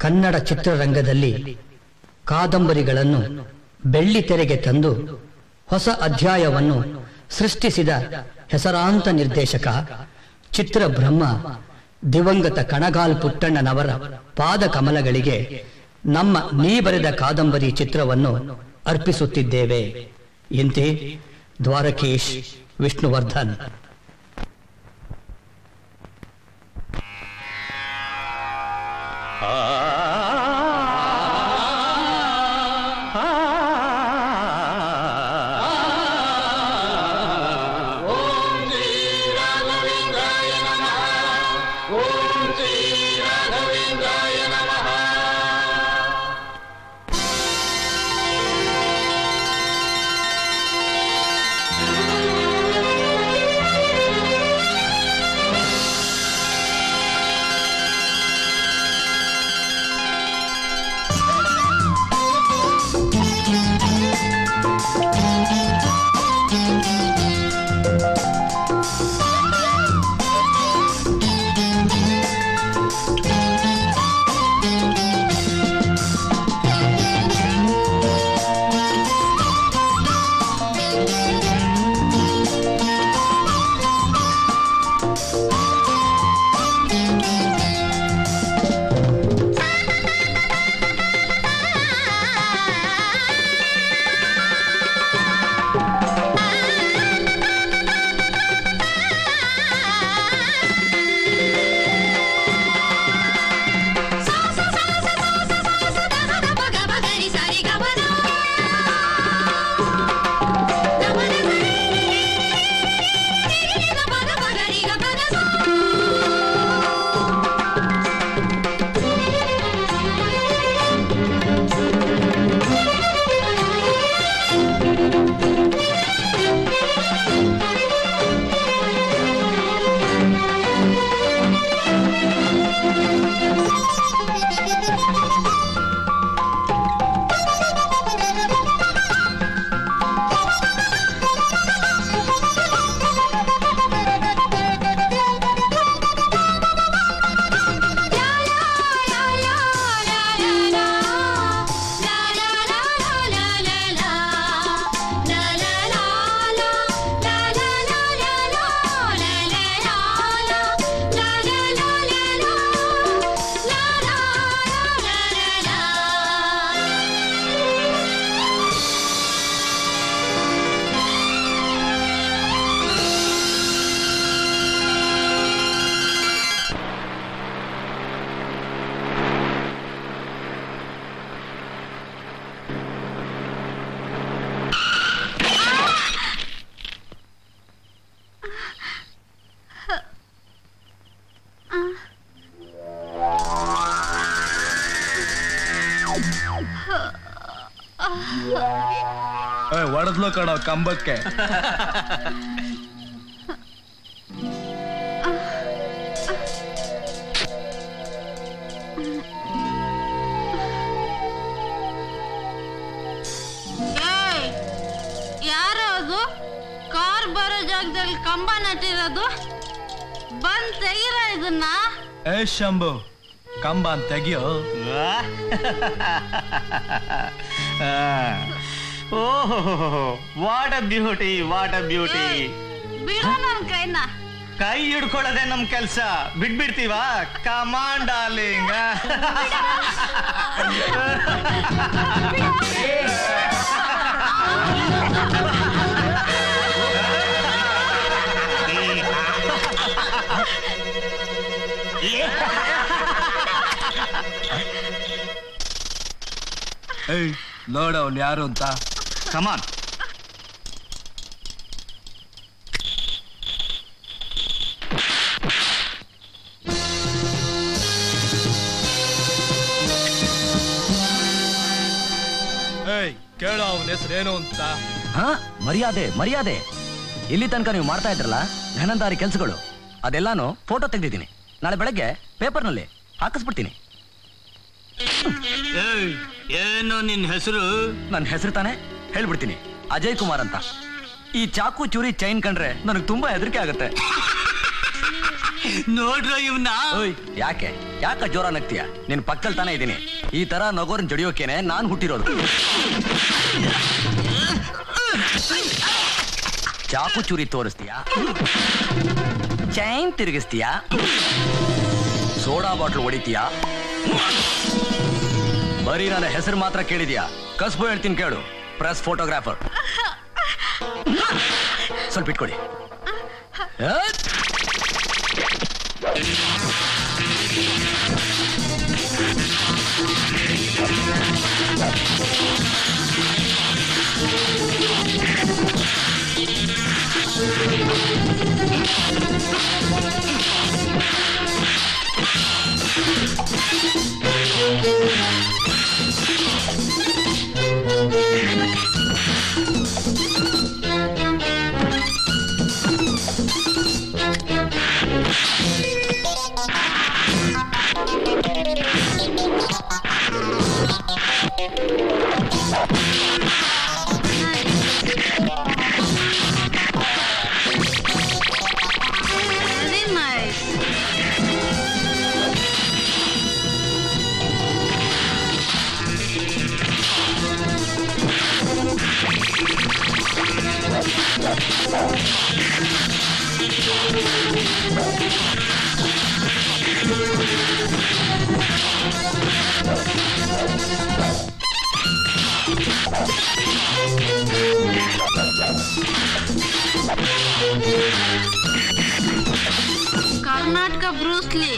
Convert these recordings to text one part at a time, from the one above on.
ಕನ್ನಡ ಚಿತ್ರರಂಗದಲ್ಲಿ ಕಾದಂಬರಿಗಳನ್ನು ಬೆಳ್ಳಿ ತೆರೆಗೆ ತಂದು ಹೊಸ ಅಧ್ಯಾಯವನ್ನು ಸೃಷ್ಟಿಸಿದ ಹೆಸರಾಂತ ನಿರ್ದೇಶಕ ಚಿತ್ರ ಬ್ರಹ್ಮ ದಿವಂಗತ ಕಣಗಾಲ್ ಪುಟ್ಟಣ್ಣನವರ ಪಾದ ಕಮಲಗಳಿಗೆ ನಮ್ಮ ನೀ ಬರೆದ ಕಾದಂಬರಿ ಚಿತ್ರವನ್ನು ಅರ್ಪಿಸುತ್ತಿದ್ದೇವೆ ಎಂತೆ ದ್ವಾರಕೀಶ್ ವಿಷ್ಣುವರ್ಧನ್ ಒಡದ್ಲು ಕಣೋ ಕಂಬಕ್ಕೆ ಏಯ್ ಯಾರು ಅದು ಕಾರ್ ಬರೋ ಜಾಗದಲ್ಲಿ ಕಂಬ ನಟ್ಟಿರೋದು ಬಂದ್ ತೆಗಿರ ಇದನ್ನ ಏ ಶಂಭು ಕಂಬ ಅಂತ ತೆಗಿಯೋ ಓಹೋ what a beauty what a beauty ಬಿಡು ನನ್ ಕೈನ ಕೈ ಹಿಡ್ಕೊಳ್ಳೋದೇ ನಮ್ ಕೆಲ್ಸ ಬಿಟ್ಬಿಡ್ತೀವ ಕಮಾಂಡ್ ಡಾರ್ಲಿಂಗ್ ಏಯ್ ನೋಡ ಅವ್ನು ಯಾರು ಅಂತ ಕಮಾನ್ ಏಯ್ ಕೇಳೋ ಅವನ ಹೆಸರೇನು ಅಂತ ಹಾ ಮರ್ಯಾದೆ ಮರ್ಯಾದೆ ಇಲ್ಲಿ ತನಕ ನೀವು ಮಾಡ್ತಾ ಇದ್ರಲ್ಲ ಘನಂದಾರಿ ಕೆಲಸಗಳು ಅದೆಲ್ಲಾನು ಫೋಟೋ ತೆಗೆದಿದ್ದೀನಿ ನಾಳೆ ಬೆಳಗ್ಗೆ ಪೇಪರ್ನಲ್ಲಿ ಹಾಕಿಸ್ಬಿಡ್ತೀನಿ ಏನು ನಿನ್ ಹೆಸರು ನನ್ನ ಹೆಸರು ತಾನೇ ಹೇಳ್ಬಿಡ್ತೀನಿ ಅಜಯ್ ಕುಮಾರ್ ಅಂತ ಈ ಚಾಕು ಚೂರಿ ಚೈನ್ ಕಂಡ್ರೆ ನನಗೆ ತುಂಬಾ ಹೆದರಿಕೆ ಆಗುತ್ತೆ ನೋಡ್ರೋ ಇವ್ನ ಓಯ್ ಯಾಕೆ ಯಾಕ ಜೋರ ನಗ್ತೀಯ ನಿನ್ ಪಕ್ಕದಲ್ಲಿ ತಾನೇ ಇದ್ದೀನಿ ಈ ತರ ನಗೋರನ್ ಜಡಿಯೋಕೇನೆ ನಾನ್ ಹುಟ್ಟಿರೋದು ಚಾಕು ಚೂರಿ ತೋರಿಸ್ತೀಯಾ ಚೈನ್ ತಿರುಗಿಸ್ತೀಯಾ ಸೋಡಾ ಬಾಟ್ಲ್ ಹೊಡಿತೀಯಾ ಬರೀ ನನ್ನ ಹೆಸರು ಮಾತ್ರ ಕೇಳಿದ್ಯಾ ಕಸ್ಬು ಹೇಳ್ತೀನಿ ಕೇಳು ಪ್ರೆಸ್ ಫೋಟೋಗ್ರಾಫರ್ ಸ್ವಲ್ಪ ಇಟ್ಕೊಳ್ಳಿ ಆ? Very nice. ಕರ್ನಾಟಕ ಬ್ರೂಸ್ಲಿ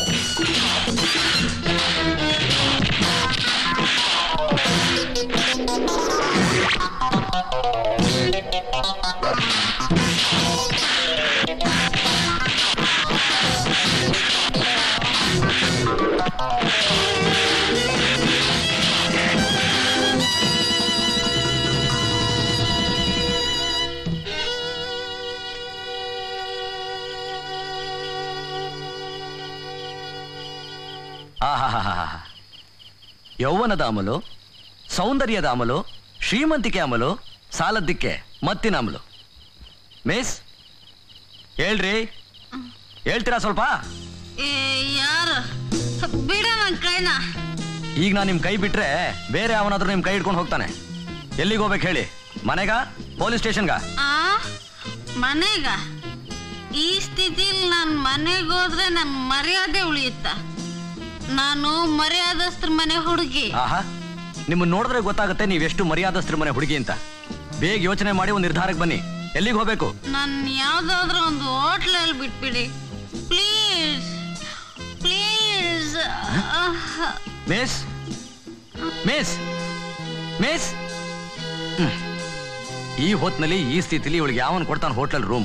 ಆಹಾಹಾಹಾಹಾ. ಯೌವನದ ಅಮಲು ಸೌಂದರ್ಯದ ಅಮಲು ಶ್ರೀಮಂತಿಕೆ ಅಮಲು ಸಾಲದ್ದಕ್ಕೆ ಮತ್ತಿನ ಅಮಲು ಮಿಸ್ ಹೇಳ್ರಿ ಹೇಳ್ತೀರಾ ಸ್ವಲ್ಪ ಏ ಯಾರು ಬಿಡ ನನ್ ಕೈನ ಈಗ ನಾನು ನಿಮ್ ಕೈ ಬಿಟ್ರೆ ಬೇರೆ ಅವನಾದ್ರೂ ನಿಮ್ ಕೈ ಹಿಡ್ಕೊಂಡು ಹೋಗ್ತಾನೆ ಎಲ್ಲಿಗೆ ಹೋಗ್ಬೇಕು ಹೇಳಿ ಮನೆಗ ಪೊಲೀಸ್ ಸ್ಟೇಷನ್ಗ ಆ ಮನೆಗ ಈ ಸ್ಥಿತಿಲಿ ನಾನು ಮನೆಗೆ ಹೋದ್ರೆ ನನ್ ಮರ್ಯಾದೆ ಉಳಿಯುತ್ತ ನಾನು ಮರ್ಯಾದಸ್ತ್ರ ಮನೆ ಹುಡುಗಿ ಆಹಾ ನಿಮ್ಮನ್ನ ನೋಡಿದ್ರೆ ಗೊತ್ತಾಗುತ್ತೆ ನೀವೆಷ್ಟು ಮರ್ಯಾದಸ್ತ್ರ ಮನೆ ಹುಡುಗಿ ಅಂತ ಬೇಗ ಯೋಚನೆ ಮಾಡಿ ಒಂದು ನಿರ್ಧಾರಕ್ಕೆ ಬನ್ನಿ ಎಲ್ಲಿಗೆ ಹೋಗ್ಬೇಕು ನನ್ ಯಾವ್ದಾದ್ರೂ ಒಂದು ಹೋಟ್ಲಲ್ಲಿ ಬಿಟ್ಬಿಡಿ please please miss miss miss ಹ್ಮ್. ಈ ಹೊತ್ನಲ್ಲಿ ಈ ಸ್ಥಿತಿಲಿ ಇವಳಿಗೆ ಯಾವನ್ ಕೊಡ್ತಾನೆ hotel room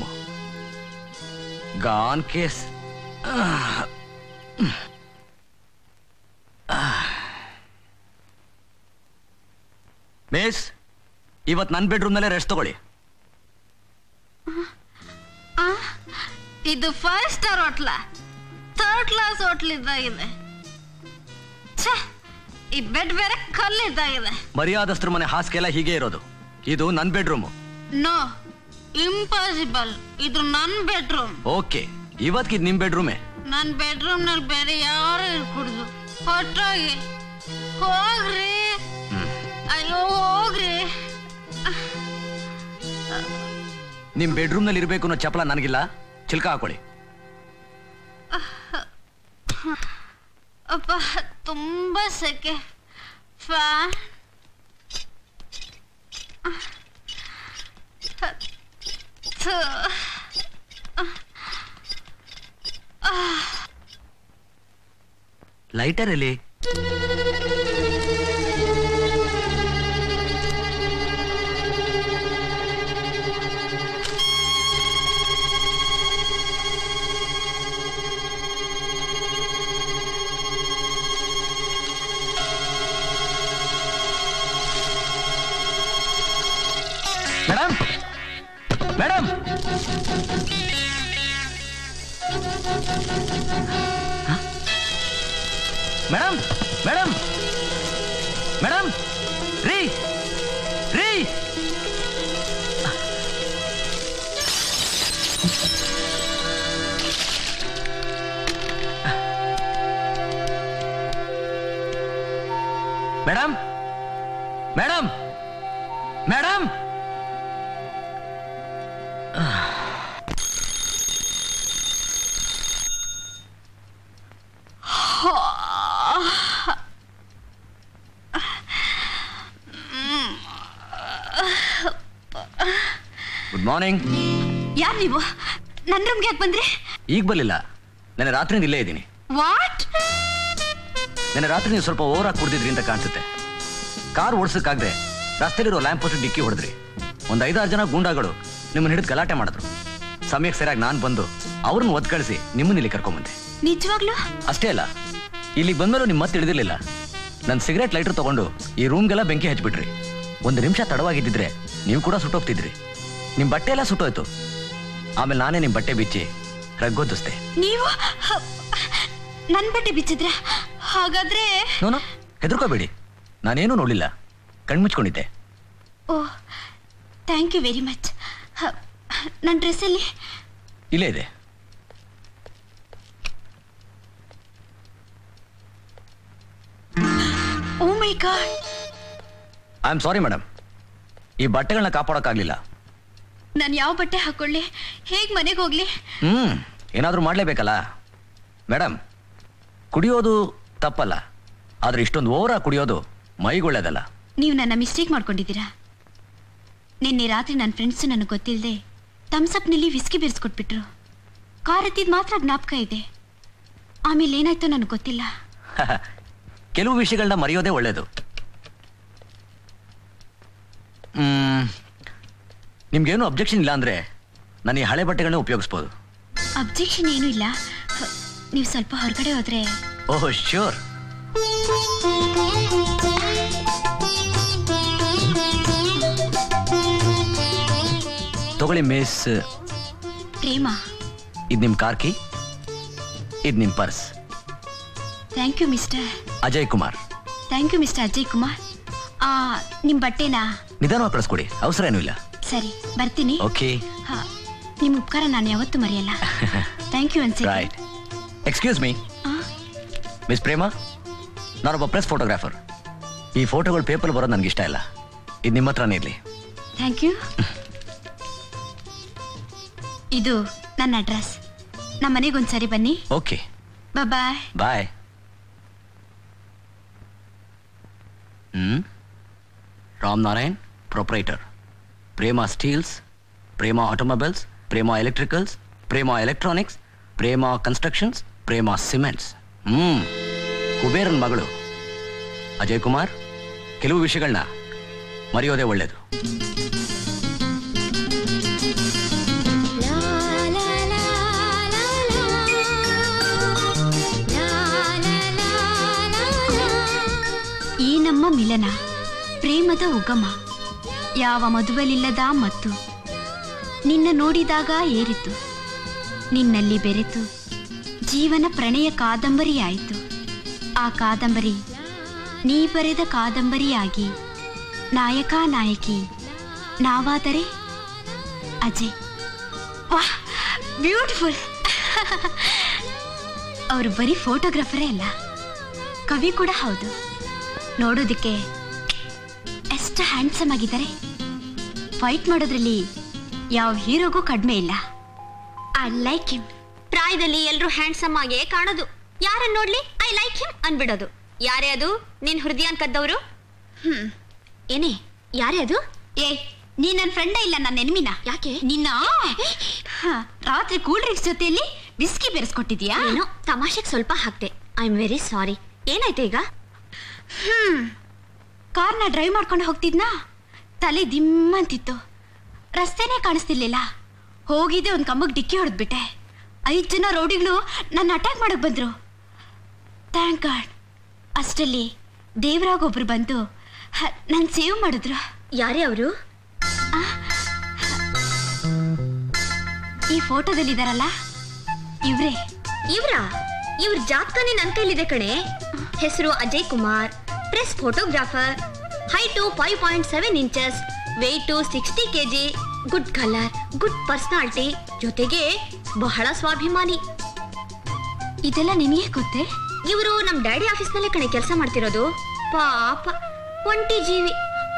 gone case miss ಇವತ್ ನನ್ನ ಬೆಡ್ರೂಮ್ನಲ್ಲೇ ರೆಸ್ಟ್ ತಗೊಳ್ಳಿ ಇದು ಫೈವ್ ಸ್ಟಾರ್ ಹೋಟ್ಲ ಥರ್ಡ್ ಕ್ಲಾಸ್ ಹೋಟ್ಲ್ ಇದ್ದಾಗಿದೆ ಛೆ, ಈ ಬೆಡ್ ಬೇರೆ ಕಲ್ಲಿದ್ದಾಗಿದೆ ಮರ್ಯಾದಸ್ತ್ರ ಮನೆ ಹಾಸಿಗೆಲ್ಲ ಹೀಗೆ ಇರೋದು ಇದು ನನ್ನ ಬೆಡ್ರೂಮ್ ನೋ ಇಂಪಾಸಿಬಲ್ ಇದು ನನ್ನ ಬೆಡ್ರೂಮ್ ಓಕೆ ಇವತ್ತಿಗೆ ನಿಮ್ ಬೆಡ್ರೂಮೇ ನನ್ನ ಬೆಡ್ರೂಮ್ ನಲ್ಲಿ ಬೇರೆ ಯಾರು ಇರ್ಕೂಡ್ದು ಹೊಟ್ಟೋಗಿ ಹೋಗ್ರಿ ಅಯ್ಯೋ ಹೋಗ್ರಿ ನಿಮ್ ಬೆಡ್ರೂಮ್ ನಲ್ಲಿ ಇರ್ಬೇಕು ಅನ್ನೋ ಚಪಲ ನನಗಿಲ್ಲ ಚಿಲ್ಕ ಹಾಕೊಳ್ಳಿ ಅಪ್ಪ ತುಂಬಾ ಸೆಕೆ ಫ್ಯಾನ್ ಲೈಟರ್ ಎಲ್ಲಿ madam madam madam madam madam ರೀ ರೀ madam madam madam good morning ಯಾರು ನೀವು ನನ್ನ ರೂಮ್ಗೆ ಯಾಕೆ ಬಂದ್ರಿ ಈಗ ಬರಲಿಲ್ಲ ನೆನ್ನೆ ರಾತ್ರಿಯಿಂದ ಇಲ್ಲೇ ಇದ್ದೀನಿ ವಾಟ್ ನೆನ್ನೆ ರಾತ್ರಿ ನೀವು ಸ್ವಲ್ಪ ಓವರ್ ಆಗಿ ಕುಡ್ದಿದ್ರಿ ಅಂತ ಕಾಣಿಸುತ್ತೆ ಕಾರ್ ಓಡಿಸಕ್ಕಾಗದೆ ರಸ್ತೆಲಿರೋ ಲ್ಯಾಂಪ್ ಪೋಸ್ಟ್ ಡಿಕ್ಕಿ ಹೊಡೆದ್ರಿ ಒಂದು ಐದಾರು ಜನ ಗೂಂಡಾಗಳು ನಿಮ್ಮನ್ನ ಹಿಡಿದು ಗಲಾಟೆ ಮಾಡಿದ್ರು ಸಮಯಕ್ಕೆ ಸರಿಯಾಗಿ ನಾನು ಬಂದು ಅವ್ರನ್ನ ಒದ್ ಕಳಿಸಿ ನಿಮ್ಮನ್ನ ಇಲ್ಲಿ ಕರ್ಕೊಂಬಂದೆ ನಿಜವಾಗ್ಲೂ ಅಷ್ಟೇ ಅಲ್ಲ ಇಲ್ಲಿಗೆ ಬಂದ್ಮೇಲೂ ನಿಮ್ಮ ಮತ್ತೆ ಹಿಡಿದಿರ್ಲಿಲ್ಲ ನನ್ನ ಸಿಗರೇಟ್ ಲೈಟರ್ ತಗೊಂಡು ಈ ರೂಮ್ಗೆಲ್ಲ ಬೆಂಕಿ ಹಚ್ಬಿಟ್ರಿ ಒಂದು ನಿಮಿಷ ತಡವಾಗಿದ್ದಿದ್ರೆ ನೀವು ಕೂಡ ಸುಟ್ಟೋಗ್ತಿದ್ರಿ ನಿಮ್ಮ ಬಟ್ಟೆ ಎಲ್ಲ ಸುಟ್ಟೋಯ್ತು ಆಮೇಲೆ ನಾನೇ ನಿಮ್ಮ ಬಟ್ಟೆ ಬಿಚ್ಚಿ ರಗ್ಗೊದ್ದಿಸ್ದೆ ನೀವು ನನ್ನ ಬಟ್ಟೆ ಬಿಚ್ಚಿದ್ರ ಹಾಗಾದ್ರೆ ನೋನು ಹೆದರ್ಕೋಬೇಡಿ ನಾನೇನೂ ನೋಡಲಿಲ್ಲ ಕಣ್ಮುಚ್ಕೊಂಡಿದ್ದೆ oh thank you very much ನನ್ನ ಡ್ರೆಸ್ಸಲ್ಲಿ ಇಲ್ಲೇ ಇದೆ oh my god I am sorry madam ಈ ಬಟ್ಟೆಗಳನ್ನ ಕಾಪಾಡೋಕ್ಕಾಗಲಿಲ್ಲ ನಾನು ಯಾವ ಬಟ್ಟೆ ಹಾಕೊಳ್ಳಿ ಹೇಗೆ ಮನೆಗೆ ಹೋಗ್ಲಿ ಹ್ಮ್ ಏನಾದರೂ ಮಾಡಲೇಬೇಕಲ್ಲ ಮೇಡಮ್ ಕುಡಿಯೋದು ತಪ್ಪಲ್ಲ ಆದ್ರೆ ಇಷ್ಟೊಂದು ಓವರ ಕುಡಿಯೋದು ಮೈಗೊಳ್ಳೇದಲ್ಲ ನೀವು ನನ್ನ ಮಿಸ್ಟೇಕ್ ಮಾಡ್ಕೊಂಡಿದ್ದೀರಾ ನಿನ್ನೆ ರಾತ್ರಿ ನನ್ನ ಫ್ರೆಂಡ್ಸು ನನಗೆ ಗೊತ್ತಿಲ್ಲದೆ ತಮ್ಸಪ್ನಲ್ಲಿ ವಿಸ್ಕಿ ಬೆರೆಸ್ಕೊಟ್ಬಿಟ್ರು ಕಾರ್ ಎತ್ತಿದ್ ಮಾತ್ರ ಜ್ಞಾಪಕ ಇದೆ ಆಮೇಲೆ ಏನಾಯ್ತೋ ನನಗೆ ಗೊತ್ತಿಲ್ಲ ಕೆಲವು ವಿಷಯಗಳನ್ನ ಮರೆಯೋದೇ ಒಳ್ಳೇದು ಹ್ಮ್ ನಿಮ್ಗೇನು ಅಬ್ಜೆಕ್ಷನ್ ಇಲ್ಲ ಅಂದ್ರೆ ನಾನು ಈ ಹಳೆ ಬಟ್ಟೆಗಳನ್ನ ಉಪಯೋಗಿಸ್ಬೋದು ಅಬ್ಜೆಕ್ಷನ್ ಏನೂ ಇಲ್ಲ ಹ, ನೀವು ಸ್ವಲ್ಪ ಹೊರಗಡೆ ಹೋದ್ರೆ ಓಹ್ ಶ್ಯೂರ್ ತಗೊಳ್ಳಿ ಮಿಸ್ ಪ್ರೇಮ ಇದು ನಿಮ್ಮ ಕಾರ್ ಕೀ ಇದು ನಿಮ್ಮ purse thank you mister Ajay Kumar thank you mister Ajay Kumar ಆ ನಿಮ್ಮ ಬಟ್ಟೆನಾ ನಿಧಾನವಾಗಿ ಕಳಿಸ್ಕೊಡಿ ಅವಸರ ಏನೂ ಇಲ್ಲ ಸರಿ ಬರ್ತೀನಿ ಓಕೆ ಹಾ ನಿಮ್ಮ ಉಪಕಾರ ನಾನು ಯಾವತ್ತೂ ಮರೆಯಲ್ಲ ಥ್ಯಾಂಕ್ ಯು ಅನ್ಸಿ right excuse me miss Prema ನಾನೊಬ್ಬ ಪ್ರೆಸ್ ಫೋಟೋಗ್ರಾಫರ್ ಈ ಫೋಟೋಗಳು ಪೇಪರ್ ಬರೋದು ನನಗೆ ಇಷ್ಟ ಇಲ್ಲ ಇದು ನಿಮ್ಮ ಹತ್ರನೇ ಇರಲಿ ಥ್ಯಾಂಕ್ ಯು ಇದು ನನ್ನ ಅಡ್ರೆಸ್ ನಮ್ಮ ಮನೆಗೆ ಒಂದ್ಸರಿ ಬನ್ನಿ ಓಕೆ ಬಾಯ್ ಬಾಯ್ ಹ್ಮ್ Ram Narayan proprietor Prema steels Prema automobiles Prema electricals Prema electronics Prema constructions Prema cements ಹ್ಮ್ ಕುಬೇರನ್ ಮಗಳು ಅಜಯ್ ಕುಮಾರ್ ಕೆಲವು ವಿಷಯಗಳನ್ನ ಮರೆಯೋದೇ ಒಳ್ಳೇದು ಈ ನಮ್ಮ ಮಿಲನ ಪ್ರೇಮದ ಉಗಮ ಯಾವ ಮದುವೆಲಿಲ್ಲದ ಮತ್ತು ನಿನ್ನ ನೋಡಿದಾಗ ಏರಿತು ನಿನ್ನಲ್ಲಿ ಬೆರೆತು ಜೀವನ ಪ್ರಣಯ ಕಾದಂಬರಿಯಾಯಿತು ಆ ಕಾದಂಬರಿ ನೀ ಬರೆದ ಕಾದಂಬರಿಯಾಗಿ ನಾಯಕ ನಾಯಕಿ ನಾವಾದರೆ ಅಜಯ್ ವಾಹ್ ಬ್ಯೂಟಿಫುಲ್ ಅವರು ಬರೀ ಫೋಟೋಗ್ರಾಫರೇ ಅಲ್ಲ ಕವಿ ಕೂಡ ಹೌದು ನೋಡೋದಕ್ಕೆ ಎಷ್ಟು ಹ್ಯಾಂಡ್ಸಮ್ ಆಗಿದ್ದಾರೆ ಫೈಟ್ ಮಾಡೋದ್ರಲ್ಲಿ ಯಾವ ಹೀರೋಗೂ ಕಡಿಮೆ ಇಲ್ಲ ಐ ಲೈಕ್ ಹಿಮ್ ಪ್ರಾಯದಲ್ಲಿ ಎಲ್ರು ಹ್ಯಾಂಡ್ಸಮ್ ಆಗೇ ಕಾಣೋದು ಯಾರನ್ನ ನೋಡ್ಲಿ ಐ ಲೈಕ್ ಹಿಮ್ ಅನ್ಬಿಡೋದು ಯಾರೇ ಅದು ನಿನ್ ಹೃದಯನ್ ಕದ್ದವರು ಹ್ಮ್ ಏನೇ ಯಾರೇ ಅದು ಏ ನೀ ನನ್ನ ಫ್ರೆಂಡ ಇಲ್ಲ ನನ್ನ ಎನಿಮಿನ ಯಾಕೆ ನಿನ್ನ ಹ, ರಾತ್ರಿ ಕೂಲ್ ಡ್ರಿಂಕ್ಸ್ ಜೊತೆಯಲ್ಲಿ ಬಿಸ್ಕಿ ಬೆರೆಸ್ಕೊಟ್ಟಿದ್ಯಾ ಏನೋ ತಮಾಷೆಗೆ ಸ್ವಲ್ಪ ಹಾಕ್ತೆ ಐ ಆಮ್ ವೆರಿ ಸಾರಿ ಏನಾಯ್ತು ಈಗ ಕಾರ್ನ ಡ್ರೈವ್ ಮಾಡ್ಕೊಂಡು ಹೋಗ್ತಿದ್ನಾ ತಲೆ ದಿಮ್ಮಂತಿತ್ತು ರಸ್ತೆನೇ ಕಾಣಿಸ್ತಿರ್ಲಿಲ್ಲ ಹೋಗಿದ್ದೆ ಒಂದು ಕಂಬಕ್ಕೆ ಡಿಕ್ಕಿ ಹೊಡೆದ್ಬಿಟ್ಟೆ ಐದು ಜನ ರೌಡಿಗಳು ನನ್ನ ಅಟ್ಯಾಕ್ ಮಾಡಕ್ ಬಂದ್ರು ಥ್ಯಾಂಕ್ ಗಾಡ್ ಅಷ್ಟರಲ್ಲಿ ದೇವರಾಗ ಒಬ್ರು ಬಂದು ನನ್ನ ಸೇವ್ ಮಾಡಿದ್ರು ಯಾರೇ ಅವರು ಈ ಫೋಟೋದಲ್ಲಿದ್ದಾರಲ್ಲ ಇವ್ರೇ ಇವ್ರಾ ಇವ್ರ ಜಾತಕನೇ ನನ್ ಕೈಲಿದೆ ಕಣೆ ಹೆಸರು Ajay Kumar press photographer height five point seven inches weight sixty K G good colour good personality ಜೊತೆಗೆ ಬಹಳ ಸ್ವಾಭಿಮಾನಿ ಇದೆಲ್ಲ ನಿನಗೆ ಗೊತ್ತೇ ಇವರು ನಮ್ ಡ್ಯಾಡಿ ಆಫೀಸ್ನಲ್ಲೇ ಕಣೆ ಕೆಲಸ ಮಾಡ್ತಿರೋದು ಪಾಪ ಒಂಟಿ ಜೀವಿ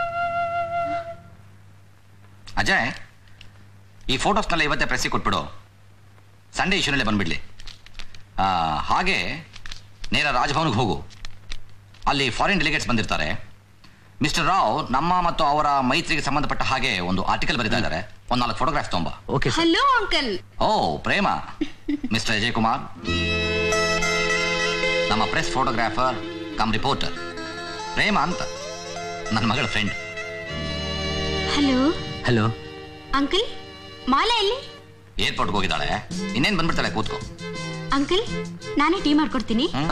ಅಜಯ್ ಈ ಫೋಟೋಸ್ನೆಲ್ಲ ಇವತ್ತೇ ಪ್ರೆಸ್ಸಿಗೆ ಕೊಟ್ಬಿಡು ಸಂಡೇ ಇಶ್ಯೂನಲ್ಲೇ ಬಂದ್ಬಿಡ್ಲಿ ಆ, ಹಾಗೆ ನೇರ ರಾಜಭವನ್ಗೆ ಹೋಗು ಅಲ್ಲಿ ಫಾರಿನ್ ಡೆಲಿಗೇಟ್ಸ್ ಬಂದಿರ್ತಾರೆ ಮಿಸ್ಟರ್ ರಾವ್ ನಮ್ಮ ಮತ್ತು ಅವರ ಮೈತ್ರಿಗೆ ಸಂಬಂಧಪಟ್ಟ ಹಾಗೆ ಒಂದು ಆರ್ಟಿಕಲ್ ಬರೀತಾ ಇದ್ದಾರೆ ಒಂದು ನಾಲ್ಕು ಫೋಟೋಗ್ರಾಫ್ ತೊಂಬ okay sir hello uncle oh Prema mister Ajay Kumar ನಮ್ಮ press photographer cum reporter Prema ಅಂತ ನನ್ನ ಮಗಳ friend hello hello uncle Mala ಎಲ್ಲಿ ಏರ್ಪೋರ್ಟ್ಗೆ ಹೋಗಿದ್ದಾಳೆ ಇನ್ನೇನು ಬಂದ್ಬಿಡ್ತಾಳೆ ಕೂತ್ಕೋ ಅಂಕಲ್ ನಾನೇ ಟೀ ಮಾಡ್ಕೊಡ್ತೀನಿ ಹ್ಮ್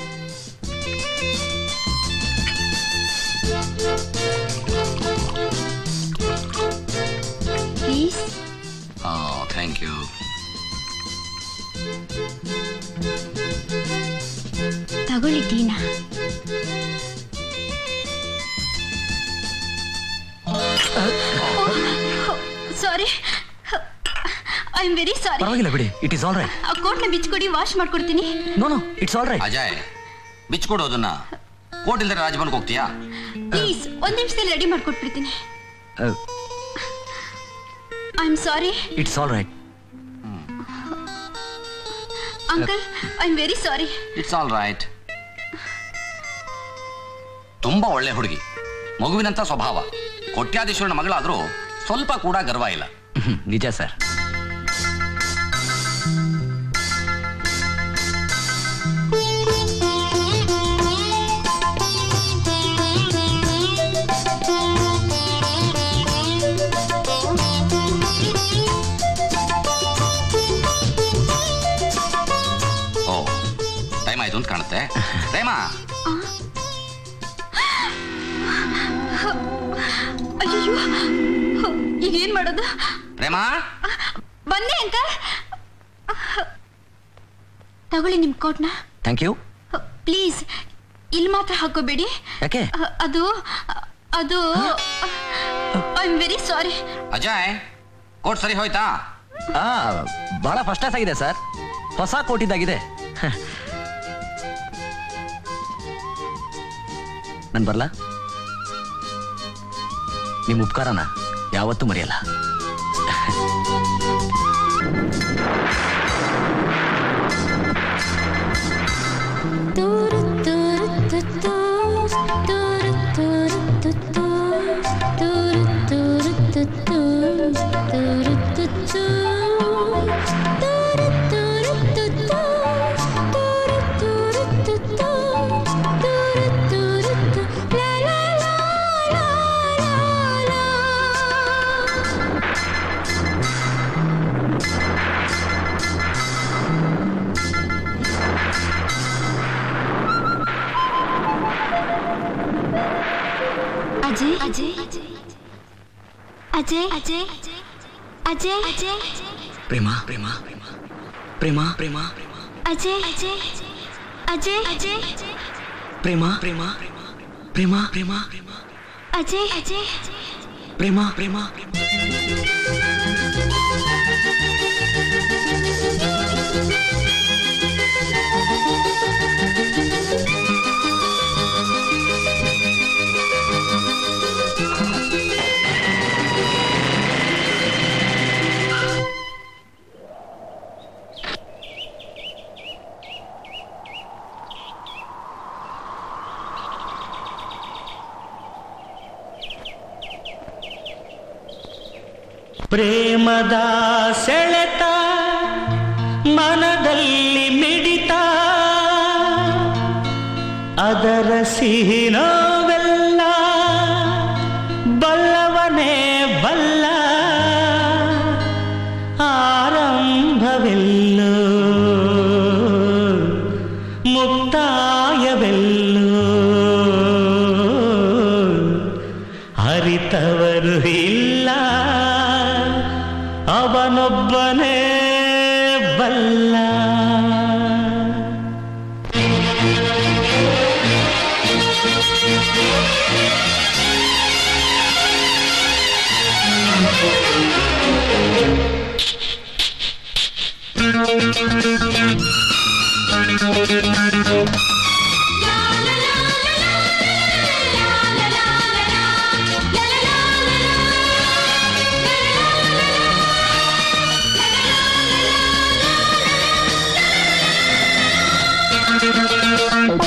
ಪ್ಲೀಸ್ ಥ್ಯಾಂಕ್ ಯು ತಗೊಳ್ಳಿ ಟೀನಾ sorry I am very sorry ಪರವಾಗಿಲ್ಲ ಬಿಡಿ ಇಟ್ ಇಸ್ ಆಲ್ ರೈಟ್ ಆ ಕೋಟ್ನ ಬಿಚ್ಕೊಡಿ ವಾಶ್ ಮಾಡ್ಕೊಡ್ತೀನಿ no no it's all right Ajay ಬಿಚ್ಕೊಡೋದನ್ನ ಕೋರ್ಟ್ ಇಲ್ದರೆ ರಾಜಭವನ್ಗೆ ಹೋಗ್ತೀಯಾ ಪ್ಲೀಸ್ ಒಂದ್ ನಿಮಿಷದಲ್ಲಿ ರೆಡಿ ಮಾಡ್ಕೊಟ್ಬಿಡ್ತೀನಿ I am sorry it's all right uncle I am very sorry it's all right ತುಂಬಾ ಒಳ್ಳೆ ಹುಡುಗಿ ಮಗುವಿನಂತ ಸ್ವಭಾವ ಕೋಟ್ಯಾಧೀಶ್ವರನ ಮಗಳಾದ್ರೂ ಸ್ವಲ್ಪ ಕೂಡ ಗರ್ವ ಇಲ್ಲ ನಿಜ ಸರ್ ಓ ಟೈಮ್ ಆಯ್ತು ಅಂತ ಕಾಣುತ್ತೆ ಪ್ರೇಮ ಅಯ್ಯೋ ಈಗ ಏನ್ ಮಾಡೋದು ಪ್ರೇಮ ಬಂದೆ ಅಂಕಲ್ ತಗೊಳ್ಳಿ ನಿಮ್ ಕೋಟ್ನ ಥ್ಯಾಂಕ್ ಯು ಪ್ಲೀಸ್ ಇಲ್ಲಿ ಮಾತ್ರ ಹಾಕೋಬೇಡಿ ಯಾಕೆ ಅ- ಅದು ಅದು I am very sorry Ajay coat ಸರಿ ಹೋಯ್ತಾ ಆ ಬಹಳ ಫಸ್ಟ್ ಕ್ಲಾಸ್ ಆಗಿದೆ ಸರ್ ಹೊಸ ಕೋಟಿದ್ದಾಗಿದೆ ನಾನು ಬರ್ಲಾ ನಿಮ್ಮ ಉಪಕಾರನ ಯಾವತ್ತೂ ಮರೆಯಲ್ಲ ಅಜಯ್ ಅಜಯ್ ಅಜಯ್ ಅಜಯ್ ಅಜಯ್ ಅಜಯ್ ಪ್ರೇಮ ಪ್ರೇಮ ಪ್ರೇಮ ಪ್ರೇಮ ಪ್ರೇಮ ಅಜಯ್ ಅಜಯ್ ಅಜಯ್ ಅಜಯ್ ಪ್ರೇಮ ಪ್ರೇಮ ಪ್ರೇಮ ಪ್ರೇಮ ಅಜಯ್ ಅಜಯ್ ಪ್ರೇಮ ಪ್ರೇಮ ಪ್ರೇಮದ ಸೆಳೆತ ಮನದಲ್ಲಿ ಮಿಡಿತ ಅದರ ಸಿಹಿ ನೋವೆಲ್ಲ ಬಲ್ಲವನೇ ಬಲ್ಲ ಆರಂಭವೆಲ್ಲೋ ಮುಕ್ತಾಯವೆಲ್ಲೋ ಅರಿತವರು ಇಲ್ಲ ಅವನೊಬ್ಬನೇ ಬಲ್ಲ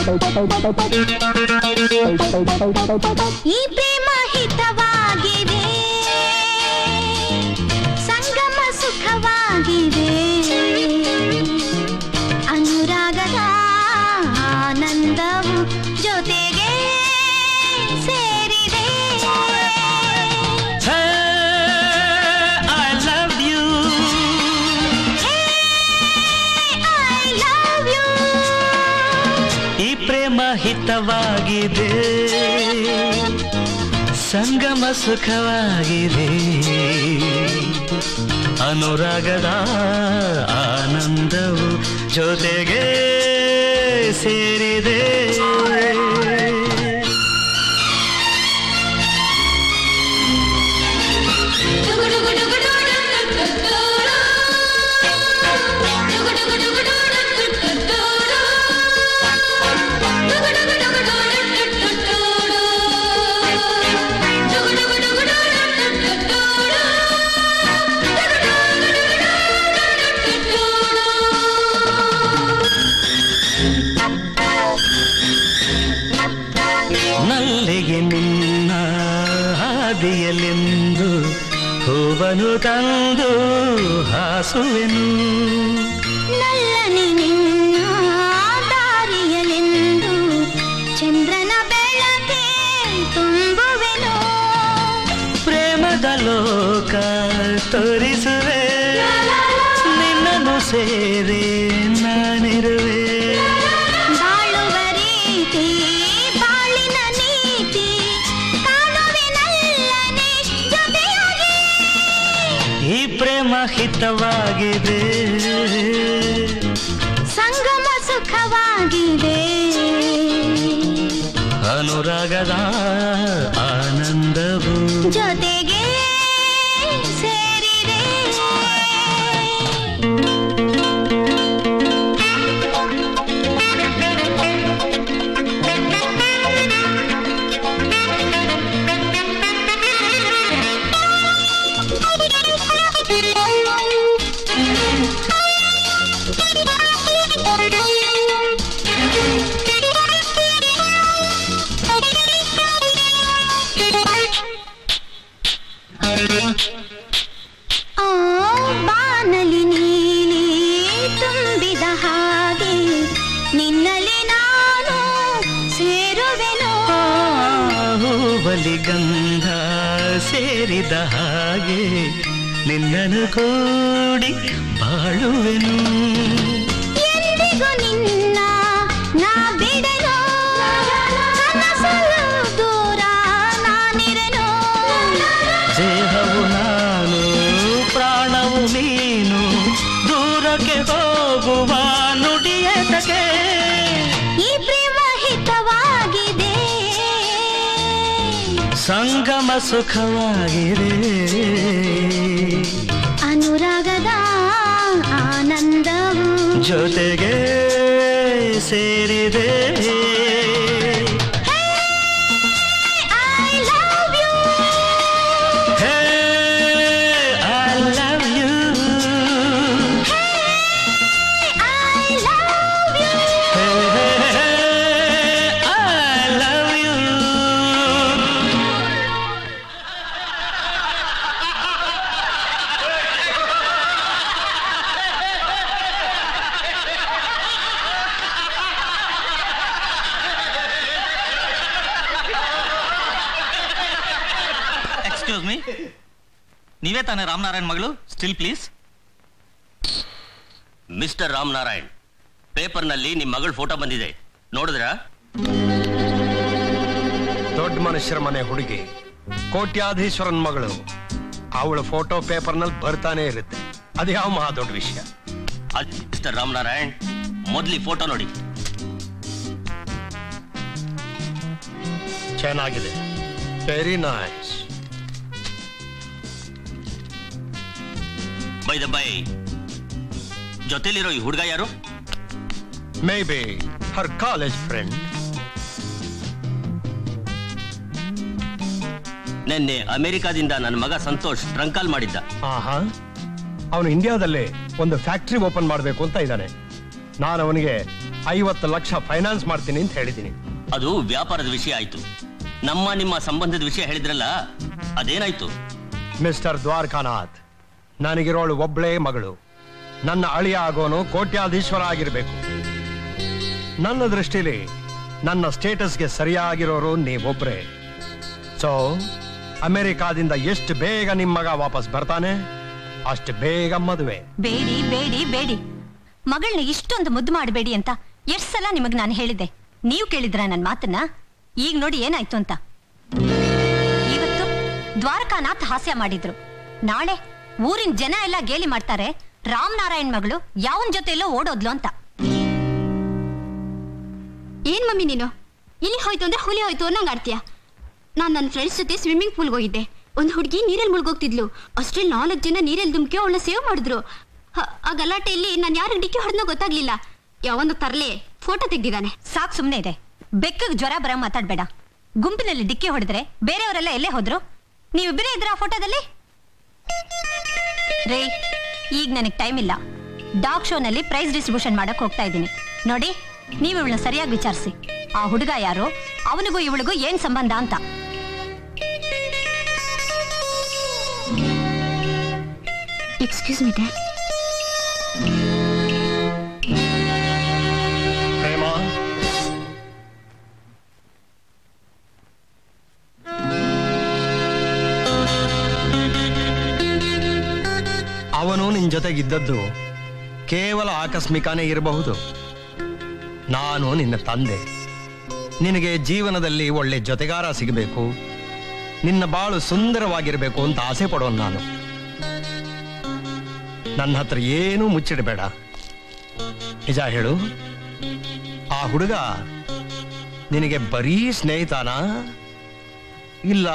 ಈ ಪ್ರೇಮ ಹಿತವಾಗಿದೆ ಸಂಗಮ ಸುಖವಾಗಿದೆ ಅನುರಾಗದ ಆನಂದವು ಜೊತೆಗೆ ಸೇರಿದೆ I love you I love you ಈ ಪ್ರೇಮ ಹಿತವಾಗಿದೆ ಸಂಗಮ ಸುಖವಾಗಿದೆ ಅನುರಾಗದ ಆನಂದವು ಜೊತೆಗೆ ಸೇರಿದೆ ನಲ್ಲೆಗೆ ನಿನ್ನ ಹಾದಿಯಲೆಂದು ಹೂವನು ತಂದು ಹಾಸುವೆನು ನಲ್ಲನೆ ನಿನ್ನ ದಾರಿಯಲೆಂದು ಚಂದ್ರನ ಬೆಳಕೆ ತುಂಬುವೆನು ಪ್ರೇಮದ ಲೋಕ ತೋರಿಸುವೆ ನಿನ್ನನ್ನು ಸೇರಿ ನಾನಿರುವೆ ಬಾಳುವ ರೀತಿ ಬಾಳಿನ ನೀತಿ ಕಾಣುವೆನಲ್ಲನೆ ಜೊತೆಯಾಗಿ ಈ ಪ್ರೇಮ ಹಿತವಾಗಿದೆ ಸಂಗಮ ಸುಖವಾಗಿದೆ ಅನುರಾಗದ ಆನಂದವು ಜೊತೆಗೆ ಸೇರಿದೆ ಆ ಬಾನಲಿ ನೀಲಿ ತುಂಬಿದ ಹಾಗೆ ನಿನ್ನಲ್ಲಿ ನಾನು ಸೇರುವೆನು ಹೂವಲಿ ಗಂಧ ಸೇರಿದ ಹಾಗೆ ನಿನ್ನನ್ನು ಕೂಡಿ ಬಾಳುವೆನು ಎಂದಿಗೂ ನಿನ್ನ ನಾ ಬಿಡನು ಕನಸಲು ದೂರ ನಾನಿರನು ದೇಹವು ನಾನು ಪ್ರಾಣವು ನೀನು ದೂರಕ್ಕೆ ಹೋಗುವ ನುಡಿಯತಕ್ಕೆ ಈ ಪ್ರೇಮ ಹಿತವಾಗಿದೆ ಸಂಗಮ ಸುಖವಾಗಿದೆ ಅನುರಾಗದ ಆನಂದವು ಜೊತೆಗೆ ಸೇರಿದೆ I love you hey I love you I love you I love you excuse me ನೀವೇ ತಾನೇ ರಾಮನಾರಾಯಣ್ ಮಗಳು ಸ್ಟಿಲ್ ಪ್ಲೀಸ್ ಮಿಸ್ಟರ್ ರಾಮನಾರಾಯಣ್ ಪೇಪರ್ನಲ್ಲಿ ನಿಮ್ಮ ಮಗಳ ಫೋಟೋ ಬಂದಿದೆ ನೋಡಿದ್ರಾ ದೊಡ್ಡ ಮನುಷ್ಯರ ಮನೆ ಹುಡುಗಿ ಕೋಟ್ಯಾಧೀಶ್ವರನ್ ಮಗಳು ಅವಳ ಫೋಟೋ ಪೇಪರ್ನಲ್ಲಿ ಬರ್ತಾನೆ ಇರುತ್ತೆ ಅದು ಯಾವ ಮಹಾ ದೊಡ್ಡ ವಿಷಯ ಅದು ಮಿಸ್ಟರ್ ರಾಮನಾರಾಯಣ್ ಮೊದಲಿ ಫೋಟೋ ನೋಡಿ ಚೆನ್ನಾಗಿದೆ very nice by the by ಜೊತೆಲಿರೋ ಈ ಹುಡುಗ ಯಾರು may be her college friend ನಿನ್ನೆ ಅಮೆರಿಕಾದಿಂದ ನನ್ನ ಮಗ ಸಂತೋಷ್ ಟ್ರಂಕಾಲ್ ಮಾಡಿದ್ದ ಆಹಾ ಅವನು ಇಂಡಿಯಾದಲ್ಲೇ ಒಂದು ಫ್ಯಾಕ್ಟ್ರಿ ಓಪನ್ ಮಾಡಬೇಕು ಅಂತ ಇದ್ದಾನೆ ನಾನು ಅವನಿಗೆ ಐವತ್ತು ಲಕ್ಷ ಫೈನಾನ್ಸ್ ಮಾಡ್ತೀನಿ ಅಂತ ಹೇಳಿದ್ದೀನಿ ಅದು ವ್ಯಾಪಾರದ ವಿಷಯ ಆಯ್ತು ನಮ್ಮ ನಿಮ್ಮ ಸಂಬಂಧದ ವಿಷಯ ಹೇಳಿದ್ರಲ್ಲ ಅದೇನಾಯ್ತು ಮಿಸ್ಟರ್ ದ್ವಾರಕಾನಾಥ್ ನನಗಿರೋಳು ಒಬ್ಳೇ ಮಗಳು ನನ್ನ ಅಳಿಯ ಆಗೋನು ಕೋಟ್ಯಾಧೀಶ್ವರ ಆಗಿರ್ಬೇಕು ನನ್ನ ದೃಷ್ಟಿಲಿ ನನ್ನ ಸ್ಟೇಟಸ್ಗೆ ಸರಿಯಾಗಿರೋರು ನೀವೊಬ್ರೇ ಸೊ ಅಮೆರಿಕಾದಿಂದ ಎಷ್ಟು ಬೇಗ ನಿಮ್ಮ ಮಗ ವಾಪಸ್ ಬರ್ತಾನೆ ಅಷ್ಟು ಬೇಗ ಮದುವೆ ಬೇಡಿ ಬೇಡಿ ಬೇಡಿ ಮಗಳನ್ನ ಇಷ್ಟೊಂದು ಮುದ್ದು ಮಾಡಬೇಡಿ ಅಂತ ಎಷ್ಟ್ ಸಲ ನಿಮಗ್ ನಾನು ಹೇಳಿದೆ ನೀವು ಕೇಳಿದ್ರ ನನ್ನ ಮಾತನ್ನ ಈಗ ನೋಡಿ ಏನಾಯ್ತು ಅಂತ ಇವತ್ತು ದ್ವಾರಕಾನಾಥ್ ಹಾಸ್ಯ ಮಾಡಿದ್ರು ನಾಳೆ ಊರಿನ ಜನ ಎಲ್ಲ ಗೇಲಿ ಮಾಡ್ತಾರೆ ರಾಮ್ ನಾರಾಯಣ್ ಮಗಳು ಯಾವನ್ ಜೊತೆ ಎಲ್ಲೋ ಓಡೋದ್ಲು ಅಂತ ಏನ್ ಮಮ್ಮಿ ನೀನು ಇಲ್ಲಿ ಹೋಯ್ತು ಅಂದ್ರೆ ಹುಲಿ ಹೋಯ್ತು ಅನ್ನಂಗ್ ಆಡ್ತೀಯ ನಾನು ನನ್ನ ಫ್ರೆಂಡ್ಸ್ ಜೊತೆ ಸ್ವಿಮ್ಮಿಂಗ್ ಪೂಲ್ಗೆ ಹೋಗಿದ್ದೆ ಒಂದು ಹುಡುಗಿ ನೀರಲ್ಲಿ ಮುಳುಗೋಗ್ತಿದ್ಲು ಅಷ್ಟ್ರಲ್ಲಿ ನಾಲ್ಕು ಜನ ನೀರಲ್ಲಿ ಧುಮ್ಕಿ ಅವಳನ್ನ ಸೇವ್ ಮಾಡಿದ್ರು ಹ, ಆ ಗಲಾಟೆಯಲ್ಲಿ ನಾನು ಯಾರಿಗೆ ಡಿಕ್ಕಿ ಹೊಡೆದ್ನೋ ಗೊತ್ತಾಗ್ಲಿಲ್ಲ ಯಾವೊಂದು ತರಲೆ ಫೋಟೋ ತೆಗ್ದಿದ್ದಾನೆ ಸಾಕ್ ಸುಮ್ನೆ ಇದೆ ಬೆಕ್ಕಗ್ ಜ್ವರ ಬರ ಮಾತಾಡ್ಬೇಡ ಗುಂಪಿನಲ್ಲಿ ಡಿಕ್ಕಿ ಹೊಡೆದ್ರೆ ಬೇರೆಯವರೆಲ್ಲ ಎಲ್ಲೇ ಹೋದ್ರು ನೀವಿಬ್ಬರೇ ಇದ್ರ ಆ ಫೋಟೋದಲ್ಲಿ ರೇ ಈಗ ನನಗೆ ಟೈಮ್ ಇಲ್ಲ ಡಾಗ್ ಶೋನಲ್ಲಿ ಪ್ರೈಸ್ ಡಿಸ್ಟ್ರಿಬ್ಯೂಷನ್ ಮಾಡಕ್ ಹೋಗ್ತಾ ಇದ್ದೀನಿ ನೋಡಿ ನೀವು ಇವಳನ್ನ ಸರಿಯಾಗಿ ವಿಚಾರಿಸಿ ಆ ಹುಡುಗ ಯಾರು ಅವನಿಗೂ ಇವಳಿಗೂ ಏನ್ ಸಂಬಂಧ ಅಂತ ಎಕ್ಸ್ಕ್ಯೂಸ್ ಮಿ ಡ್ಯಾಡ್ ಪ್ರೇಮ ಅವನು ನಿನ್ ಜೊತೆಗಿದ್ದದ್ದು ಕೇವಲ ಆಕಸ್ಮಿಕನೇ ಇರಬಹುದು ನಾನು ನಿನ್ನ ತಂದೆ ನಿನಗೆ ಜೀವನದಲ್ಲಿ ಒಳ್ಳೆ ಜೊತೆಗಾರ ಸಿಗಬೇಕು ನಿನ್ನ ಬಾಳು ಸುಂದರವಾಗಿರಬೇಕು ಅಂತ ಆಸೆ ಪಡೋನು ನಾನು ನನ್ನ ಹತ್ರ ಏನೂ ಮುಚ್ಚಿಡಬೇಡ ನಿಜ ಹೇಳು ಆ ಹುಡುಗ ನಿನಗೆ ಬರೀ ಸ್ನೇಹಿತನಾ ಇಲ್ಲ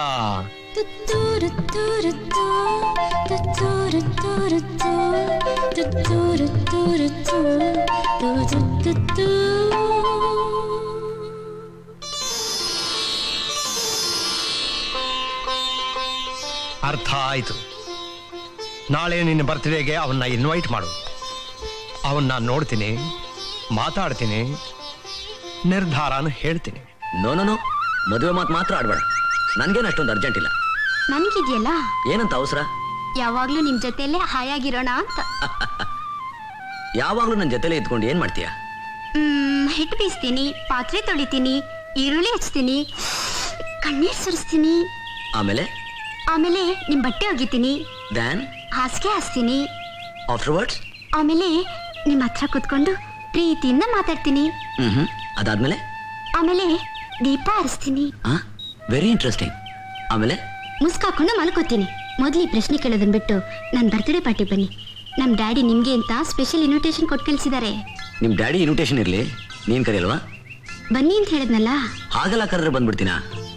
ಅರ್ಥ ಆಯ್ತು ನಾಳೆ ನಿನ್ನ ಬರ್ತ್ಡೇಗೆ ಅವನ್ನ ಇನ್ವೈಟ್ ಮಾಡು ಅವನ್ನ ನೋಡ್ತೀನಿ ಮಾತಾಡ್ತೀನಿ ನಿರ್ಧಾರನ ಹೇಳ್ತೀನಿ ನೋ ನೋ ನೋ ಮದುವೆ ಮಾತು ಮಾತ್ರ ಆಡ್ಬೇಡ ನನ್ಗೇನು ಅಷ್ಟೊಂದು ಅರ್ಜೆಂಟ್ ಇಲ್ಲ ನನ್ಗಿದ್ಯಲ್ಲ ಏನಂತ ಅವಸರ ಯಾವಾಗ್ಲೂ ನಿಮ್ ಜೊತೆಯಲ್ಲೇ ಹಾಯಾಗಿರೋಣ ಅಂತ ಯಾವಾಗ್ಲೂ ನನ್ನ ಜೊತೆಲೇ ಇದ್ಕೊಂಡು ಏನ್ ಮಾಡ್ತೀಯ ಮ್, ಹಿಟ್ಟು ಬೀಸ್ತೀನಿ ಪಾತ್ರೆ ತೊಳಿತೀನಿ ಈರುಳ್ಳಿ ಹಚ್ತೀನಿ ಕಣ್ಣೀರ್ ಸುರಿಸ್ತೀನಿ ಆಮೇಲೆ ಆಮೇಲೆ ನಿಮ್ ಬಟ್ಟೆ ಒಗಿತೀನಿ ದ್ಯಾನ್ ಹಾಸಿಗೆ ಹಾಸ್ತೀನಿ ಆಫ್ಟರ್ವರ್ಡ್ಸ್ ಆಮೇಲೆ ನಿಮ್ ಹತ್ರ ಕುತ್ಕೊಂಡು ಪ್ರೀತಿಯಿಂದ ಮಾತಾಡ್ತೀನಿ ಹ್ಮ್ ಹ್ಮ್ ಅದಾದ್ಮೇಲೆ ಆಮೇಲೆ ದೀಪ ಹರಿಸ್ತೀನಿ ಹಾ ವೆರಿ ಇಂಟ್ರೆಸ್ಟಿಂಗ್ ಆಮೇಲೆ ಮುಸ್ಕಾಕೊಂಡು ಮಲ್ಕೋತೀನಿ ಮೊದಲು ಈ ಪ್ರಶ್ನೆ ಕೇಳೋದನ್ನ ಬಿಟ್ಟು ನನ್ನ ಬರ್ತ್ಡೇ ಪಾರ್ಟಿ ಬನ್ನಿ ನಮ್ಮ ಡ್ಯಾಡಿ ನಿಮ್ಗೆ ಅಂತ ಸ್ಪೆಷಲ್ ಇನ್ವಿಟೇಷನ್ ಕೊಟ್ಟು ಕಳಿಸಿದ್ದಾರೆ ನಿಮ್ ಡ್ಯಾಡಿ ಇನ್ವಿಟೇಷನ್ ಇರ್ಲಿ ನೀನ್ ಕರೆಯಲ್ವಾ ಬನ್ನಿ ಅಂತ ಹೇಳಿದ್ನಲ್ಲ ಹಾಗಲ್ಲ ಕರೆದ್ರೆ ಬಂದ್ಬಿಡ್ತೀನಾ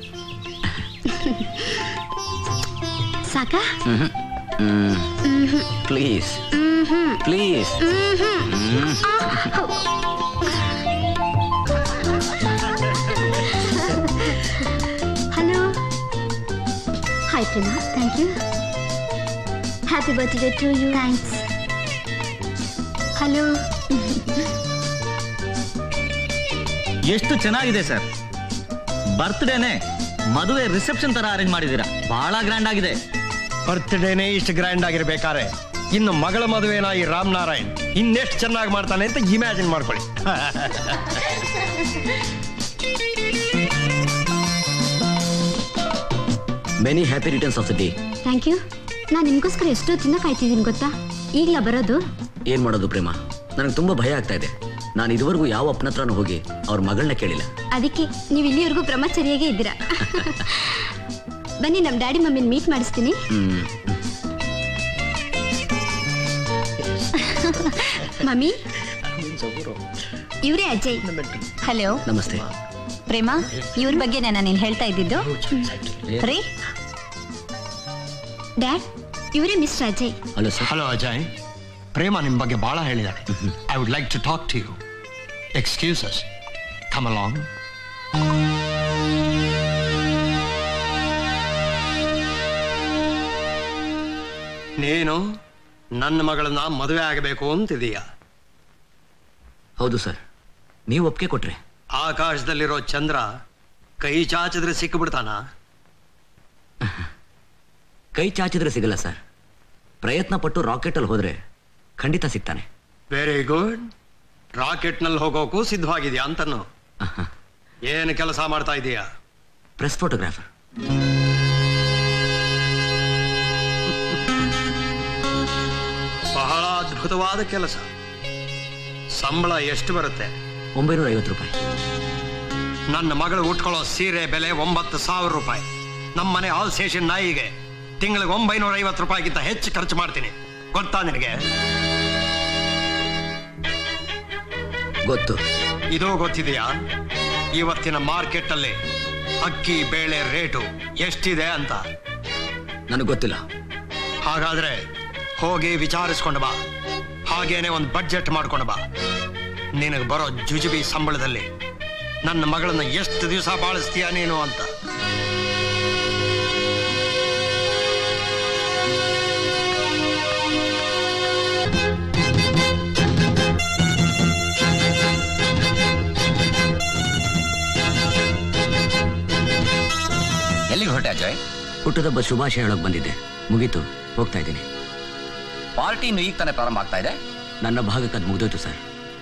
ಸಾಕಾ hmm please please hello hi Prema thank you happy birthday to you thanks hello ಎಷ್ಟು ಚೆನ್ನಾಗಿದೆ ಸರ್ ಬರ್ತ್ಡೇನೆ ಮದುವೆ ರಿಸೆಪ್ಷನ್ ತರ ಅರೇಂಜ್ ಮಾಡಿದ್ದೀರಾ ಬಹಳ ಗ್ರ್ಯಾಂಡ್ ಆಗಿದೆ ಬರ್ತ್ಡೇನೇ ಇಷ್ಟು ಗ್ರ್ಯಾಂಡ್ ಆಗಿರ್ಬೇಕಾರೆ ಇನ್ನು ಮಗಳ ಮದುವೆನ ಈ ರಾಮ್ ನಾರಾಯಣ್ ಇನ್ನೆಷ್ಟು ಚೆನ್ನಾಗಿ ಮಾಡ್ತಾನೆ ಅಂತ ಇಮ್ಯಾಜಿನ್ ಮಾಡ್ಕೊಳ್ಳಿ many happy returns of the day thank you ನಾನು ನಿಮಗೋಸ್ಕರ ಎಷ್ಟೊತ್ತಿಂದ ಕಾಯ್ತಿದ್ದೀನಿ ಗೊತ್ತಾ ಈಗಲ ಬರೋದು ಏನ್ ಮಾಡೋದು ಪ್ರೇಮ ನನಗೆ ತುಂಬಾ ಭಯ ಆಗ್ತಾ ಇದೆ ನಾನು ಇದುವರೆಗೂ ಯಾವ ಅಪ್ಪನ ಹತ್ರನೂ ಹೋಗಿ ಅವ್ರ ಮಗಳನ್ನ ಕೇಳಿಲ್ಲ ಅದಕ್ಕೆ ನೀವು ಇಲ್ಲಿವರೆಗೂ ಬ್ರಹ್ಮಚರ್ಯಾಗೇ ಇದ್ದೀರಾ ಬನ್ನಿ ನಮ್ಮ ಡ್ಯಾಡಿ ಮಮ್ಮಿನ ಮೀಟ್ ಮಾಡಿಸ್ತೀನಿ ಹ್ಮ್ ಮಮ್ಮಿ ಇವರೇ ಅಜಯ್ ಹಲೋ ನಮಸ್ತೆ ಪ್ರೇಮ ಇವ್ರ ಬಗ್ಗೆ ನಾನು ನೀನು ಹೇಳ್ತಾ ಇದ್ದಿದ್ದು ರೀ ಡ್ಯಾಡ್ ಇವರೇ mister Ajay hello sir hello Ajay Prema ನಿಮ್ಮ ಬಗ್ಗೆ ಬಹಳ ಹೇಳಿದಾಳೆ I would like to talk to you excuse us come along ನೀನು ನನ್ನ ಮಗಳನ್ನ ಮದುವೆ ಆಗಬೇಕು ಅಂತಿದೀಯ ಹೌದು ಸರ್ ನೀವು ಒಪ್ಪಿಗೆ ಕೊಟ್ರೆ ಆಕಾಶದಲ್ಲಿರೋ ಚಂದ್ರ ಕೈ ಚಾಚಿದ್ರೆ ಸಿಕ್ಕಿಬಿಡ್ತಾನ ಕೈ ಚಾಚಿದ್ರೆ ಸಿಗಲ್ಲ ಸರ್ ಪ್ರಯತ್ನ ಪಟ್ಟು ರಾಕೆಟಲ್ಲಿ ಹೋದ್ರೆ ಖಂಡಿತ ಸಿಗ್ತಾನೆ ವೆರಿ ಗುಡ್ ರಾಕೆಟ್ನಲ್ಲಿ ಹೋಗೋಕು ಸಿದ್ಧವಾಗಿದ್ಯಾ ಅಂತನು ಏನು ಕೆಲಸ ಮಾಡ್ತಾ ಇದೀಯಾ ಪ್ರೆಸ್ ಫೋಟೋಗ್ರಾಫರ್ ಬಹಳ ಅದ್ಭುತವಾದ ಕೆಲಸ ಸಂಬಳ ಎಷ್ಟು ಬರುತ್ತೆ ಒಂಬೈನೂರ ಐವತ್ತು ರೂಪಾಯಿ ನನ್ನ ಮಗಳು ಉಟ್ಕೊಳ್ಳೋ ಸೀರೆ ಬೆಲೆ ಒಂಬತ್ತು ಸಾವಿರ ರೂಪಾಯಿ ನಮ್ಮನೆ ಆಲ್ ಸ್ಟೇಷನ್ ನಾಯಿಗೆ ತಿಂಗಳಿಗೆ ಒಂಬೈನೂರ ಐವತ್ತು ರೂಪಾಯಿಗಿಂತ ಹೆಚ್ಚು ಖರ್ಚು ಮಾಡ್ತೀನಿ ಗೊತ್ತಾ ನಿನಗೆ ಗೊತ್ತು ಇದು ಗೊತ್ತಿದೆಯಾ ಇವತ್ತಿನ ಮಾರ್ಕೆಟ್ ಅಲ್ಲಿ ಅಕ್ಕಿ ಬೇಳೆ ರೇಟು ಎಷ್ಟಿದೆ ಅಂತ ನನಗೆ ಗೊತ್ತಿಲ್ಲ ಹಾಗಾದ್ರೆ ಹೋಗಿ ವಿಚಾರಿಸ್ಕೊಂಡು ಬಾ ಹಾಗೇನೆ ಒಂದು ಬಡ್ಜೆಟ್ ಮಾಡ್ಕೊಂಡು ಬಾ ನಿನಗೆ ಬರೋ ಜುಜುಬಿ ಸಂಬಳದಲ್ಲಿ ನನ್ನ ಮಗಳನ್ನ ಎಷ್ಟು ದಿವಸ ಬಾಳಿಸ್ತೀಯ ನೀನು ಅಂತ ಎಲ್ಲಿಗೆ ಹೊರಟೆ ಅಜಯ್ ಹುಟ್ಟದಬ್ಬ ಶುಭಾಶಯ ಹೇಳೋಕೆ ಬಂದಿದ್ದೆ ಮುಗೀತು ಹೋಗ್ತಾ ಇದ್ದೀನಿ ಪಾರ್ಟಿ ಇನ್ನು ಈಗ ತಾನೇ ಪ್ರಾರಂಭ ಆಗ್ತಾ ಇದೆ ನನ್ನ ಭಾಗಕ್ಕೆ ಅದು ಮುಗಿದೋಯ್ತು ಸರ್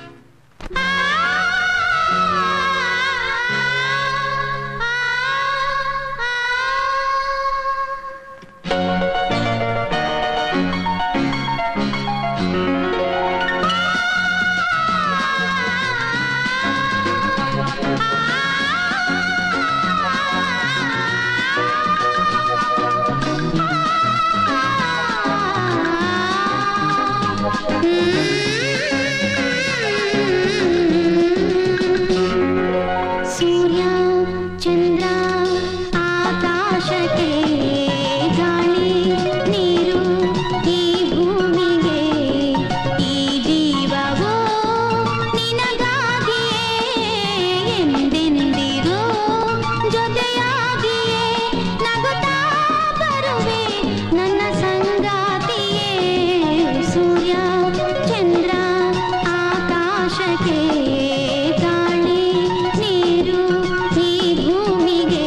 ಸೂರ್ಯ ಚಂದ್ರ ಆಕಾಶಕ್ಕೆ ಗಾಳಿ ನೀರು ಈ ಭೂಮಿಗೆ ಈ ಜೀವವೋ ನಿನಗಾಗಿಯೇ ಎಂದೆಂದಿಗೂ ಜೊತೆಯಾಗಿಯೇ ನಗುತ್ತಾ ಬರುವೆ ನನ್ನ ಸಂಗಾತಿಯೇ ಸೂರ್ಯ ಚಂದ್ರ ಆಕಾಶಕ್ಕೆ ಗಾಳಿ ನೀರು ಈ ಭೂಮಿಗೆ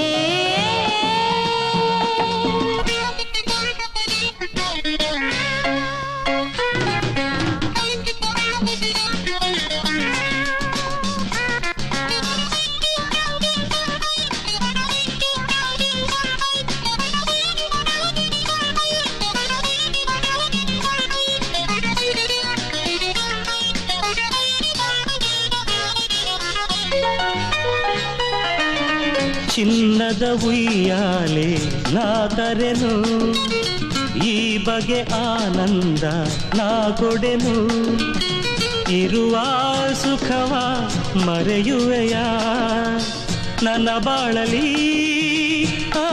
ಚಿನ್ನದ ಉಯ್ಯಾಲೆ ನಾ ಕರೆನು ಈ ಬಗೆ ಆನಂದ ನಾ ಕೊಡೆನು ಇರುವ ಸುಖವ ಮರೆಯುವೆಯ ನನ್ನ ಬಾಳಲಿ ಆ,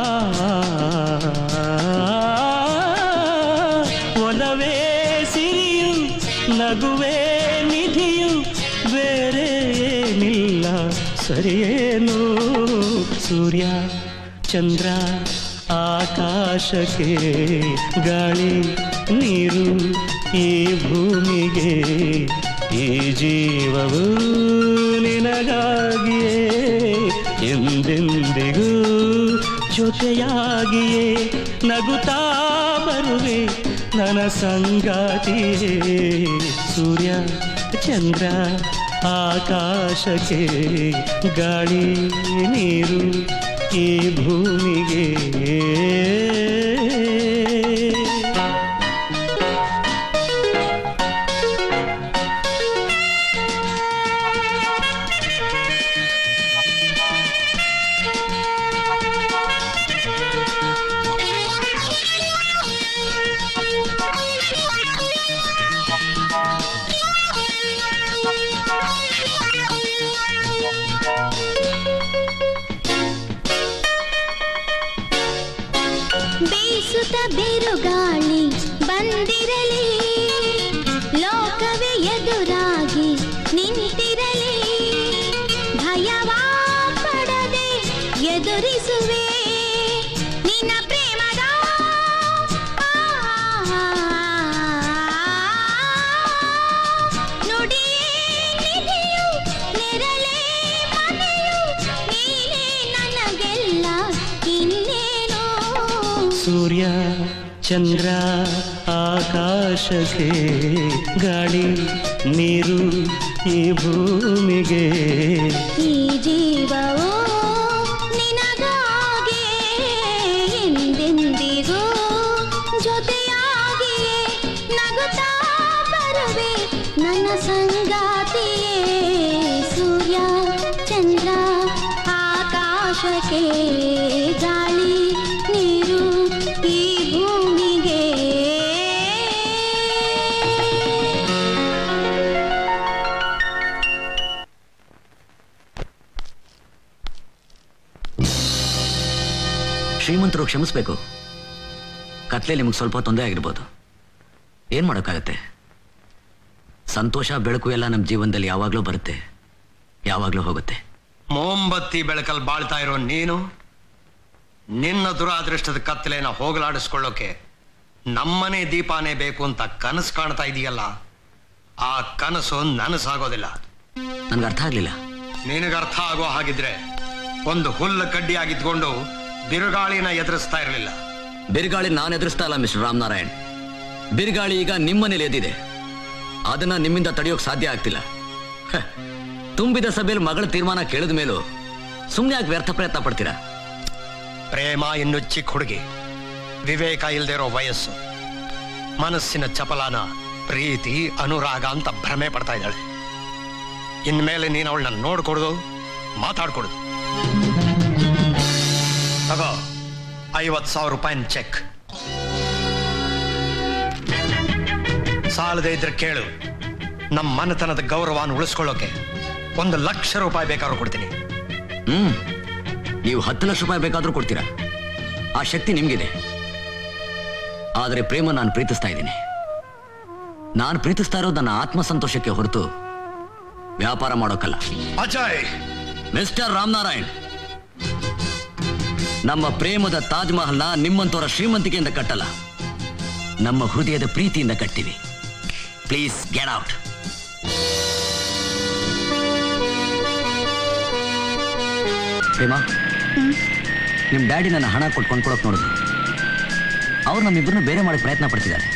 ಒಲವೇ ಸಿರಿಯು ನಗುವೆ ನಿಧಿಯು ಬೇರೆ ಏನಿಲ್ಲ ಸರಿಯೇನು ಸೂರ್ಯ ಚಂದ್ರ ಆಕಾಶಕ್ಕೆ ಗಾಳಿ ನೀರು ಈ ಭೂಮಿಗೆ ಈ ಜೀವವು ನಿನಗಾಗಿಯೇ ಎಂದೆಂದಿಗೂ ಜೊತೆಯಾಗಿಯೇ ನಗುತ್ತಾ ಬರುವೆ ನನ್ನ ಸಂಗಾತಿಯೇ ಸೂರ್ಯ ಚಂದ್ರ ಆಕಾಶಕ್ಕೆ ಗಾಳಿ ನೀರು ಈ ಭೂಮಿಗೆ ಬೀಸುತ್ತ ಬಿರುಗಾಳಿ ಬಂದಿರಲಿ ಲೋಕವೇ ಎದುರಾಗಿ ನಿಂತಿರಲಿ ಭಯವಾ ಪಡದೆ ಎದುರಿಸುವೆ ನಿನ್ನ ಪ್ರೇಮದ ನುಡಿ ಸೂರ್ಯ ಚಂದ್ರ ಆಕಾಶಕ್ಕೆ ಗಾಳಿ ನೀರು ಈ ಭೂಮಿಗೆ ಈ ಜೀವವು ನಿನಗಾಗಿ ಎಂದೆಂದಿಗೂ ಜೊತೆಯಾಗಿಯೇ ನಗುತ್ತಾ ಬರುವೆ ನನ್ನ ಸಂಗಾತಿಯೇ ಸೂರ್ಯ ಚಂದ್ರ ಆಕಾಶಕ್ಕೆ ಗಾಳಿ ನೀರು ಈ ಭೂಮಿಗೆ ಶ್ರೀಮಂತರು ಕ್ಷಮಿಸ್ಬೇಕು ಕತ್ಲೆ ನಿಮ್ಗೆ ಸ್ವಲ್ಪ ತೊಂದರೆ ಆಗಿರ್ಬೋದು ಏನ್ ಮಾಡೋಕ್ಕಾಗತ್ತೆ ಸಂತೋಷ ಬೆಳಕು ಎಲ್ಲ ನಮ್ಮ ಜೀವನದಲ್ಲಿ ಯಾವಾಗಲೂ ಬರುತ್ತೆ ಯಾವಾಗಲೂ ಹೋಗುತ್ತೆ ಮೋಂಬತ್ತಿ ಬೆಳಕಲ್ಲಿ ಬಾಳ್ತಾ ಇರೋ ನೀನು ನಿನ್ನ ದುರಾದೃಷ್ಟದ ಕತ್ತಲೆನ ಹೋಗಲಾಡಿಸ್ಕೊಳ್ಳೋಕೆ ನಮ್ಮನೆ ದೀಪಾನೇ ಬೇಕು ಅಂತ ಕನಸು ಕಾಣ್ತಾ ಇದೆಯಲ್ಲ ಆ ಕನಸು ನನಸಾಗೋದಿಲ್ಲ ನನ್ಗೆ ಅರ್ಥ ಆಗ್ಲಿಲ್ಲ ನಿನಗೆ ಅರ್ಥ ಆಗೋ ಹಾಗಿದ್ರೆ ಒಂದು ಹುಲ್ಲು ಕಡ್ಡಿಯಾಗಿದ್ಕೊಂಡು ಬಿರುಗಾಳಿನ ಎದುರಿಸ್ತಾ ಇರಲಿಲ್ಲ ಬಿರುಗಾಳಿ ನಾನು ಎದುರಿಸ್ತಾ ಇಲ್ಲ ಮಿಸ್ಟರ್ ರಾಮನಾರಾಯಣ್ ಬಿರುಗಾಳಿ ಈಗ ನಿಮ್ಮನೇಲಿ ಎದ್ದಿದೆ ಅದನ್ನ ನಿಮ್ಮಿಂದ ತಡೆಯೋಕ್ ಸಾಧ್ಯ ಆಗ್ತಿಲ್ಲ ಹ, ತುಂಬಿದ ಸಭೆಯಲ್ಲಿ ಮಗಳ ತೀರ್ಮಾನ ಕೇಳಿದ ಮೇಲೂ ಸುಮ್ಮನೆ ಯಾಕೆ ವ್ಯರ್ಥ ಪ್ರಯತ್ನ ಪಡ್ತೀರಾ ಪ್ರೇಮ ಇನ್ನು ಚಿಕ್ಕ ಹುಡುಗಿ ವಿವೇಕ ಇಲ್ದೇ ಇರೋ ವಯಸ್ಸು ಮನಸ್ಸಿನ ಚಪಲಾನ ಪ್ರೀತಿ ಅನುರಾಗ ಅಂತ ಭ್ರಮೆ ಪಡ್ತಾ ಇದ್ದಾಳೆ ಇನ್ಮೇಲೆ ನೀನು ಅವಳನ್ನ ನೋಡ್ಕೊಡುದು ಮಾತಾಡ್ಕೊಡುದು ತಗೋ ಐವತ್ ಸಾವಿರ ರೂಪಾಯಿನ ಚೆಕ್ ಸಾಲದೇ ಇದ್ರೆ ಕೇಳು ನಮ್ಮ ಮನೆತನದ ಗೌರವನ ಉಳಿಸ್ಕೊಳ್ಳೋಕೆ ಒಂದು ಲಕ್ಷ ರೂಪಾಯಿ ಬೇಕಾದ್ರೂ ಕೊಡ್ತೀನಿ ಹ್ಮ್ ನೀವು ಹತ್ತು ಲಕ್ಷ ರೂಪಾಯಿ ಬೇಕಾದ್ರೂ ಕೊಡ್ತೀರಾ ಆ ಶಕ್ತಿ ನಿಮ್ಗಿದೆ ಆದರೆ ಪ್ರೇಮ ನಾನು ಪ್ರೀತಿಸ್ತಾ ಇದ್ದೀನಿ ನಾನು ಪ್ರೀತಿಸ್ತಾ ಇರೋದು ನನ್ನ ಆತ್ಮಸಂತೋಷಕ್ಕೆ ಹೊರತು ವ್ಯಾಪಾರ ಮಾಡೋಕ್ಕಲ್ಲ ಅಜಯ್ ಮಿಸ್ಟರ್ ರಾಮನಾರಾಯಣ್ ನಮ್ಮ ಪ್ರೇಮದ ತಾಜ್ ಮಹಲ್ನ ನಿಮ್ಮಂತವರ ಶ್ರೀಮಂತಿಕೆಯಿಂದ ಕಟ್ಟಲ್ಲ ನಮ್ಮ ಹೃದಯದ ಪ್ರೀತಿಯಿಂದ ಕಟ್ತೀವಿ ಪ್ಲೀಸ್ ಗೆಟ್ ಔಟ್ ಪ್ರೇಮ ನಿಮ್ಮ ಡ್ಯಾಡಿ ನನ್ನ ಹಣ ಕೊಟ್ಟು ಕೊಂಡ್ಕೊಳಕ್ ನೋಡಿದ್ರು ಅವ್ರು ನಮ್ಮಿಬ್ಬರನ್ನು ಬೇರೆ ಮಾಡಕ್ಕೆ ಪ್ರಯತ್ನ ಪಡ್ತಿದ್ದಾರೆ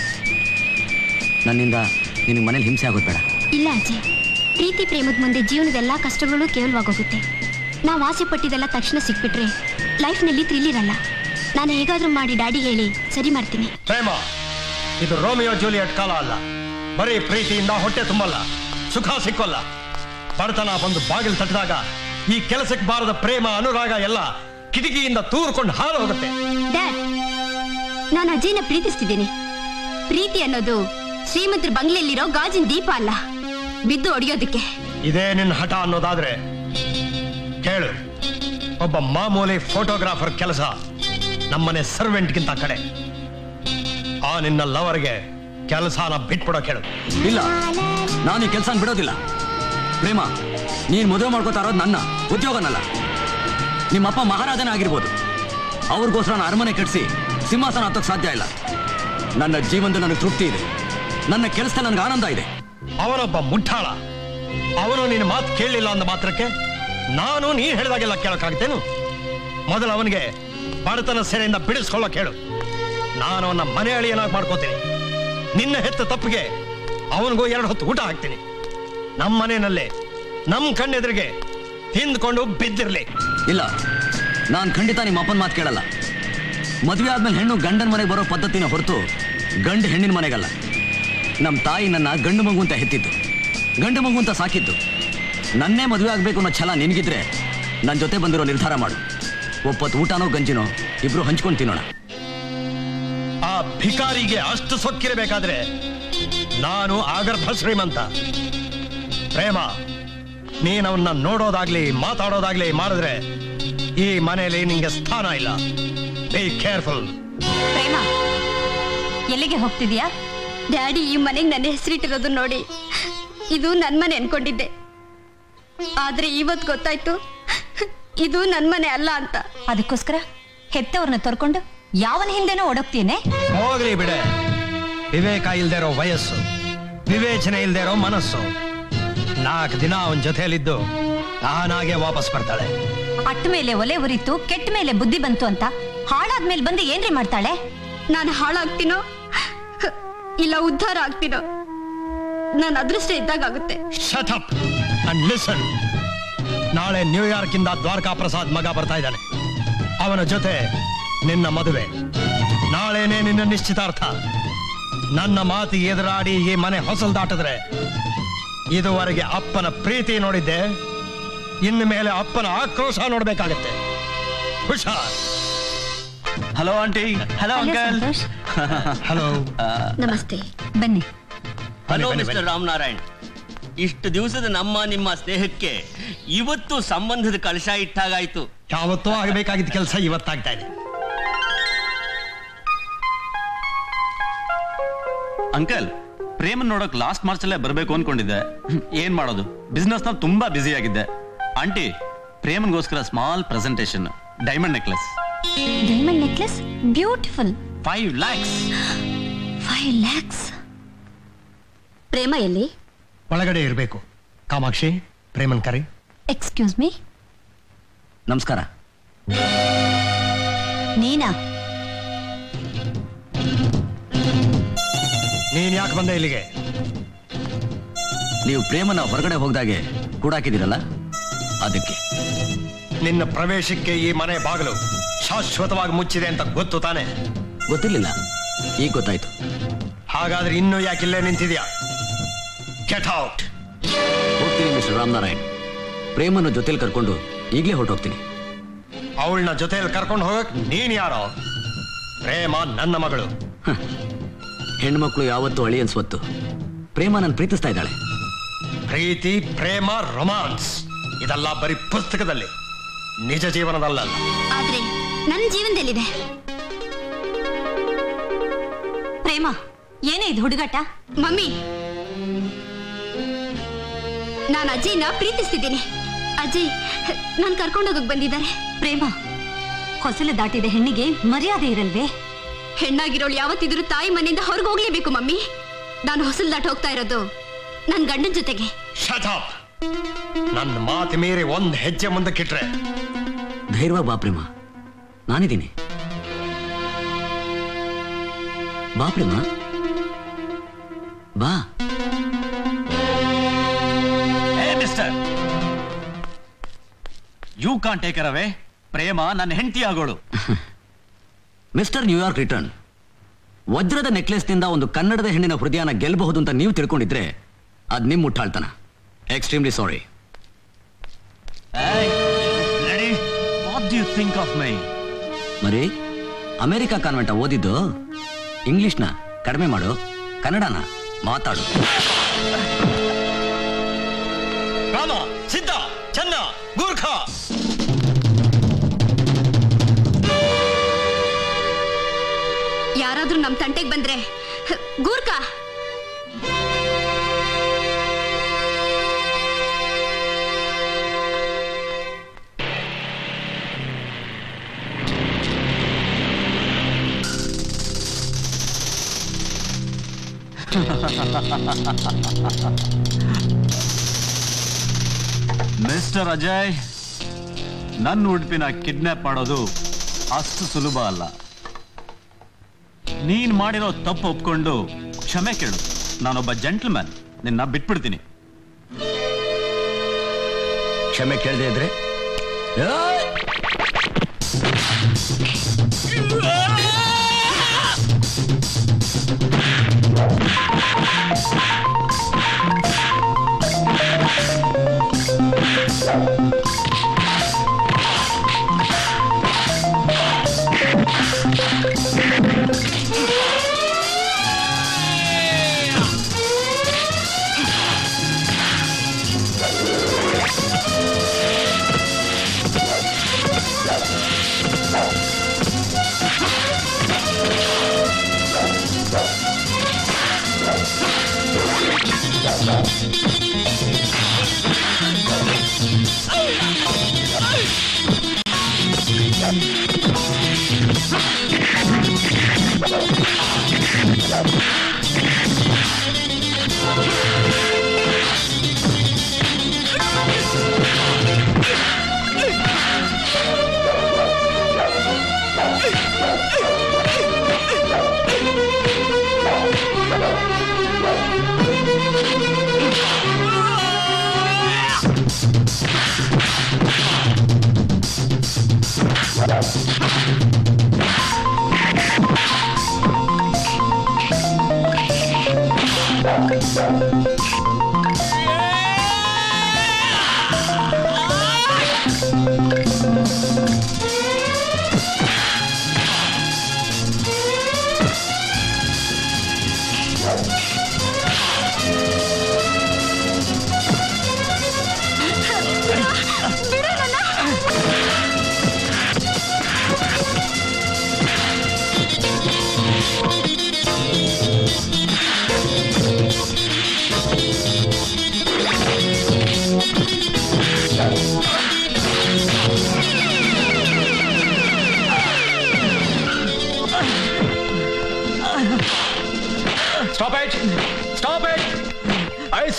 ನನ್ನಿಂದ ನಿನಗೆ ಮನೇಲಿ ಹಿಂಸೆ ಆಗೋದು ಬೇಡ ಇಲ್ಲ ಅಜ್ಜಿ ಪ್ರೀತಿ ಪ್ರೇಮದ ಮುಂದೆ ಜೀವನದ ಎಲ್ಲಾ ಕಷ್ಟಗಳು ಕೇವಲವಾಗೋಗುತ್ತೆ ನಾವು ಆಸೆ ಪಟ್ಟಿದ್ದೆಲ್ಲ ತಕ್ಷಣ ಸಿಕ್ಬಿಟ್ರೆ ಲೈಫ್ನಲ್ಲಿ ಥ್ರಿಲ್ ಇರಲ್ಲ ನಾನು ಹೇಗಾದ್ರೂ ಮಾಡಿ ಡ್ಯಾಡಿ ಹೇಳಿ ಸರಿ ಮಾಡ್ತೀನಿ ಪ್ರೇಮ ಇದು ರೋಮಿಯೋ ಜೂಲಿಯಟ್ ಕಾಲ ಅಲ್ಲ ಬರೀ ಪ್ರೀತಿಯಿಂದ ಹೊಟ್ಟೆ ತುಂಬಲ್ಲ ಸುಖ ಸಿಕ್ಕೋಲ್ಲ ಬಡತನ ಬಂದು ಬಾಗಿಲು ತಟ್ಟಿದಾಗ ಈ ಕೆಲಸಕ್ಕೆ ಬಾರದ ಪ್ರೇಮ ಅನುರಾಗ ಎಲ್ಲ ಕಿಟಕಿಯಿಂದ ತೂರ್ಕೊಂಡು ಹಾರು ಹೋಗುತ್ತೆ ಡ್ಯಾಡ್ ನಾನು ಅಜ್ಜಿನ ಪ್ರೀತಿಸ್ತಿದ್ದೀನಿ ಪ್ರೀತಿ ಅನ್ನೋದು ಶ್ರೀಮಂತರ ಬಂಗ್ಲೆಯಲ್ಲಿರೋ ಗಾಜಿನ ದೀಪ ಅಲ್ಲ ಬಿದ್ದು ಒಡೆಯೋದಕ್ಕೆ ಇದೇ ನಿನ್ನ ಹಠ ಅನ್ನೋದಾದ್ರೆ ಕೇಳು ಒಬ್ಬ ಮಾಮೂಲಿ ಫೋಟೋಗ್ರಾಫರ್ ಕೆಲಸ ನಮ್ಮನೆ ಸರ್ವೆಂಟ್ಗಿಂತ ಕಡೆ ಆ ನಿನ್ನ ಲವರ್ಗೆ ಕೆಲಸನ ಬಿಟ್ಬಿಡೋ ಕೇಳು ಇಲ್ಲ ನಾನು ಈ ಕೆಲಸ ಬಿಡೋದಿಲ್ಲ ಪ್ರೇಮ ನೀನು ಮದುವೆ ಮಾಡ್ಕೋತಾ ಇರೋದು ನನ್ನ ಉದ್ಯೋಗನಲ್ಲ ನಿಮ್ಮಪ್ಪ ಮಹಾರಾಜನೇ ಆಗಿರ್ಬೋದು ಅವ್ರಿಗೋಸ್ಕರ ನಾನು ಅರಮನೆ ಕಟ್ಟಿಸಿ ಸಿಂಹಾಸನ ಹತ್ತೋಕ್ ಸಾಧ್ಯ ಇಲ್ಲ ನನ್ನ ಜೀವನದಲ್ಲಿ ನನಗೆ ತೃಪ್ತಿ ಇದೆ ನನ್ನ ಕೆಲಸದಲ್ಲಿ ನನಗೆ ಆನಂದ ಇದೆ ಅವನೊಬ್ಬ ಮುಠಾಳ ಅವನು ನಿನ್ನ ಮಾತು ಕೇಳಲಿಲ್ಲ ಅಂದ ಮಾತ್ರಕ್ಕೆ ನಾನು ನೀ ಹೇಳಿದಾಗೆಲ್ಲ ಕೇಳಕ್ಕಾಗ್ತೇನು ಮೊದಲು ಅವನಿಗೆ ಬಡತನ ಸೆರೆಯಿಂದ ಬಿಡಿಸ್ಕೊಳ್ಳೋಕೆ ಹೇಳು ನಾನು ಅವನ ಮನೆ ಅಳಿಯನಾಗಿ ಮಾಡ್ಕೋತೀನಿ ನಿನ್ನ ಹೆತ್ತ ತಪ್ಪಿಗೆ ಅವನಿಗೂ ಎರಡು ಹೊತ್ತು ಊಟ ಹಾಕ್ತೀನಿ ನಮ್ಮ ಮನೆಯಲ್ಲೇ ನಮ್ಮ ಕಣ್ಣೆದುರಿಗೆ ತಿಂದ್ಕೊಂಡು ಬಿದ್ದಿರ್ಲಿ ಇಲ್ಲ ನಾನು ಖಂಡಿತ ನಿಮ್ಮ ಅಪ್ಪನ ಮಾತು ಕೇಳಲ್ಲ ಮದುವೆ ಆದ್ಮೇಲೆ ಹೆಣ್ಣು ಗಂಡನ ಮನೆಗೆ ಬರೋ ಪದ್ಧತಿನ ಹೊರತು ಗಂಡು ಹೆಣ್ಣಿನ ಮನೆಗಲ್ಲ ನಮ್ಮ ತಾಯಿ ನನ್ನ ಗಂಡು ಮಗು ಅಂತ ಹೆತ್ತಿದ್ದು ಗಂಡು ಮಗು ಅಂತ ಸಾಕಿದ್ದು ನನ್ನೇ ಮದುವೆ ಆಗಬೇಕು ಅನ್ನೋ ಛಲ ನಿನಗಿದ್ರೆ ನನ್ನ ಜೊತೆ ಬಂದಿರೋ ನಿರ್ಧಾರ ಮಾಡು ಒಪ್ಪತ್ತು ಊಟನೋ ಗಂಜಿನೋ ಇಬ್ರು ಹಂಚ್ಕೊಂಡು ತಿನ್ನೋಣ ಆ ಭಿಕಾರಿಗೆ ಅಷ್ಟು ಸೊಕ್ಕಿರಬೇಕಾದ್ರೆ ನಾನು ಆಗರ್ಭ ಶ್ರೀಮಂತ ಪ್ರೇಮ ನೀನವನ್ನ ನೋಡೋದಾಗ್ಲಿ ಮಾತಾಡೋದಾಗ್ಲಿ ಮಾಡಿದ್ರೆ ಈ ಮನೆಯಲ್ಲಿ ನಿಂಗೆ ಸ್ಥಾನ ಇಲ್ಲ ಬಿ ಕೇರ್ಫುಲ್ ಪ್ರೇಮ ಎಲ್ಲಿಗೆ ಹೋಗ್ತಿದ್ಯಾ ಡ್ಯಾಡಿ ಈ ಮನೆಗೆ ನನ್ನ ಹೆಸರಿಟ್ಟಿರೋದು ನೋಡಿ ಇದು ನನ್ನ ಮನೆ ಅನ್ಕೊಂಡಿದ್ದೆ ಆದ್ರೆ ಇವತ್ತು ಗೊತ್ತಾಯ್ತು ಇದು ನನ್ನ ಮನೆ ಅಲ್ಲ ಅಂತ ಅದಕ್ಕೋಸ್ಕರ ಹೆತ್ತವ್ರನ್ನ ತೊರ್ಕೊಂಡು ಯಾವನ ಹಿಂದೆನೋ ಓಡೋಗ್ತೀಯನೆ ಹೋಗ್ಲಿ ಬಿಡೆ ವಿವೇಕ ಇಲ್ದೇ ಇರೋ ವಯಸ್ಸು ವಿವೇಚನೆ ಇಲ್ದೇ ಇರೋ ಮನಸ್ಸು ನಾಲ್ಕು ದಿನ ಅವನ ಜೊತೆಯಲ್ಲಿದ್ದು ತಾನಾಗೆ ವಾಪಸ್ ಬರ್ತಾಳೆ ಅಟ್ಟ ಮೇಲೆ ಒಲೆ ಉರಿತು ಕೆಟ್ಟ ಮೇಲೆ ಬುದ್ಧಿ ಬಂತು ಅಂತ ಹಾಳಾದ್ಮೇಲೆ ಬಂದು ಏನ್ರಿ ಮಾಡ್ತಾಳೆ ನಾನು ಹಾಳಾಗ್ತೀನೋ ಇಲ್ಲ ಉದ್ಧಾರ ಆಗ್ತೀನೋ ನಾನು ಅದೃಷ್ಟ ಇದ್ದಾಗುತ್ತೆ ಶಟ್ ಅಪ್ ಅಂಡ್ ಲಿಸನ್ ನಾಳೆ ನ್ಯೂಯಾರ್ಕ್ ಇಂದ ದ್ವಾರಕಾ ಪ್ರಸಾದ್ ಮಗ ಬರ್ತಾ ಇದ್ದಾನೆ ಅವನ ಜೊತೆ ನಿನ್ನ ಮದುವೆ ನಾಳೆನೇ ನಿನ್ನ ನಿಶ್ಚಿತಾರ್ಥ ನನ್ನ ಮಾತಿಗೆ ಎದುರಾಡಿ ಈ ಮನೆ ಹೊಸಲ್ ದಾಟಿದ್ರೆ ಇದುವರೆಗೆ ಅಪ್ಪನ ಪ್ರೀತಿ ನೋಡಿದ್ದೆ ಇನ್ನು ಮೇಲೆ ಅಪ್ಪನ ಆಕ್ರೋಶ ನೋಡ್ಬೇಕಾಗತ್ತೆ ಹುಷಾರ್ ಹಲೋ ಆಂಟಿ ಹಲೋ ಅಲ್ಲೇ ಅಂಕಲ್ ಸಂತೋಷ್ ಹಲೋ ನಮಸ್ತೆ ಬನ್ನಿ ಹಲೋ ಬನ್ನಿ, ಮಿಸ್ಟರ್ ಬನ್ನಿ. ರಾಮನಾರಾಯಣ್ ಇಷ್ಟು ದಿವಸದ ನಮ್ಮ ನಿಮ್ಮ ಸ್ನೇಹಕ್ಕೆ ಇವತ್ತು ಸಂಬಂಧದ ಕಲಶ ಇಟ್ಟಾಗಾಯ್ತು ಯಾವತ್ತೂ ಆಗಬೇಕಾಗಿದ್ದ ಕೆಲಸ ಇವತ್ತಾಗ್ತಾ ಇದೆ ಅಂಕಲ್ ಪ್ರೇಮನ್ ನೋಡಕ್ ಲಾಸ್ಟ್ ಮಾರ್ಚ್ ಅಲ್ಲೇ ಬರ್ಬೇಕು ಅನ್ಕೊಂಡಿದ್ದೆ ಏನ್ ಮಾಡೋದು ಬಿಸ್ನೆಸ್ ನಲ್ಲಿ ತುಂಬಾ ಬ್ಯುಸಿ ಆಗಿದ್ದೆ ಆಂಟಿ ಪ್ರೇಮನ್ಗೋಸ್ಕರ small presentation diamond necklace diamond necklace beautiful five lakhs five lakhs Prema ಎಲ್ಲಿ ಒಳಗಡೆ ಇರಬೇಕು ಕಾಮಾಕ್ಷಿ ಪ್ರೇಮನ್ ಕರಿ ಎಕ್ಸ್ಕ್ಯೂಸ್ ಮೀ ನಮಸ್ಕಾರ ನೀನಾ ನೀನ್ ಯಾಕೆ ಬಂದೆ ಇಲ್ಲಿಗೆ ನೀವು ಪ್ರೇಮನ ಹೊರಗಡೆ ಹೋಗ್ದಾಗೆ ಕೂಡಾಕಿದ್ದೀರಲ್ಲ ಅದಕ್ಕೆ ನಿನ್ನ ಪ್ರವೇಶಕ್ಕೆ ಈ ಮನೆ ಬಾಗಿಲು ಶಾಶ್ವತವಾಗಿ ಮುಚ್ಚಿದೆ ಅಂತ ಗೊತ್ತು ತಾನೆ ಗೊತ್ತಿರ್ಲಿಲ್ಲ ಈಗ ಗೊತ್ತಾಯ್ತು ಹಾಗಾದ್ರೆ ಇನ್ನೂ ಯಾಕೆ ಇಲ್ಲೇ ನಿಂತಿದ್ಯಾ ಗೆಟ್ ಔಟ್ ಹೋಗ್ತೀನಿ ಮಿಸ್ಟರ್ ರಾಮನಾರಾಯಣ್ ಪ್ರೇಮನ ಜೊತೆಲಿ ಕರ್ಕೊಂಡು ಈಗಲೇ ಹೊರಟೋಗ್ತೀನಿ ಅವಳನ್ನ ಜೊತೆಯಲ್ಲಿ ಕರ್ಕೊಂಡು ಹೋಗಕ್ ನೀನ್ ಯಾರೋ ಪ್ರೇಮ ನನ್ನ ಮಗಳು ಹೆಣ್ಮಕ್ಳು ಯಾವತ್ತೂ ಅಳಿ ಅನ್ಸ್ವತ್ತು ಪ್ರೇಮ ನನ್ನ ಪ್ರೀತಿಸ್ತಾ ಇದ್ದಾಳೆ ಪ್ರೀತಿ ಪ್ರೇಮ ರೊಮಾನ್ಸ್ ಇದೆಲ್ಲ ಬರೀ ಪುಸ್ತಕದಲ್ಲಿ ನಿಜ ಜೀವನದಲ್ಲ ಆದ್ರೆ ನನ್ನ ಜೀವನದಲ್ಲಿದೆ ಪ್ರೇಮ ಏನೇ ಇದು ಹುಡುಗಾಟ ಮಮ್ಮಿ ನಾನು ಅಜಯ್ನ ಪ್ರೀತಿಸ್ತಿದ್ದೀನಿ ಅಜಯ್ ನಾನು ಕರ್ಕೊಂಡೋಗಕ್ ಬಂದಿದ್ದಾರೆ ಪ್ರೇಮ ಹೊಸಲು ದಾಟಿದ ಹೆಣ್ಣಿಗೆ ಮರ್ಯಾದೆ ಇರಲ್ವೇ ಹೆಣ್ಣಾಗಿರೋಳು ಯಾವತ್ತಿದ್ರು ತಾಯಿ ಮನೆಯಿಂದ ಹೊರಗೆ ಹೋಗ್ಲೇಬೇಕು ಮಮ್ಮಿ ನಾನು ಹೊಸಲ್ ದಾಟ ಹೋಗ್ತಾ ಇರೋದು ನನ್ನ ಗಂಡನ ಜೊತೆಗೆ ಶಟಾಪ್ ನನ್ನ ಮಾತು ಮೀರಿ ಒಂದ್ ಹೆಜ್ಜೆ ಮುಂದಕ್ಕಿಟ್ರೆ ಧೈರ್ಯವಾಗಿ ಬಾ ಪ್ರೇಮ ನಾನಿದ್ದೀನಿ ಬಾ ಪ್ರೇಮ ಬಾ hey mister you can't take away Prema ನನ್ನ ಹೆಂಡತಿ ಆಗೋಳು ಮಿಸ್ಟರ್ ನ್ಯೂಯಾರ್ಕ್ ರಿಟರ್ನ್ ವಜ್ರದ ನೆಕ್ಲೆಸ್ನಿಂದ ಒಂದು ಕನ್ನಡದ ಹೆಣ್ಣಿನ ಹೃದಯನ ಗೆಲ್ಲಬಹುದು ಅಂತ ನೀವು ತಿಳ್ಕೊಂಡಿದ್ರೆ ಅದ್ ನಿಮ್ ಮುಟ್ಟಾಳ್ತನ extremely sorry what do you think of my ಮರಿ ಅಮೆರಿಕ ಕಾನ್ವೆಂಟ ಓದಿದ್ದು ಇಂಗ್ಲಿಷ್ನ ಕಡಿಮೆ ಮಾಡು ಕನ್ನಡನ ಮಾತಾಡು ರಾಮ ಸಿದ್ಧ ಚೆನ್ನ ಗೂರ್ಖ ಯಾರಾದ್ರೂ ನಮ್ ತಂಟೆಗೆ ಬಂದ್ರೆ ಹ, ಗೂರ್ಖಾ ಮಿಸ್ಟರ್ ಅಜಯ್ ನನ್ನ ಉಡುಪಿನ ಕಿಡ್ನಾಪ್ ಮಾಡೋದು ಅಷ್ಟು ಸುಲಭ ಅಲ್ಲ ನೀನ್ ಮಾಡಿರೋ ತಪ್ಪು ಒಪ್ಕೊಂಡು ಕ್ಷಮೆ ಕೇಳು ನಾನೊಬ್ಬ ಜೆಂಟ್ಲ್ಮ್ಯಾನ್ ನಿನ್ನ ಬಿಟ್ಬಿಡ್ತೀನಿ ಕ್ಷಮೆ ಕೇಳದೆ ಇದ್ರೆ ಏಯ್!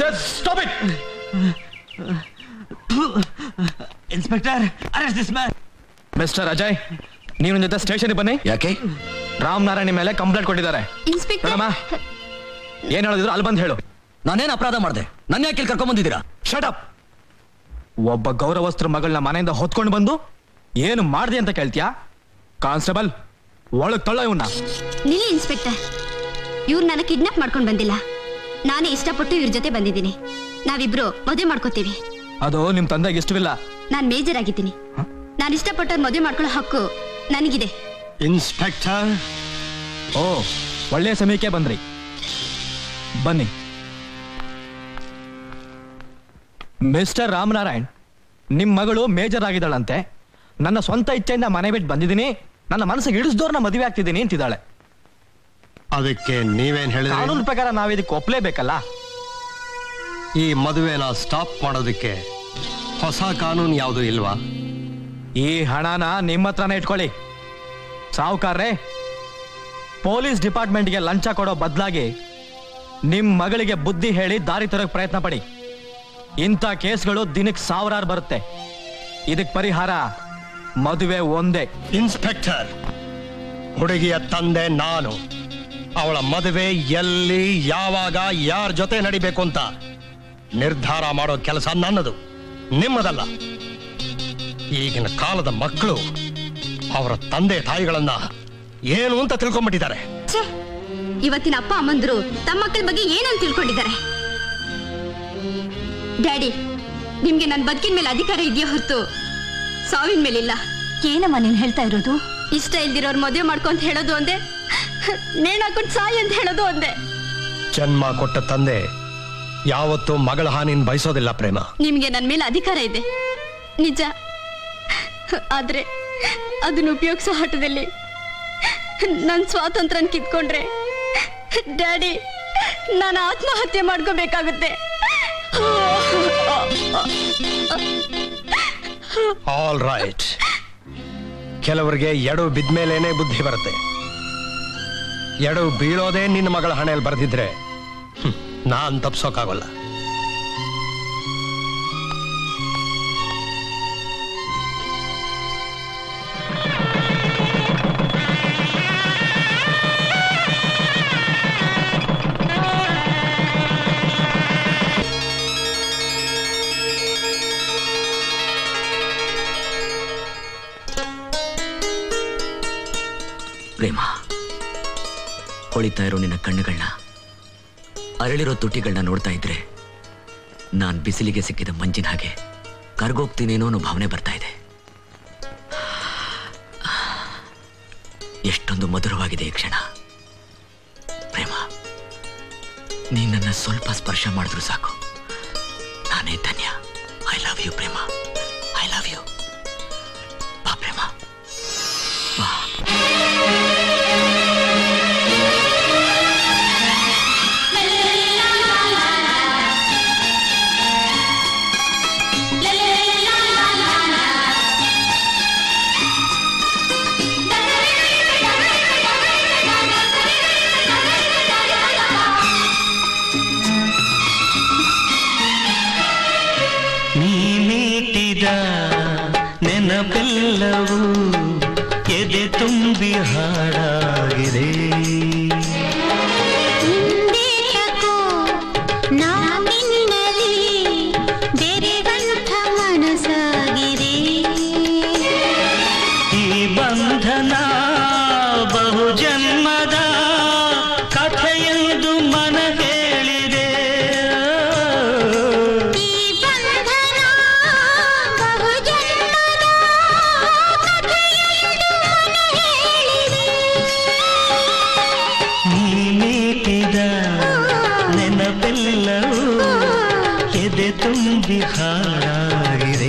Mister stop it inspector arrest this man mister Ajay ನೀವು ನನ್ನ ಜೊತೆ ಸ್ಟೇಷನ್ಗೆ ಬನ್ನಿ ಯಾಕೆ ರಾಮನಾರಾಯಣ್ ಮೇಲೆ ಕಂಪ್ಲೇಂಟ್ ಕೊಟ್ಟಿದ್ದಾರೆ ಇನ್ಸ್ಪೆಕ್ಟರ್ ನೋಡಮ್ಮ ಏನ್ ಹೇಳಿದ್ರು ಅಲ್ಲಿ ಬಂದು ಹೇಳು ನಾನೇನು ಅಪರಾಧ ಮಾಡಿದೆ ನನ್ನ ಯಾಕೆ ಇಲ್ಲಿ ಕರ್ಕೊಂಡ್ ಬಂದಿದ್ದೀರಾ ಶಟ್ ಅಪ್ ಒಬ್ಬ ಗೌರವಸ್ತ್ರ ಮಗಳನ್ನ ಮನೆಯಿಂದ ಹೊತ್ಕೊಂಡು ಬಂದು ಏನು ಮಾಡ್ದೆ ಅಂತ ಕೇಳ್ತೀಯಾ ಕಾನ್ಸ್ಟೇಬಲ್ ಒಳಗ್ ತಳ್ಳ ಇವನ್ನ ನಿಲ್ಲಿ ಇನ್ಸ್ಪೆಕ್ಟರ್ ಇವ್ರು ನನ್ನ ಕಿಡ್ನಾಪ್ ಮಾಡ್ಕೊಂಡು ಬಂದಿಲ್ಲ ನಾನೇ ಇಷ್ಟಪಟ್ಟು ಇವ್ರ ಜೊತೆ ಬಂದಿದ್ದೀನಿ ನಾವಿಬ್ರು ಮದುವೆ ಮಾಡ್ಕೋತೀವಿ ಅದು ನಿಮ್ ತಂದೆಗೆ ಇಷ್ಟವಿಲ್ಲ ನಾನು ಮೇಜರ್ ಆಗಿದ್ದೀನಿ ನಾನು ಇಷ್ಟಪಟ್ಟವ್ರು ಮದುವೆ ಮಾಡ್ಕೊಳ್ಳೋ ಹಕ್ಕು ನನಗಿದೆ ಇನ್ಸ್ಪೆಕ್ಟರ್ ಓ ಒಳ್ಳೆಯ ಸಮಯಕ್ಕೆ ಬಂದ್ರಿ ಬನ್ನಿ ಮಿಸ್ಟರ್ ರಾಮನಾರಾಯಣ್ ನಿಮ್ ಮಗಳು ಮೇಜರ್ ಆಗಿದ್ದಾಳಂತೆ ನನ್ನ ಸ್ವಂತ ಇಚ್ಛೆಯಿಂದ ಮನೆ ಬಿಟ್ಟು ಬಂದಿದ್ದೀನಿ ನನ್ನ ಮನಸ್ಸಿಗೆ ಇಳಿಸ್ದೋರ್ನ ಮದುವೆ ಆಗ್ತಿದ್ದೀನಿ ಅಂತಿದ್ದಾಳೆ ಅದಕ್ಕೆ ನೀವೇನ್ ಹೇಳಿದ್ರಿ ಕಾನೂನು ಪ್ರಕಾರ ನಾವ್ ಇದಕ್ಕೆ ಒಪ್ಲೇಬೇಕಲ್ಲ ಈ ಮದುವೆನ ಸ್ಟಾಪ್ ಮಾಡೋದಕ್ಕೆ ಹೊಸ ಕಾನೂನು ಯಾವುದು ಇಲ್ವಾ ಈ ಹಣನ ನಿಮ್ಮ ಹತ್ರನೇ ಇಟ್ಕೊಳ್ಳಿ ಸಾವುಕಾರ್ರೆ ಪೊಲೀಸ್ ಡಿಪಾರ್ಟ್ಮೆಂಟ್ಗೆ ಲಂಚ ಕೊಡೋ ಬದಲಾಗಿ ನಿಮ್ ಮಗಳಿಗೆ ಬುದ್ಧಿ ಹೇಳಿ ದಾರಿ ತರೋಕ್ ಪ್ರಯತ್ನ ಪಡಿ ಇಂಥ ಕೇಸ್ಗಳು ದಿನಕ್ಕೆ ಸಾವಿರಾರು ಬರುತ್ತೆ ಇದಕ್ ಪರಿಹಾರ ಮದುವೆ ಒಂದೇ ಇನ್ಸ್ಪೆಕ್ಟರ್ ಹುಡುಗಿಯ ತಂದೆ ನಾನು ಅವಳ ಮದುವೆ ಎಲ್ಲಿ ಯಾವಾಗ ಯಾರ ಜೊತೆ ನಡಿಬೇಕು ಅಂತ ನಿರ್ಧಾರ ಮಾಡೋ ಕೆಲಸ ನನ್ನದು ನಿಮ್ಮದಲ್ಲ ಈಗಿನ ಕಾಲದ ಮಕ್ಕಳು ಅವರ ತಂದೆ ತಾಯಿಗಳನ್ನ ಏನು ಅಂತ ತಿಳ್ಕೊಂಡ್ಬಿಟ್ಟಿದ್ದಾರೆ ಛೇ ಇವತ್ತಿನ ಅಪ್ಪ ಅಮ್ಮಂದ್ರು ತಮ್ಮ ಮಕ್ಕಳ ಬಗ್ಗೆ ಏನಂತ ತಿಳ್ಕೊಂಡಿದ್ದಾರೆ ಡ್ಯಾಡಿ ನಿಮ್ಗೆ ನನ್ನ ಬದುಕಿನ ಮೇಲೆ ಅಧಿಕಾರ ಇದೆಯೋ ಹೊರತು ಸಾವಿನ ಮೇಲಿಲ್ಲ ಏನಮ್ಮ ನೀನ್ ಹೇಳ್ತಾ ಇರೋದು ಇಷ್ಟ ಇಲ್ದಿರೋರ್ ಮದುವೆ ಮಾಡ್ಕೊ ಅಂತ ಹೇಳೋದು ಒಂದೇ ನೇಣ್ ಹಾಕೊಂಡು ಸಾಯಿ ಅಂತ ಹೇಳೋದು ಒಂದೇ ಜನ್ಮ ಕೊಟ್ಟ ತಂದೆ ಯಾವತ್ತೂ ಮಗಳ ಹಾನಿನ ಬಯಸೋದಿಲ್ಲ ಪ್ರೇಮ ನಿಮ್ಗೆ ನನ್ನ ಮೇಲೆ ಅಧಿಕಾರ ಇದೆ ನಿಜ ಆದ್ರೆ ಅದನ್ನ ಉಪಯೋಗಿಸೋ ಹಠದಲ್ಲಿ ನನ್ನ ಸ್ವಾತಂತ್ರ್ಯನ ಕಿತ್ಕೊಂಡ್ರೆ ಡ್ಯಾಡಿ ನಾನು ಆತ್ಮಹತ್ಯೆ ಮಾಡ್ಕೋಬೇಕಾಗುತ್ತೆ ಆಲ್ ರೈಟ್ ಕೆಲವರಿಗೆ ಎಡವು ಬಿದ್ಮೇಲೇನೆ ಬುದ್ಧಿ ಬರುತ್ತೆ ಎಡವು ಬೀಳೋದೇ ನಿನ್ನ ಮಗಳ ಹಣೆಯಲ್ಲಿ ಬರೆದಿದ್ರೆ ನಾನ್ ತಪ್ಸೋಕ್ಕಾಗಲ್ಲ ಪ್ರೇಮ ಹೊಳಿತಾ ಇರೋ ನಿನ್ನ ಕಣ್ಣುಗಳನ್ನ ಅರಳಿರೋ ತುಟಿಗಳನ್ನ ನೋಡ್ತಾ ಇದ್ರೆ ನಾನ್ ಬಿಸಿಲಿಗೆ ಸಿಕ್ಕಿದ ಮಂಜಿನ ಹಾಗೆ ಕರ್ಗೋಗ್ತೀನೇನೋ ಅನ್ನೋ ಭಾವನೆ ಬರ್ತಾ ಇದೆ ಎಷ್ಟೊಂದು ಮಧುರವಾಗಿದೆ ಈ ಕ್ಷಣ ಪ್ರೇಮ ನೀನ್ ನನ್ನ ಸ್ವಲ್ಪ ಸ್ಪರ್ಶ ಮಾಡಿದ್ರು ಸಾಕು ನಾನೇ ಧನ್ಯ I love you Prema I love you ಬಾ ಪ್ರೇಮ ಬಾ ನೀ ಮೀಟಿದ ನೆನಪೆಲ್ಲವೂ ಎದೆ ತುಂಬಿ ಹಾಡಾಗಿದೆ ಹಿಂದೇಟಕೋ ನಾನಿನ್ನಲಿ ಬೆರೆವಂಥ ಮನಸ್ಸಾಗಿದೆ ಈ ಬಂಧನ ಬಹು ಜನ್ಮದ ಕಥೆಯೆಂದು ಮನ ಹೇಳಿದೆ ಈ ಬಂಧನ ಬಹು ಜನ್ಮದ ಕಥೆಯೆಂದು ಮನ ಹೇಳಿದೆ. ನೀ ಮೀಟಿದ ನೆನಪೆಲ್ಲವೂ ಎದೆ ತುಂಬಿ ಹಾಡಾಗಿದೆ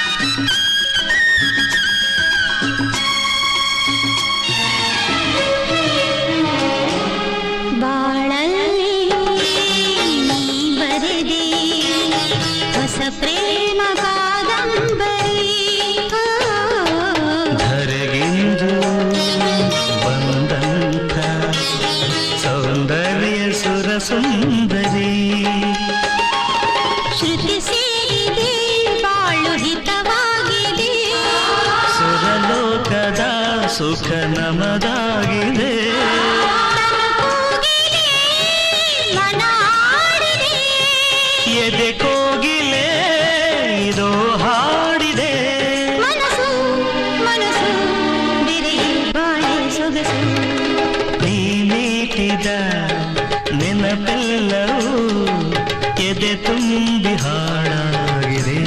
ಿ ಸುಂದರಿ ಶ್ರುತಿ ಸೇರಿದೆ ಬಾಳು ಹಿತವಾಗಿದೆ ಸುರಲೋಕದ ಸುಖ ನಮದಾಗಿದೆ ಕೂಗಿಲೆ ಮನ ಆಡಿದೆ ಎದೆ ಕೋಗಿಲೆ ಇದು ಹಾಡಿದೆ ಮನಸ್ಸು ಮನಸ್ಸು ಬೆರೆಯಿ ಬಾಳೆ ಸೊಗಸು ನೀ ನೀಟಿದ ನೆನಪೆಲ್ಲವೂ ಎದೆ ತುಂಬಿ ಹಾಡಾಗಿದೆ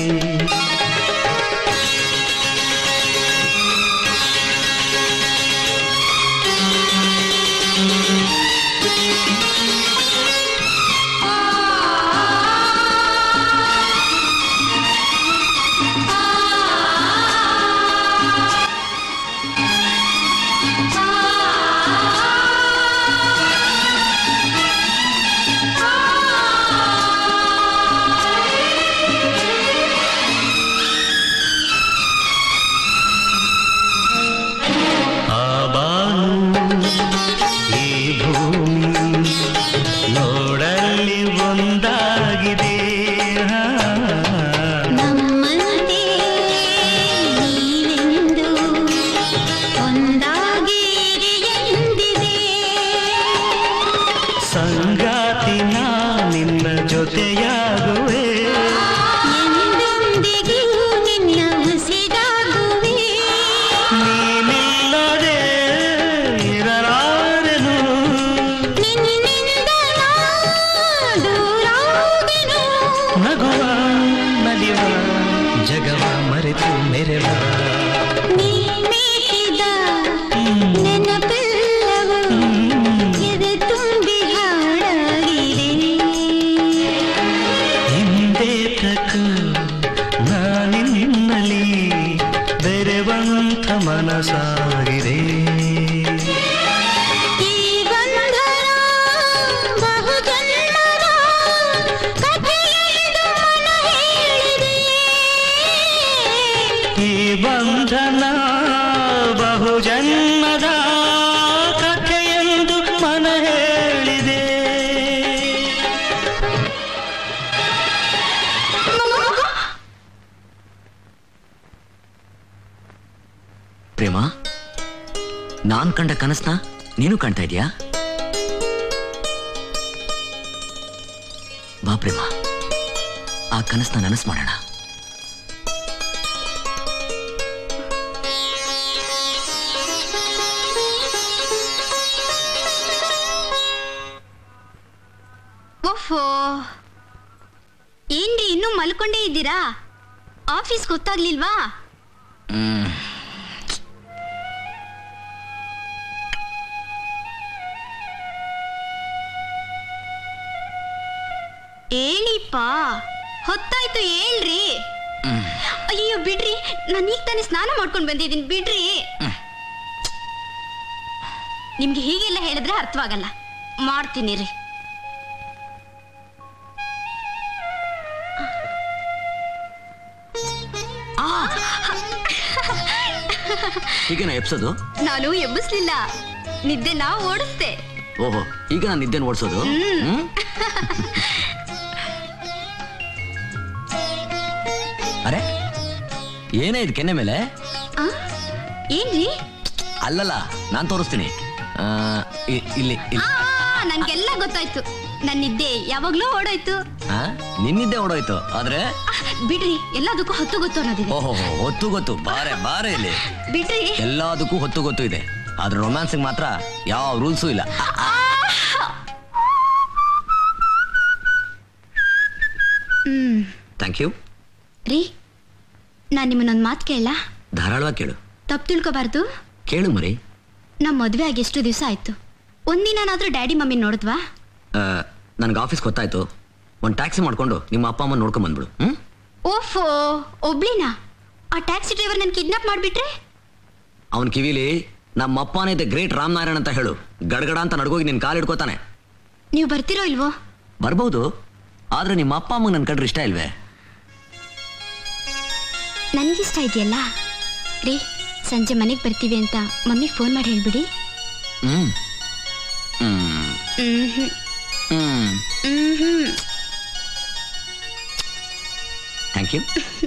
ಆ ಬಾನು ಈ ಭೂಮಿ ನೋಡಲ್ಲಿ ಒಂದಾಗಿದೆ ನಮ್ಮಂತೆ ನೀವೆಂದು ಒಂದಾಗಿರಿ ಎಂದಿದೆ ಸಂಗಾತಿ ನಾ ನಿನ್ನ ಜೊತೆಯಾಗುವೆ ಎಂದೆಂದಿಗೂ ನಿನ್ನ ಉಸಿರಾಗುವೆ ನೀನಿಲ್ಲದೆ ಇರಲಾರೆನು ನಿನ್ನಿಂದ ನಾ ದೂರಾದೆನು. ನಗುವ ನಲಿವ ಜಗವ ಮರೆತು ಮೆರೆವ ನೀ ಮೀಟಿದ ನೆನಪೆಲ್ಲವೂ ಎದೆ ತುಂಬಿ ಹಾಡಾಗಿದೆ ಹಿಂದೆ ತಕ ನಾನಿನ್ನಲಿ ಬೆರೆವಂತ ಮನಸಾಗಿದೆ ಈ ಬಂಧನ ಬಹುಜನ್ಮದ ಕಥೆಯೆಂದು ಮನ ಹೇಳಿದೆ ಈ ಬಂಧನ ಬಹುಜನ್ಮದ ಕಥೆಯೆಂದು ಮನ ಹೇಳಿದೆ ಪ್ರೇಮ ನಾನ್ ಕಂಡ ಕನಸ್ನ ನೀನು ಕಾಣ್ತಾ ಇದೀಯಾ ಬಾ ಪ್ರೇಮ ಆ ಕನಸ್ನ ನನಸ್ ಮಾಡೋಣ ಓಫೋ ಏನ್ರಿ ಇನ್ನೂ ಮಲ್ಕೊಂಡೇ ಇದ್ದೀರಾ ಆಫೀಸ್ ಗೊತ್ತಾಗ್ಲಿಲ್ವಾ ಹ್ಮ್ ಹೇಳಿಪ್ಪ ಹೊತ್ತಾಯ್ತು ಹೇಳ್ರಿ ಅಯ್ಯೋ ಬಿಡ್ರಿ ನಾನು ಈಗ ತಾನೇ ಸ್ನಾನ ಮಾಡ್ಕೊಂಡು ಬಂದಿದ್ದೀನಿ ಬಿಡ್ರಿ ನಿಮ್ಗೆ ಹೀಗೆಲ್ಲ ಹೇಳಿದ್ರೆ ಅರ್ಥವಾಗಲ್ಲ ಮಾಡ್ತೀನಿ ರೀ ಆ, ಹೀಗೆ ನಾ ಎಪ್ಸೋದು ನಾನು ಎಬ್ಬಿಸ್ಲಿಲ್ಲ ನಿದ್ದೆನ ಓಡಿಸ್ದೆ ಓಹೋ ಈಗ ನಾನು ನಿದ್ದೆನ ಓಡಿಸೋದು ಹ್ಮ್ ಅರೆ ಏನೇ ಇದು ಕೆನ್ನೆ ಮೇಲೆ ಆ? ಏನ್ರಿ ಅಲ್ಲಲ್ಲ ನಾನ್ ತೋರಿಸ್ತೀನಿ ಆ, ಇ- ಇಲ್ಲಿ ಇಲ್ಲಿ ಆ ನನ್ಗೆಲ್ಲ ಗೊತ್ತಾಯ್ತು ನನ್ನ ನಿದ್ದೆ ಯಾವಾಗ್ಲೂ ಓಡೋಯ್ತು ಆ? ನಿನ್ನಿದ್ದೆ ಓಡೋಯ್ತು ಆದ್ರೆ ಆ, ಬಿಡ್ರಿ ಎಲ್ಲದಕ್ಕೂ ಹೊತ್ತು ಗೊತ್ತು ಅನ್ನೋದಿದೆ ಓಹೋ ಹೊತ್ತು ಗೊತ್ತು ಬಾರೆ ಬಾರೆ ಇಲ್ಲಿ ಬಿಡ್ರಿ ಎಲ್ಲದಕ್ಕೂ ಹೊತ್ತು ಗೊತ್ತು ಇದೆ ಆದ್ರೆ ರೊಮ್ಯಾನ್ಸಿಗೆ ಮಾತ್ರ ಯಾವ ರೂಲ್ಸು ಇಲ್ಲ ಹ್ಮ್ ಥ್ಯಾಂಕ್ ಯು ರೀ ನಾನ್ ನಿಮ್ಮನ್ನೊಂದು ಮಾತು ಕೇಳಲ್ಲ ಧಾರಾಳವಾಗಿ ಕೇಳು ತಪ್ಪು ತಿಳ್ಕೊಬಾರ್ದು ಕೇಳು ಮರಿ ನಮ್ಮ ಮದುವೆ ಆಗಿ ಎಷ್ಟು ದಿವಸ ಆಯ್ತು ಒಂದಿನಾದ್ರೂ ಡ್ಯಾಡಿ ಮಮ್ಮಿ ನೋಡಿದ್ವಾ ನನಗೆ ಆಫೀಸ್ ಗೊತ್ತಾಯ್ತು ಒಂದು ಟ್ಯಾಕ್ಸಿ ಮಾಡ್ಕೊಂಡು ನಿಮ್ಮ ಅಪ್ಪ ಅಮ್ಮ ನೋಡ್ಕೊಂಡ್ ಬಂದ್ಬಿಡು ಹ್ಮ್ ಓಫೋ ಒಬ್ಳಿನಾ ಆ ಟ್ಯಾಕ್ಸಿ ಡ್ರೈವರ್ ನನ್ ಕಿಡ್ನಾಪ್ ಮಾಡ್ಬಿಟ್ರೆ ಅವನ ಕಿವಿಲಿ ನಮ್ಮ ಅಪ್ಪನೇ ದ ಗ್ರೇಟ್ ರಾಮನಾರಾಯಣ್ ಅಂತ ಹೇಳು ಗಡಗಡ ಅಂತ ನಡ್ಗೋಗಿ ನಿನ್ ಕಾಲು ಹಿಡ್ಕೋತಾನೆ ನೀವು ಬರ್ತಿರೋ ಇಲ್ವೋ ಬರ್ಬೋದು ಆದ್ರೆ ನಿಮ್ಮ ಅಪ್ಪ ಅಮ್ಮಗೆ ನನ್ ಕಂಡ್ರೆ ಇಷ್ಟ ಇಲ್ವೇ ನನ್ಗಿಷ್ಟ ಇದೆಯಲ್ಲ ರೀ ಸಂಜೆ ಮನೆಗೆ ಬರ್ತೀವಿ ಅಂತ ಮಮ್ಮಿಗೆ ಫೋನ್ ಮಾಡಿ ಹೇಳ್ಬಿಡಿ hmm hmm hmm. Hmm hmm thank you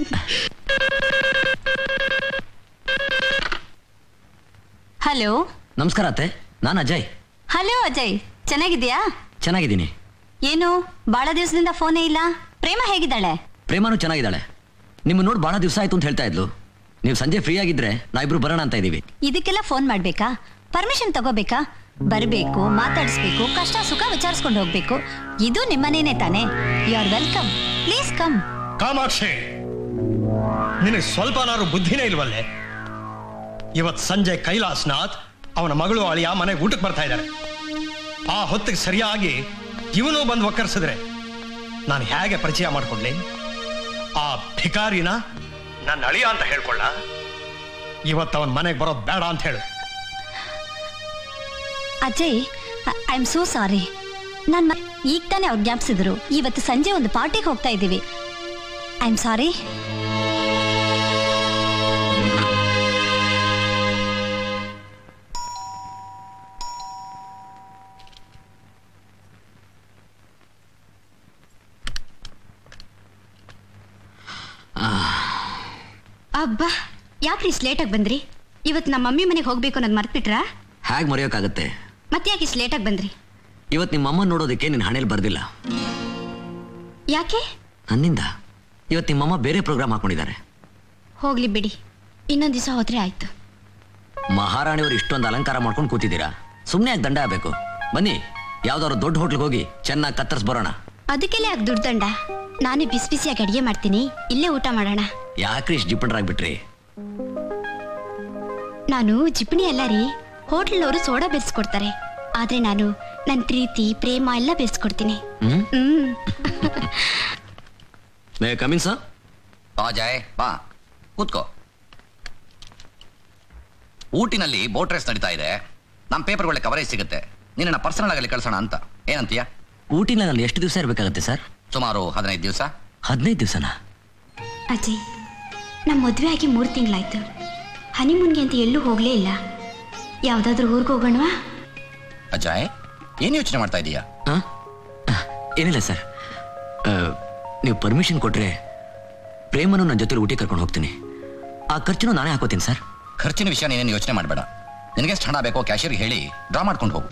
hello ನಮಸ್ಕಾರ ಅತ್ತೆ ನಾನು ಅಜಯ್ ಹಲೋ ಅಜಯ್ ಚೆನ್ನಾಗಿದ್ಯಾ ಚೆನ್ನಾಗಿದ್ದೀನಿ ಏನು ಬಹಳ ದಿವಸದಿಂದ ಫೋನೇ ಇಲ್ಲ ಪ್ರೇಮ ಹೇಗಿದ್ದಾಳೆ ಪ್ರೇಮಾನು ಚೆನ್ನಾಗಿದ್ದಾಳೆ ನಿಮ್ಮ ನೋಡಿ ಬಹಳ ದಿವಸ ಆಯ್ತು ಅಂತ ಹೇಳ್ತಾ ಇದ್ಲು ನೀವು ಸಂಜೆ ಫ್ರೀ ಆಗಿದ್ರೆ ನಾವಿಬ್ರು ಬರೋಣ ಅಂತ ಇದೀವಿ ಇದಕ್ಕೆಲ್ಲ ಫೋನ್ ಮಾಡ್ಬೇಕಾ ಪರ್ಮಿಷನ್ ತಗೋಬೇಕಾ ಬರ್ಬೇಕು ಮಾತಾಡಿಸ್ಬೇಕು ಕಷ್ಟ ಸುಖ ವಿಚಾರಿಸ್ಕೊಂಡು ಹೋಗ್ಬೇಕು ಇದು ನಿಮ್ಮನೇನೆ ತಾನೇ you are welcome please come Kamakshi ನಿನಗೆ ಸ್ವಲ್ಪನಾರು ಬುದ್ಧಿನೇ ಇಲ್ವಲ್ಲೇ ಇವತ್ ಸಂಜೆ ಕೈಲಾಸ್ನಾಥ್ ಅವನ ಮಗಳು ಅಳಿಯ ಮನೆಗೆ ಊಟಕ್ಕೆ ಬರ್ತಾ ಇದ್ದಾರೆ ಆ ಹೊತ್ತಿಗೆ ಸರಿಯಾಗಿ ಇವನು ಬಂದು ಒಕ್ಕರ್ಸಿದ್ರೆ ನಾನು ಹೇಗೆ ಪರಿಚಯ ಮಾಡ್ಕೊಡ್ಲಿ ಆ ಭಿಕಾರಿನ ನನ್ನ ಅಳಿಯ ಅಂತ ಹೇಳ್ಕೊಳ್ಳ ಇವತ್ತು ಅವನ ಮನೆಗೆ ಬರೋದು ಬೇಡ ಅಂತ ಹೇಳು Ajay I am so sorry ನಾನು ಈಗ ತಾನೇ ಅವ್ರು ಜ್ಞಾಪಿಸಿದ್ರು ಇವತ್ತು ಸಂಜೆ ಒಂದು ಪಾರ್ಟಿಗೆ ಹೋಗ್ತಾ ಇದ್ದೀವಿ ಐ ಆಮ್ ಸಾರಿ ಅಬ್ಬಾ ಯಾಕ್ರಿ ಇಷ್ಟು ಲೇಟಾಗಿ ಬಂದ್ರಿ ಇವತ್ತು ನಮ್ಮ ಮಮ್ಮಿ ಮನೆಗೆ ಹೋಗ್ಬೇಕು ಅನ್ನೋದು ಮರ್ತ್ಬಿಟ್ರಾ ಹೇಗೆ ಮರೆಯೋಕ್ಕಾಗತ್ತೆ ಮತ್ತೆ ಯಾಕೆ ಇಷ್ಟು ಲೇಟಾಗಿ ಬಂದ್ರಿ ಇವತ್ತು ನಿಮ್ಮ ಅಮ್ಮ ನೋಡೋದಕ್ಕೆ ನಿನ್ನ ಹಣೆಯಲ್ಲಿ ಬರ್ದಿಲ್ಲ ಯಾಕೆ ನನ್ನಿಂದ ಇವತ್ತು ನಿಮ್ಮಮ್ಮ ಬೇರೆ ಪ್ರೋಗ್ರಾಮ್ ಹಾಕೊಂಡಿದ್ದಾರೆ ಹೋಗ್ಲಿ ಬಿಡಿ ಇನ್ನೊಂದು ದಿವಸ ಹೋದ್ರೆ ಆಯ್ತು ಮಹಾರಾಣಿಯವರು ಇಷ್ಟೊಂದು ಅಲಂಕಾರ ಮಾಡ್ಕೊಂಡು ಕೂತಿದ್ದೀರಾ ಸುಮ್ಮನೆ ಯಾಕೆ ದಂಡ ಆಗಬೇಕು ಬನ್ನಿ ಯಾವ್ದಾದ್ರು ದೊಡ್ಡ ಹೋಟ್ಲ್ಗೆ ಹೋಗಿ ಚೆನ್ನಾಗಿ ಕತ್ತರಿಸ್ ಬರೋಣ ಅದಕ್ಕೆಲ್ಲ ಯಾಕೆ ದುಡ್ಡು ದಂಡ ನಾನೇ ಬಿಸಿ ಬಿಸಿಯಾಗಿ ಅಡಿಗೆ ಮಾಡ್ತೀನಿ ಇಲ್ಲೇ ಊಟ ಮಾಡೋಣ ಯಾಕ್ರಿ ಇಷ್ಟು ಜಿಪ್ಪಣ್ರಾಗ್ಬಿಟ್ರಿ ನಾನು ಜಿಪಣಿ ಅಲ್ಲ ರೀ ಹೋಟ್ಲವರು ಸೋಡಾ ಬೆರೆಸ್ಕೊಡ್ತಾರೆ ಆದ್ರೆ ನಾನು ನನ್ನ ಪ್ರೀತಿ ಪ್ರೇಮ ಎಲ್ಲ ಬೆರೆಸ್ಕೊಡ್ತೀನಿ hmm hmm may come in sir ಬಾ ಜಯ್ ಬಾ ಕೂತ್ಕೋ ಊಟಿನಲ್ಲಿ ಬೋಟ್ ರೇಸ್ ನಡೀತಾ ಇದೆ ನಮ್ಮ ಪೇಪರ್ ಒಳ್ಳೆ ಕವರೇಜ್ ಸಿಗುತ್ತೆ ನಿನ್ನ ಪರ್ಸನಲ್ ಆಗಲಿ ಕಳ್ಸೋಣ ಅಂತ ಏನಂತೀಯ ಊಟಿನಲ್ಲಿ ಎಷ್ಟು ದಿವಸ ಇರಬೇಕಾಗತ್ತೆ ಸರ್ ಸುಮಾರು ಹದಿನೈದು ದಿವಸ ಹದಿನೈದು ದಿವಸನಾ ಅಜಯ್ ನಮ್ಮ ಮದುವೆ ಆಗಿ ಮೂರು ತಿಂಗಳಾಯ್ತು ಹನಿಮೂನ್ಗೆ ಅಂತ ಎಲ್ಲೂ ಹೋಗ್ಲೇ ಇಲ್ಲ ಯಾವ್ದಾದ್ರೂ ಊರಿಗೆ ಹೋಗೋಣವಾ ಅಜಯ್ ಏನು ಯೋಚನೆ ಮಾಡ್ತಾ ಇದೀಯಾ ಏನಿಲ್ಲ ಸರ್ ಆ, ನೀವು ಪರ್ಮಿಷನ್ ಕೊಟ್ರೆ ಪ್ರೇಮನು ನನ್ನ ಜೊತೆ ಊಟಿ ಕರ್ಕೊಂಡು ಹೋಗ್ತೀನಿ ಆ ಖರ್ಚನ್ನು ನಾನೇ ಹಾಕೋತೀನಿ ಸರ್ ಖರ್ಚಿನ ವಿಷಯ ನೀನೇನು ಯೋಚನೆ ಮಾಡಬೇಡ ನಿನಗೆ ಎಷ್ಟು ಹಣ ಬೇಕೋ ಕ್ಯಾಶಿಯರ್ಗೆ ಹೇಳಿ ಡ್ರಾ ಮಾಡ್ಕೊಂಡು ಹೋಗು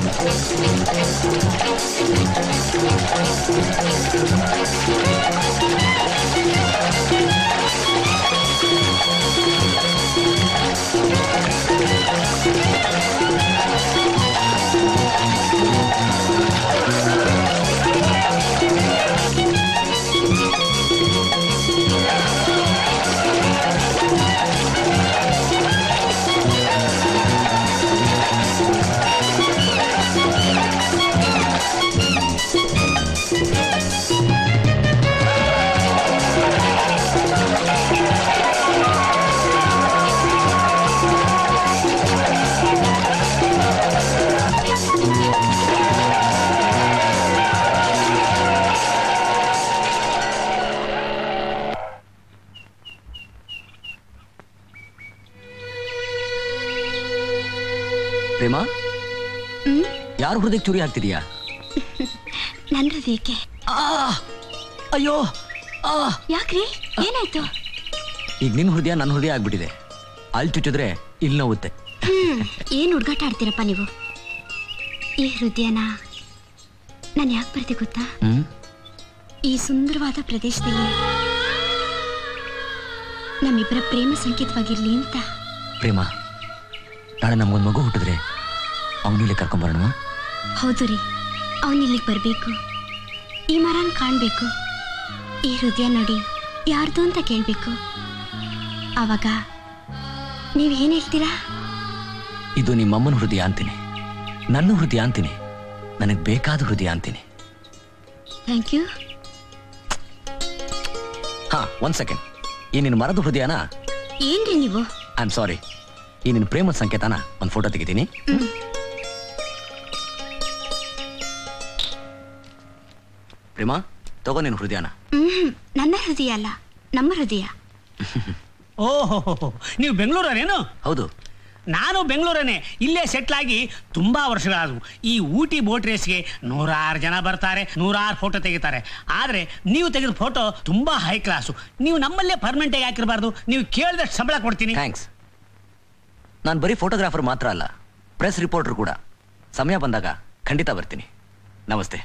ಪ್ರೇಮ ಹ್ಮ್ ಯಾರು ಹೃದಯಕ್ಕೆ ಚೂರಿ ಹಾಕ್ತಿದೀಯಾ ನನ್ನ ಹೃದಯಕ್ಕೆ ಅಯ್ಯೋ ಆ ಯಾಕ್ರಿ ಏನಾಯ್ತು ಈಗ ನಿನ್ನ ಹೃದಯ ನನ್ನ ಹೃದಯ ಆಗ್ಬಿಟ್ಟಿದೆ ಅಲ್ಲಿ ಚುಚ್ಚಿದ್ರೆ ಇಲ್ಲಿ ನೋವುತ್ತೆ ಹ್ಮ್ ಏನ್ ಹುಡುಗಾಟ ಆಡ್ತೀರಪ್ಪ ನೀವು ಈ ಹೃದಯನ ನಾನು ಯಾಕೆ ಬರ್ದೆ ಗೊತ್ತಾ ಹ್ಮ್ ಈ ಸುಂದರವಾದ ಪ್ರದೇಶದಲ್ಲಿ ನಮ್ಮಿಬ್ಬರ ಪ್ರೇಮ ಸಂಕೇತವಾಗಿರ್ಲಿ ಅಂತ ಪ್ರೇಮ ನಾಳೆ ನಮಗೊಂದು ಮಗು ಹುಟ್ಟಿದ್ರೆ ಅವನು ಇಲ್ಲಿ ಕರ್ಕೊಂಬರೋಣ ಹೌದು ರೀ ಅವನು ಇಲ್ಲಿಗೆ ಬರಬೇಕು ಈ ಮರನ ಕಾಣಬೇಕು ಈ ಹೃದಯ ನೋಡಿ ಯಾರ್ದು ಅಂತ ಕೇಳಬೇಕು ಆವಾಗ ನೀವು ಏನು ಹೇಳ್ತೀರಾ ಇದು ನಿಮ್ಮಮ್ಮನ ಹೃದಯ ಅಂತೀನಿ ನನ್ನ ಹೃದಯ ಅಂತೀನಿ ನನಗೆ ಬೇಕಾದ ಹೃದಯ ಅಂತೀನಿ ಥ್ಯಾಂಕ್ ಯು ಹಾ ಒಂದ್ ಸೆಕೆಂಡ್ ಈ ನಿನ್ನ ಮರದ ಹೃದಯನ ಏನ್ರಿ ನೀವು ಐ ಆಮ್ ಸಾರಿ ಈ ನಿನ್ನ ಪ್ರೇಮದ ಸಂಕೇತನ ಒಂದು ಫೋಟೋ ತೆಗಿತೀನಿ ಪ್ರೇಮ ತಗೋ ನಿನ್ನ ಹೃದಯನ ಹ್ಮ್ ನನ್ನ ಹೃದಯ ಅಲ್ಲ ನಮ್ಮ ಹೃದಯ ಓಹೋ ನೀವು ಬೆಂಗಳೂರನೇನು ಹೌದು ನಾನು ಬೆಂಗಳೂರನ್ನೇ ಇಲ್ಲೇ ಸೆಟ್ಲ್ ಆಗಿ ತುಂಬಾ ವರ್ಷಗಳಾದವು ಈ ಊಟಿ ಬೋಟ್ ರೇಸ್ಗೆ ನೂರಾರು ಜನ ಬರ್ತಾರೆ ನೂರಾರು ಫೋಟೋ ತೆಗಿತಾರೆ ಆದ್ರೆ ನೀವು ತೆಗೆದ ಫೋಟೋ ತುಂಬಾ ಹೈ ಕ್ಲಾಸು ನೀವು ನಮ್ಮಲ್ಲೇ ಪರ್ಮನೆಂಟ್ ಆಗಿ ಹಾಕಿರಬಾರ್ದು ನೀವು ಕೇಳಿದಷ್ಟು ಸಂಬಳ ಕೊಡ್ತೀನಿ ಥ್ಯಾಂಕ್ಸ್ ನಾನು ಬರೀ ಫೋಟೋಗ್ರಾಫರ್ ಮಾತ್ರ ಅಲ್ಲ ಪ್ರೆಸ್ ರಿಪೋರ್ಟರ್ ಕೂಡ ಸಮಯ ಬಂದಾಗ ಖಂಡಿತ ಬರ್ತೀನಿ ನಮಸ್ತೆ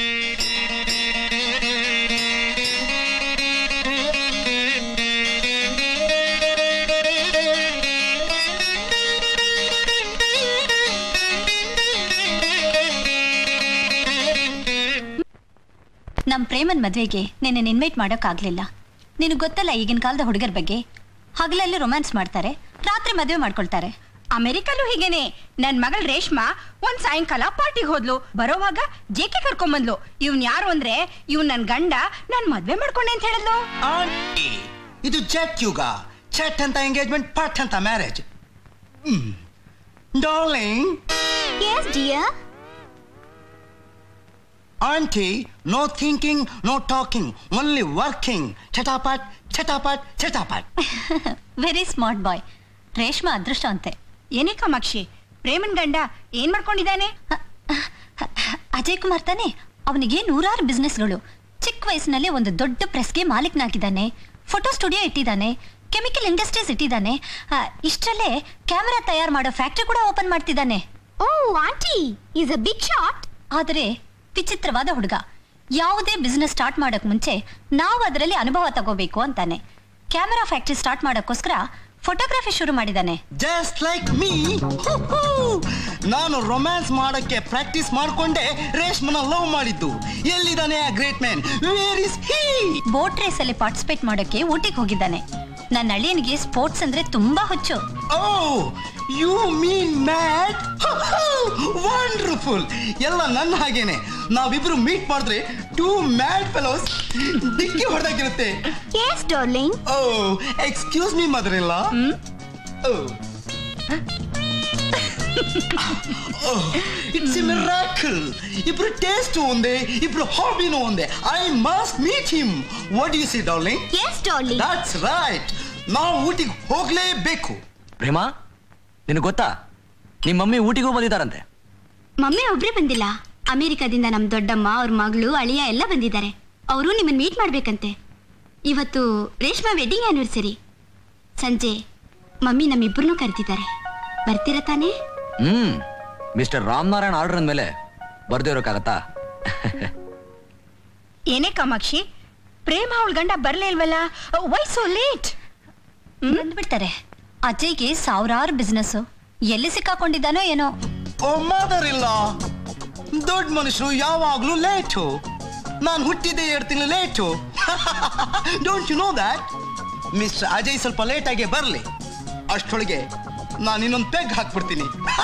ನಮ್ ಪ್ರೇಮನ್ ಮದ್ವೆಗೆ ನಿನ್ನ ಇನ್ವೈಟ್ ಮಾಡೋಕ್ಕಾಗ್ಲಿಲ್ಲ ನಿನಗೆ ಗೊತ್ತಲ್ಲ ಈಗಿನ ಕಾಲದ ಹುಡುಗರ ಬಗ್ಗೆ ಹಗಲಲ್ಲಿ ರೊಮ್ಯಾನ್ಸ್ ಮಾಡ್ತಾರೆ ರಾತ್ರಿ ಮದುವೆ ಮಾಡ್ಕೊಳ್ತಾರೆ ಅಮೆರಿಕಲ್ಲೂ ಹೀಗೇನೆ ನನ್ ಮಗಳು ರೇಷ್ಮಾ ಒಂದ್ ಸಾಯಂಕಾಲ ಪಾರ್ಟಿಗೆ ಹೋದ್ಲು ಬರೋವಾಗ ಜೇಕೆ ಕರ್ಕೊಂಬಂದ್ಲು ಇವ್ನ್ ಯಾರು ಅಂದ್ರೆ ಇವ್ ನನ್ ಗಂಡ ನಾನ್ ಮದ್ವೆ ಮಾಡ್ಕೊಂಡೆ ಅಂತ ಹೇಳಿದ್ಲು ಆಂಟಿ ಇದು ಜೆಟ್ ಯುಗ ಚೆಟ್ ಅಂತ ಎಂಗೇಜ್ಮೆಂಟ್ ಪಟ್ ಅಂತ marriage darling Yes, dear. Aunty no thinking no talking only working ಚಟಾಪಟ್ ಚಟಾಪಟ್ ಚಟಾಪಟ್ ವೆರಿ ಸ್ಮಾರ್ಟ್ ಬಾಯ್ ರೇಷ್ಮಾ ಅದೃಷ್ಟ ಅಂತೆ ಏನೇ ಕಾಮಾಕ್ಷಿ ಪ್ರೇಮನ್ ಗಂಡ ಏನ್ ಮಾಡ್ಕೊಂಡಿದ್ದಾನೆ ಅಜಯ್ ಕುಮಾರ್ ತಾನೆ ಅವನಿಗೆ ನೂರಾರು ಬಿಸ್ನೆಸ್ಗಳು ಚಿಕ್ಕ ವಯಸ್ಸಿನಲ್ಲಿ ಒಂದು ದೊಡ್ಡ ಪ್ರೆಸ್ಗೆ ಮಾಲೀಕನಾಗಿದ್ದಾನೆ ಫೋಟೋ ಸ್ಟುಡಿಯೋ ಇಟ್ಟಿದ್ದಾನೆ ಕೆಮಿಕಲ್ ಇಂಡಸ್ಟ್ರೀಸ್ ಇಟ್ಟಿದ್ದಾನೆ ಆ, ಇಷ್ಟರಲ್ಲೇ ಕ್ಯಾಮೆರಾ ತಯಾರು ಮಾಡೋ ಫ್ಯಾಕ್ಟ್ರಿ ಕೂಡ ಓಪನ್ ಮಾಡ್ತಿದ್ದಾನೆ oh aunty is a big shot ಆದರೆ ವಿಚಿತ್ರವಾದ ಹುಡುಗ ಯಾವುದೇ ಬಿಸ್ನೆಸ್ ಸ್ಟಾರ್ಟ್ ಮಾಡೋಕ್ ಮುಂಚೆ ನಾವು ಅದರಲ್ಲಿ ಅನುಭವ ತಗೋಬೇಕು ಅಂತಾನೆ ಕ್ಯಾಮೆರಾ ಫ್ಯಾಕ್ಟ್ರಿ ಸ್ಟಾರ್ಟ್ ಮಾಡೋಕ್ಕೋಸ್ಕರ ಫೋಟೋಗ್ರಫಿ ಶುರು ಮಾಡಿದ್ದಾನೆ ಜಸ್ಟ್ ಲೈಕ್ ಮೀ ನಾನು ರೊಮ್ಯಾನ್ಸ್ ಮಾಡಕ್ಕೆ ಪ್ರಾಕ್ಟೀಸ್ ಮಾಡ್ಕೊಂಡೆ ರೇಷ್ಮನ ಲವ್ ಮಾಡಿದ್ದು ಎಲ್ಲಿದ್ದಾನೆ ಆ great man where is he boat race ಅಲ್ಲಿ ಪಾರ್ಟಿಸಿಪೇಟ್ ಮಾಡೋಕೆ ಊಟಿಗೆ ಹೋಗಿದ್ದಾನೆ ನನ್ನ ಅಳಿಯನಿಗೆ ಸ್ಪೋರ್ಟ್ಸ್ ಅಂದ್ರೆ ತುಂಬಾ ಹುಚ್ಚು oh you mean mad wonderful ಎಲ್ಲ ನನ್ನ ಹಾಗೇನೆ ನಾವಿಬ್ರು ಮೀಟ್ ಮಾಡಿದ್ರೆ ಟೂ ಮ್ಯಾಡ್ ಫೆಲೋಸ್ ಡಿಕ್ಕಿ ಹೊಡೆದಾಗಿರುತ್ತೆ yes darling oh excuse me mother ಇಲ್ಲ ಇಟ್ಸ್ ಎ ಮಿರಾಕಲ್ ಇಬ್ರು ಟೇಸ್ಟ್ ಒಂದೇ ಇಬ್ರು ಹಾಬಿನೂ ಒಂದೇ I must meet him what you see darling yes darling that's right ನಾವು ಊಟಿಗೆ ಹೋಗ್ಲೇಬೇಕು ಪ್ರೇಮ ನಿನಗೆ ಗೊತ್ತಾ ನಿಮ್ಮ ಮಮ್ಮಿ ಊಟಿಗೂ ಬಂದಿದ್ದಾರಂತೆ ಮಮ್ಮಿ ಒಬ್ರೇ ಬಂದಿಲ್ಲ ಅಮೆರಿಕದಿಂದ ನಮ್ ದೊಡ್ಡಮ್ಮ ಅವ್ರ ಮಗಳು ಅಳಿಯ ಎಲ್ಲ ಬಂದಿದ್ದಾರೆ ಅವರು ನಿಮ್ಮನ್ನ ಮೀಟ್ ಮಾಡ್ಬೇಕಂತೆ ಇವತ್ತು ರೇಷ್ಮಾ ವೆಡ್ಡಿಂಗ್ ಆನಿವರ್ಸರಿ ಸಂಜೆ ಮಮ್ಮಿ ನಮ್ಮಿಬ್ಬರನ್ನೂ ಕರೆದಿದ್ದಾರೆ ಬರ್ತೀರಾ ತಾನೇ ಹ್ಮ್ ಮಿಸ್ಟರ್ ರಾಮನಾರಾಯಣ್ ಆರ್ಡರ್ ಅಂದ್ಮೇಲೆ ಬರ್ದೇ ಇರೋಕ್ಕಾಗತ್ತಾ ಏನೇ ಕಾಮಾಕ್ಷಿ ಪ್ರೇಮ ಅವಳ ಗಂಡ ಬರ್ಲೇ ಇಲ್ವಲ್ಲ ವೈ ಸೋ ಲೇಟ್ ಬಂದ್ಬಿಡ್ತಾರೆ ಅಜಯ್ಗೆ ಸಾವಿರಾರು ಬಿಸ್ನೆಸ್ ಎಲ್ಲಿ ಸಿಕ್ಕಾಕೊಂಡಿದ್ದಾನೋ ಏನೋ ಓ ಮದರ್ ಇಲ್ಲ ದೊಡ್ಡ ಮನುಷ್ಯರು ಯಾವಾಗ್ಲೂ ಲೇಟು ನಾನು ಹುಟ್ಟಿದ್ದೆ ಎರಡು ತಿಂಗಳು late don't you know that mister Ajay ಸ್ವಲ್ಪ ಲೇಟಾಗೆ ಬರಲಿ ಅಷ್ಟೊಳಗೆ ನಾನು ಇನ್ನೊಂದು ಪೆಗ್ ಹಾಕ್ಬಿಡ್ತೀನಿ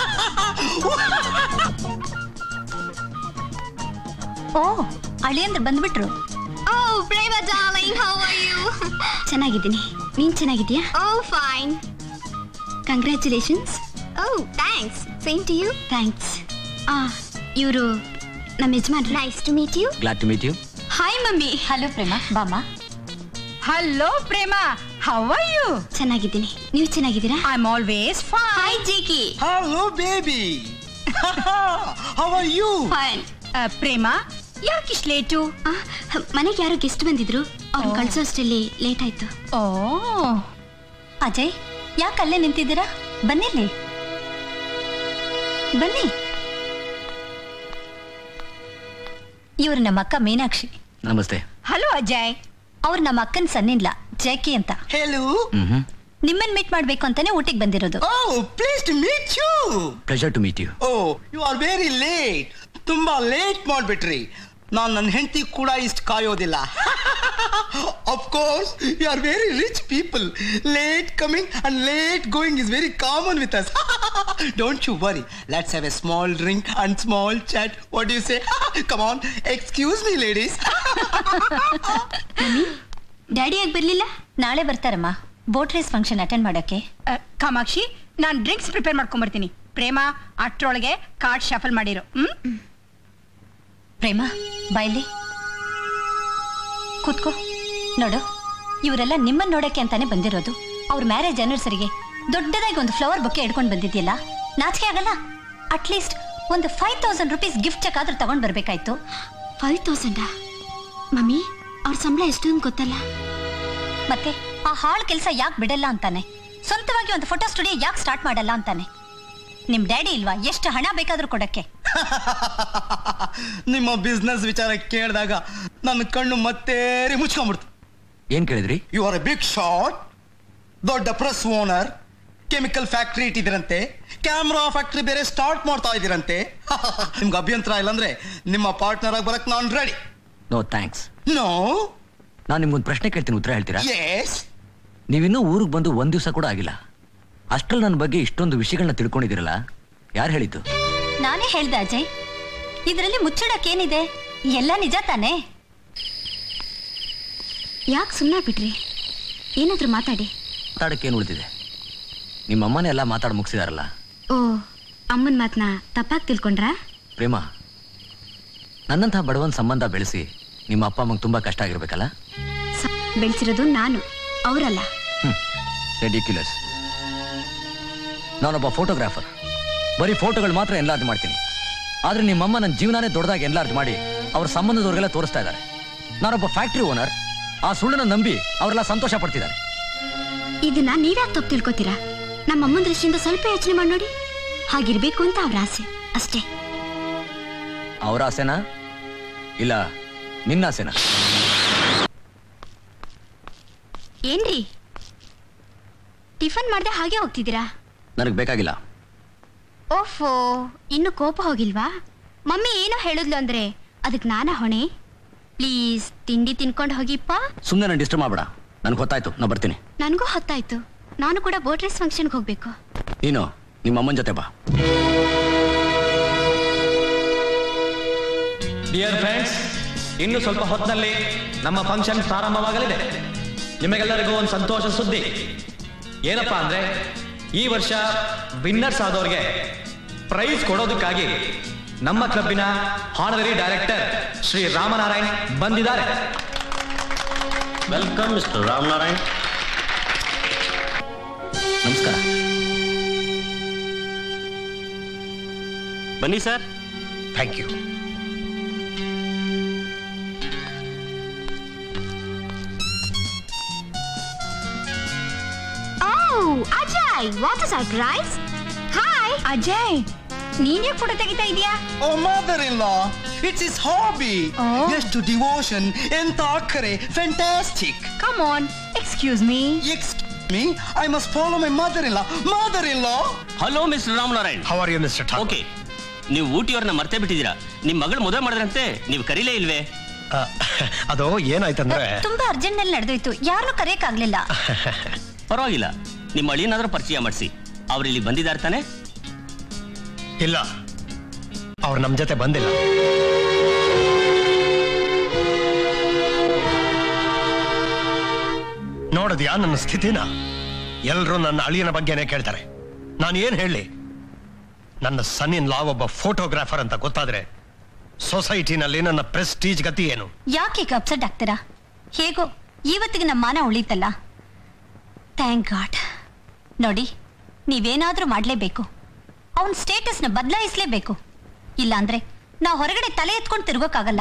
ಓ ಅಳಿಯಂದ್ರೆ ಬಂದ್ಬಿಟ್ರು oh Prema darling how are you ಚೆನ್ನಾಗಿದ್ದೀನಿ ನೀನ್ ಚೆನ್ನಾಗಿದ್ಯಾ oh fine congratulations oh thanks same to you thanks ಆ ಇವರು ನಮ್ಮ ಯಜಮಾನ್ರು nice to meet you glad to meet you hi mummy hello Prema ಬಾಮ hello Prema how are you ಚೆನ್ನಾಗಿದ್ದೀನಿ ನೀವು ಚೆನ್ನಾಗಿದ್ದೀರಾ I am always fine hi ಜೇಕಿ hello baby how are you fine Prema ಯಾಕಿಷ್ಟು late ಮನೆಗೆ ಯಾರೋ ಗೆಸ್ಟ್ ಬಂದಿದ್ರು ಅವ್ರು ಕಳ್ಸೋ ಅಷ್ಟರಲ್ಲಿ ಲೇಟ್ ಆಯ್ತು ಓ ಅಜಯ್ ಯಾಕೆ ಅಲ್ಲೇ ನಿಂತಿದ್ದೀರಾ ಬನ್ನಿಲ್ಲಿ ಬನ್ನಿ ಇವ್ರು ನಮ್ಮ ಅಕ್ಕ ಮೀನಾಕ್ಷಿ ನಮಸ್ತೆ ಹಲೋ ಅಜಯ್ ಅವ್ರು ನಮ್ಮ ಅಕ್ಕನ ಸನ್ನಿಲ್ಲ ಜೈಕಿ ಅಂತ ಹೆಲೋ ಹ್ಮ್ ನಿಮ್ಮನ್ ಮೀಟ್ ಮಾಡ್ಬೇಕು ಅಂತಾನೆ ಊಟಿಗೆ ಬಂದಿರೋದು oh please to meet you pleasure to meet you oh you are very late ತುಂಬಾ ಲೇಟ್ ಮಾಡ್ಬಿಟ್ರಿ ನಾನು ನನ್ನ ಹೆಂಡತಿ ಕೂಡ ಇಷ್ಟು ಕಾಯೋದಿಲ್ಲ of course you are very rich people late coming and late going is very common with us don't you worry let's have a small drink and small chat what you say come on excuse me ladies daddy ಯಾಕೆ ಬರ್ಲಿಲ್ಲ ನಾಳೆ ಬರ್ತಾರಮ್ಮ boat race function attend ಮಾಡೋಕೆ ಕಾಮಾಕ್ಷಿ ನಾನು drinks prepare ಮಾಡ್ಕೊಂಬರ್ತೀನಿ ಪ್ರೇಮ ಅಷ್ಟ್ರೊಳಗೆ card shuffle ಮಾಡಿರು hmm ಪ್ರೇಮ ಬಾಯ್ಲಿ ಕೂತ್ಕೋ ನೋಡು ಇವರೆಲ್ಲ ನಿಮ್ಮನ್ನ ನೋಡಕ್ಕೆ ಅಂತಾನೆ ಬಂದಿರೋದು ಅವ್ರ ಮ್ಯಾರೇಜ್ ಆನಿವರ್ಸರಿಗೆ ದೊಡ್ಡದಾಗಿ ಒಂದು ಫ್ಲವರ್ ಬೊಕ್ಕೆ ಹಿಡ್ಕೊಂಡು ಬಂದಿದ್ಯಲ್ಲ ನಾಚಿಕೆ ಆಗಲ್ಲ ಅಟ್ಲೀಸ್ಟ್ ಒಂದು five thousand rupees gift cheque ಆದ್ರೂ ತಗೊಂಡ್ ಬರ್ಬೇಕಾಯ್ತು ಫೈವ್ ತೌಸಂಡಾ ಮಮ್ಮಿ ಅವ್ರ ಸಂಬಳ ಎಷ್ಟು ಅಂತ ಗೊತ್ತಲ್ಲ ಮತ್ತೆ ಆ ಹಾಳ್ ಕೆಲಸ ಯಾಕೆ ಬಿಡಲ್ಲ ಅಂತಾನೆ ಸ್ವಂತವಾಗಿ ಒಂದು ಫೋಟೋ ಸ್ಟುಡಿಯೋ ಯಾಕೆ ಸ್ಟಾರ್ಟ್ ಮಾಡಲ್ಲ ಅಂತಾನೆ ನಿಮ್ ಡ್ಯಾಡಿ ಇಲ್ವಾ ಎಷ್ಟು ಹಣ ಬೇಕಾದ್ರೂ ಕೊಡಕ್ಕೆ ನಿಮ್ಮ ಬಿಸ್ನೆಸ್ ವಿಚಾರ ಕೇಳಿದಾಗ ನನ್ನ ಕಣ್ಣು ಮತ್ತೆ ಮುಚ್ಕೊಂಡ್ಬಿಡ್ತು ಏನ್ ಕೇಳಿದ್ರಿ you are a big shot ದೊಡ್ಡ ಪ್ರೆಸ್ ಓನರ್ ಕೆಮಿಕಲ್ ಫ್ಯಾಕ್ಟ್ರಿ ಇಟ್ಟಿದ್ರಂತೆ ಕ್ಯಾಮ್ರಾ ಫ್ಯಾಕ್ಟ್ರಿ ಬೇರೆ ಸ್ಟಾರ್ಟ್ ಮಾಡ್ತಾ ಇದ್ದೀರಂತೆ ನಿಮ್ಗೆ ಅಭ್ಯಂತರ ಇಲ್ಲ ಅಂದ್ರೆ ನಿಮ್ಮ ಪಾರ್ಟ್ನರ್ ಆಗಿ ಬರಕ್ ನಾನು ರೆಡಿ ನೋ ಥ್ಯಾಂಕ್ಸ್ ನೋ ನಾನು ನಿಮ್ಗೊಂದು ಪ್ರಶ್ನೆ ಕೇಳ್ತೀನಿ ಉತ್ತರ ಹೇಳ್ತೀರಾ ಎಸ್ ನೀವಿನ್ನೂ ಊರಿಗೆ ಬಂದು ಒಂದ್ ದಿವಸ ಕೂಡ ಆಗಿಲ್ಲ ಅಷ್ಟ್ರಲ್ಲಿ ನನ್ನ ಬಗ್ಗೆ ಇಷ್ಟೊಂದು ವಿಷಯಗಳನ್ನ ತಿಳ್ಕೊಂಡಿದ್ದೀರಲ್ಲ ಯಾರು ಹೇಳಿದ್ದು ನಾನೇ ಹೇಳ್ದೆ ಅಜಯ್ ಇದರಲ್ಲಿ ಮುಚ್ಚಡಕ್ಕೇನಿದೆ ಎಲ್ಲ ನಿಜ ತಾನೇ ಯಾಕೆ ಸುಮ್ಮನೆ ಬಿಟ್ರಿ ಏನಾದ್ರೂ ಮಾತಾಡಿ ಮಾತಾಡಕ್ಕೇನು ಉಳಿದಿದೆ ನಿಮ್ಮ ಅಮ್ಮನೇ ಎಲ್ಲ ಮಾತಾಡಿ ಮುಗಿಸಿದಾರಲ್ಲ ಓ ಅಮ್ಮನ ಮಾತನ್ನ ತಪ್ಪಾಗಿ ತಿಳ್ಕೊಂಡ್ರಾ ಪ್ರೇಮ ನನ್ನಂತಹ ಬಡವನ್ ಸಂಬಂಧ ಬೆಳೆಸಿ ನಿಮ್ಮ ಅಪ್ಪ ಅಮ್ಮಂಗೆ ತುಂಬಾ ಕಷ್ಟ ಆಗಿರ್ಬೇಕಲ್ಲ ಬೆಳೆಸಿರೋದು ನಾನು ಅವರಲ್ಲ ರೆಡಿಕ್ಯುಲಸ್ ನಾನೊಬ್ಬ ಫೋಟೋಗ್ರಾಫರ್ ಬರೀ ಫೋಟೋಗಳು ಮಾತ್ರ ಎನ್ಲಾರ್ಜ್ ಮಾಡ್ತೀನಿ ಆದ್ರೆ ನಿಮ್ಮಮ್ಮ ನನ್ನ ಜೀವನನೇ ದೊಡ್ಡದಾಗಿ ಎನ್ಲಾರ್ಜ್ ಮಾಡಿ ಅವ್ರ ಸಂಬಂಧದವ್ರಿಗೆಲ್ಲ ತೋರಿಸ್ತಾ ಇದ್ದಾರೆ ನಾನೊಬ್ಬ ಫ್ಯಾಕ್ಟ್ರಿ ಓನರ್ ಆ ಸುಳ್ಳನ್ನ ನಂಬಿ ಅವರೆಲ್ಲ ಸಂತೋಷ ಪಡ್ತಿದ್ದಾರೆ ಇದನ್ನ ನೀವ್ಯಾಕೆ ತಪ್ಪು ತಿಳ್ಕೊತೀರಾ ನಮ್ಮ ಅಮ್ಮನ ದೃಷ್ಟಿಯಿಂದ ಸ್ವಲ್ಪ ಯೋಚನೆ ಮಾಡಿ ನೋಡಿ ಹಾಗಿರ್ಬೇಕು ಅಂತ ಅವ್ರ ಆಸೆ ಅಷ್ಟೇ ಅವರ ಆಸೆನಾ ಇಲ್ಲ ನಿನ್ನ ಆಸೆನಾ ಏನ್ರಿ ಟಿಫನ್ ಮಾಡ್ದೆ ಹಾಗೆ ಹೋಗ್ತಿದ್ದೀರಾ ನನಗೆ ಬೇಕಾಗಿಲ್ಲ ಓಫೋ ಇನ್ನು ಕೋಪ ಹೋಗಿಲ್ವಾ ಮಮ್ಮಿ ಏನೋ ಹೇಳಿದ್ಲು ಅಂದ್ರೆ ಅದಕ್ಕೆ ನಾನ ಹೊಣೆ ಪ್ಲೀಸ್ ತಿಂಡಿ ತಿನ್ಕೊಂಡು ಹೋಗಿಪ್ಪ ಸುಮ್ಮನೆ ನಾನು ಡಿಸ್ಟರ್ಬ್ ಮಾಡಬೇಡ ನನಗೆ ಗೊತ್ತಾಯ್ತು ನಾ ಬರ್ತೀನಿ ನನಗೂ ಹೊತ್ತಾಯ್ತು ನಾನು ಕೂಡ ಬೋಟ್ ರೇಸ್ ಫಂಕ್ಷನ್ಗೆ ಹೋಗ್ಬೇಕು ನೀನು ನಿಮ್ಮ ಅಮ್ಮನ ಜೊತೆ ಬಾ ಡಿಯರ್ ಫ್ರೆಂಡ್ಸ್ ಇನ್ನು ಸ್ವಲ್ಪ ಹೊತ್ತಿನಲ್ಲಿ ನಮ್ಮ ಫಂಕ್ಷನ್ ಪ್ರಾರಂಭವಾಗಲಿದೆ ನಿಮಗೆಲ್ಲರಿಗೂ ಒಂದು ಸಂತೋಷ ಸುದ್ದಿ ಏನಪ್ಪಾ ಅಂದ್ರೆ ಈ ವರ್ಷ ವಿನ್ನರ್ಸ್ ಆದವ್ರಿಗೆ ಪ್ರೈಸ್ ಕೊಡೋದಕ್ಕಾಗಿ ನಮ್ಮ ಕ್ಲಬ್ಬಿನ ಹಾನರರಿ ಡೈರೆಕ್ಟರ್ ಶ್ರೀ ರಾಮನಾರಾಯಣ್ ಬಂದಿದ್ದಾರೆ ವೆಲ್ಕಮ್ ಮಿಸ್ಟರ್ ರಾಮನಾರಾಯಣ್ ನಮಸ್ಕಾರ ಬನ್ನಿ sir thank you oh Ajay what is surprise hi Ajay ನೀನ್ ಯಾಕೆ ಫೋಟೋ ತೆಗಿತಾ ಇದೀಯಾ oh mother in law it's is hobby ಎಷ್ಟು ಡಿವೋಷನ್ ಎಂತ ಅಕ್ಕರೆ fantastic come on excuse me me I must follow my mother in law mother in law hello mister Ramanarayan how are you mister okay ನೀವು ಊಟಿಯವ್ರನ್ನ ಮರ್ತೇ ಬಿಟ್ಟಿದ್ದೀರಾ ನಿಮ್ ಮಗಳು ಮದುವೆ ಮಾಡಿದ್ರಂತೆ ನೀವು ಕರೀಲೇ ಇಲ್ವೇ ಅದು ಏನಾಯ್ತಂದ್ರೆ ತುಂಬಾ ಅರ್ಜೆಂಟ್ ನಲ್ಲಿ ನಡೆದೋಯ್ತು ಯಾರನ್ನೂ ಕರೆಯಕ್ಕಾಗ್ಲಿಲ್ಲ ಪರವಾಗಿಲ್ಲ ನಿಮ್ಮ ಅಳಿಯನಾದ್ರೂ ಪರಿಚಯ ಮಾಡಿಸಿ ಅವ್ರು ಇಲ್ಲಿ ಬಂದಿದ್ದಾರೆ ತಾನೆ ಇಲ್ಲ ಅವ್ರು ನಮ್ಮ ಜೊತೆ ಬಂದಿಲ್ಲ ನೋಡಿದ್ಯಾ ನನ್ನ ಸ್ಥಿತಿನ ಎಲ್ರೂ ನನ್ನ ಅಳಿಯನ ಬಗ್ಗೆನೇ ಕೇಳ್ತಾರೆ ನಾನು ಏನ್ ಹೇಳಿ ನನ್ನ ಸನ್ನಿನ್ ಲಾ ಒಬ್ಬ ಫೋಟೋಗ್ರಾಫರ್ ಅಂತ ಗೊತ್ತಾದ್ರೆ ಸೊಸೈಟಿನಲ್ಲಿ ನನ್ನ ಪ್ರೆಸ್ಟೀಜ್ ಗತಿ ಏನು ಯಾಕೆ ಈಗ ಅಪ್ಸೆಟ್ ಆಗ್ತೀರಾ ಹೇಗೋ ಇವತ್ತಿಗೆ ನಮ್ಮ ಮಾನ ಉಳಿತಲ್ಲ ಥ್ಯಾಂಕ್ ಗಾಡ್ ನೋಡಿ ನೀವೇನಾದ್ರೂ ಮಾಡಲೇಬೇಕು ಅವನ ಸ್ಟೇಟಸ್ನ ಬದಲಾಯಿಸಲೇಬೇಕು ಇಲ್ಲಾಂದ್ರೆ ನಾವು ಹೊರಗಡೆ ತಲೆ ಎತ್ಕೊಂಡು ತಿರ್ಗೋಕ್ಕಾಗಲ್ಲ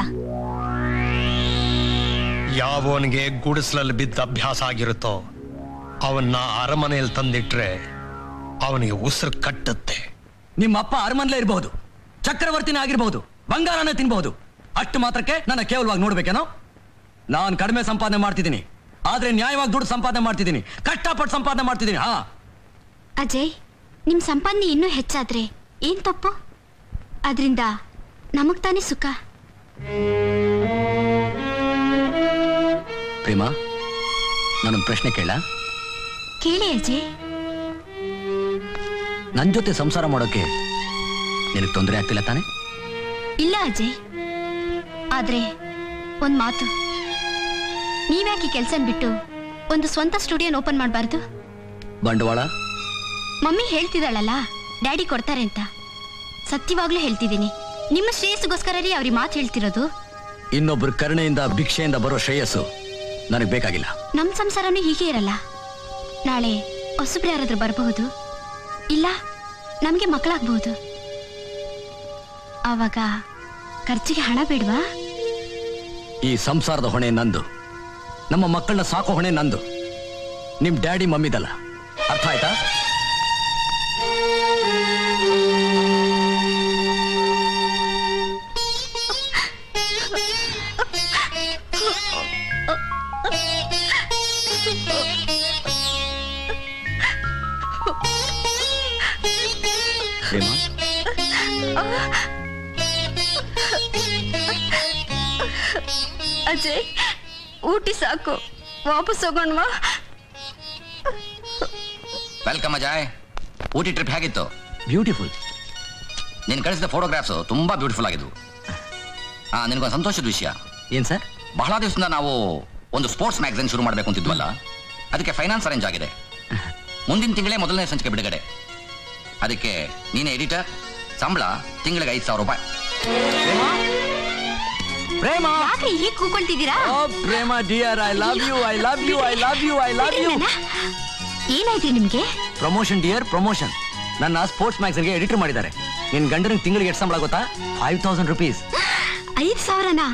ಯಾವನಿಗೆ ಗುಡಿಸ್ಲಲ್ಲಿ ಬಿದ್ದ ಅಭ್ಯಾಸ ಆಗಿರುತ್ತೋ ಅವನ್ನ ಅರಮನೆಯಲ್ಲಿ ತಂದಿಟ್ರೆ ಅವನಿಗೆ ಉಸಿರು ಕಟ್ಟುತ್ತೆ ನಿಮ್ಮ ಅಪ್ಪ ಅರಮನ್ಲೇ ಇರಬಹುದು ಚಕ್ರವರ್ತಿನೇ ಆಗಿರಬಹುದು ಬಂಗಾರನೇ ತಿನ್ಬಹುದು ಅಷ್ಟು ಮಾತ್ರಕ್ಕೆ ನನ್ನ ಕೇವಲವಾಗಿ ನೋಡ್ಬೇಕೇನೋ ನಾನು ಕಡಿಮೆ ಸಂಪಾದನೆ ಮಾಡ್ತಿದ್ದೀನಿ ಆದ್ರೆ ನ್ಯಾಯವಾಗಿ ದುಡ್ಡು ಸಂಪಾದನೆ ಮಾಡ್ತಿದ್ದೀನಿ ಕಷ್ಟಪಟ್ಟು ಸಂಪಾದನೆ ಮಾಡ್ತಿದ್ದೀನಿ ಹಾ ಅಜಯ್ ನಿಮ್ ಸಂಪಾದನೆ ಇನ್ನೂ ಹೆಚ್ಚಾದ್ರೆ ಏನ್ ತಪ್ಪು ಅದರಿಂದ ನಮಗ್ ತಾನೇ ಸುಖ ಪ್ರೇಮ ನಾನೊಂದು ಪ್ರಶ್ನೆ ಕೇಳ ಕೇಳಿ ಅಜಯ್ ನನ್ನ ಜೊತೆ ಸಂಸಾರ ಮಾಡೋಕೆ ನಿನಗೆ ತೊಂದರೆ ಆಗ್ತಿಲ್ಲ ತಾನೆ ಇಲ್ಲ ಅಜಯ್ ಆದ್ರೆ ಒಂದ್ ಮಾತು ನೀವ್ಯಾಕೆ ಕೆಲ್ಸನ್ ಬಿಟ್ಟು ಒಂದು ಸ್ವಂತ ಸ್ಟುಡಿಯೋನ ಓಪನ್ ಮಾಡಬಾರ್ದು ಬಂಡವಾಳ ಮಮ್ಮಿ ಹೇಳ್ತಿದ್ದಾಳಲ್ಲ ಡ್ಯಾಡಿ ಕೊಡ್ತಾರೆ ಅಂತ ಸತ್ಯವಾಗ್ಲೂ ಹೇಳ್ತಿದ್ದೀನಿ ನಿಮ್ಮ ಶ್ರೇಯಸ್ಸಿಗೋಸ್ಕರ ರೀ ಅವ್ರಿಗೆ ಮಾತು ಹೇಳ್ತಿರೋದು ಇನ್ನೊಬ್ಬರ ಕರುಣೆಯಿಂದ ಭಿಕ್ಷೆಯಿಂದ ಬರೋ ಶ್ರೇಯಸ್ಸು ನನಗೆ ಬೇಕಾಗಿಲ್ಲ ನಮ್ ಸಂಸಾರನೂ ಹೀಗೆ ಇರಲ್ಲ ನಾಳೆ ಹೊಸಬ್ರು ಯಾರಾದ್ರೂ ಬರಬಹುದು ಇಲ್ಲ ನಮಗೆ ಮಕ್ಕಳಾಗಬಹುದು ಆವಾಗ ಖರ್ಚಿಗೆ ಹಣ ಬೇಡವಾ ಈ ಸಂಸಾರದ ಹೊಣೆ ನಂದು ನಮ್ಮ ಮಕ್ಕಳನ್ನ ಸಾಕೋ ಹೊಣೆ ನಂದು ನಿಮ್ ಡ್ಯಾಡಿ ಮಮ್ಮಿದಲ್ಲ ಅರ್ಥ ಆಯ್ತಾ ಪ್ರೇಮ ಅಜಯ್ ಊಟಿ ಸಾಕು ವಾಪಸ್ ಹೋಗೋಣವಾ ವೆಲ್ಕಮ್ ಅಜಯ್ ಊಟಿ ಟ್ರಿಪ್ ಹೇಗಿತ್ತು ಬ್ಯೂಟಿಫುಲ್ ನೀನು ಕಳಿಸಿದ ಫೋಟೋಗ್ರಾಫ್ಸ್ ತುಂಬಾ ಬ್ಯೂಟಿಫುಲ್ ಆಗಿದ್ವು ಆ ನಿನಗೊಂದು ಸಂತೋಷದ ವಿಷಯ ಏನ್ ಸರ್ ಬಹಳ ದಿವಸದಿಂದ ನಾವು ಒಂದು ಸ್ಪೋರ್ಟ್ಸ್ ಮ್ಯಾಗಝಿನ್ ಶುರು ಮಾಡಬೇಕು ಅಂತಿದ್ವಲ್ಲ ಅದಕ್ಕೆ ಫೈನಾನ್ಸ್ ಅರೇಂಜ್ ಆಗಿದೆ ಮುಂದಿನ ತಿಂಗಳೇ ಮೊದಲನೇ ಸಂಚಿಕೆ ಬಿಡುಗಡೆ ಅದಕ್ಕೆ ನೀನೇ ಎಡಿಟರ್ ಸಂಬಳ ತಿಂಗಳಿಗೆ ಐದು ಸಾವಿರ ರೂಪಾಯಿ ಪ್ರೇಮ ಯಾಕ್ರಿ ಹೀಗ್ ಕೂಕೊಳ್ತಿದ್ದೀರಾ Prema dear I love you I love you I love you I love you ಏನಾಯ್ತು ನಿಮ್ಗೆ ಪ್ರಮೋಷನ್ ಡಿಯರ್ ಪ್ರಮೋಷನ್ ನನ್ನ ಸ್ಪೋರ್ಟ್ಸ್ ಮ್ಯಾಗ್ಝಿನ್ಗೆ ಎಡಿಟರ್ ಮಾಡಿದ್ದಾರೆ ನಿನ್ ಗಂಡನಿಗೆ ತಿಂಗಳಿಗೆ ಎಷ್ಟು ಸಂಬಳ ಗೊತ್ತಾ ಫೈವ್ ತೌಸಂಡ್ ರುಪೀಸ್ ಐದು ಸಾವಿರನಾ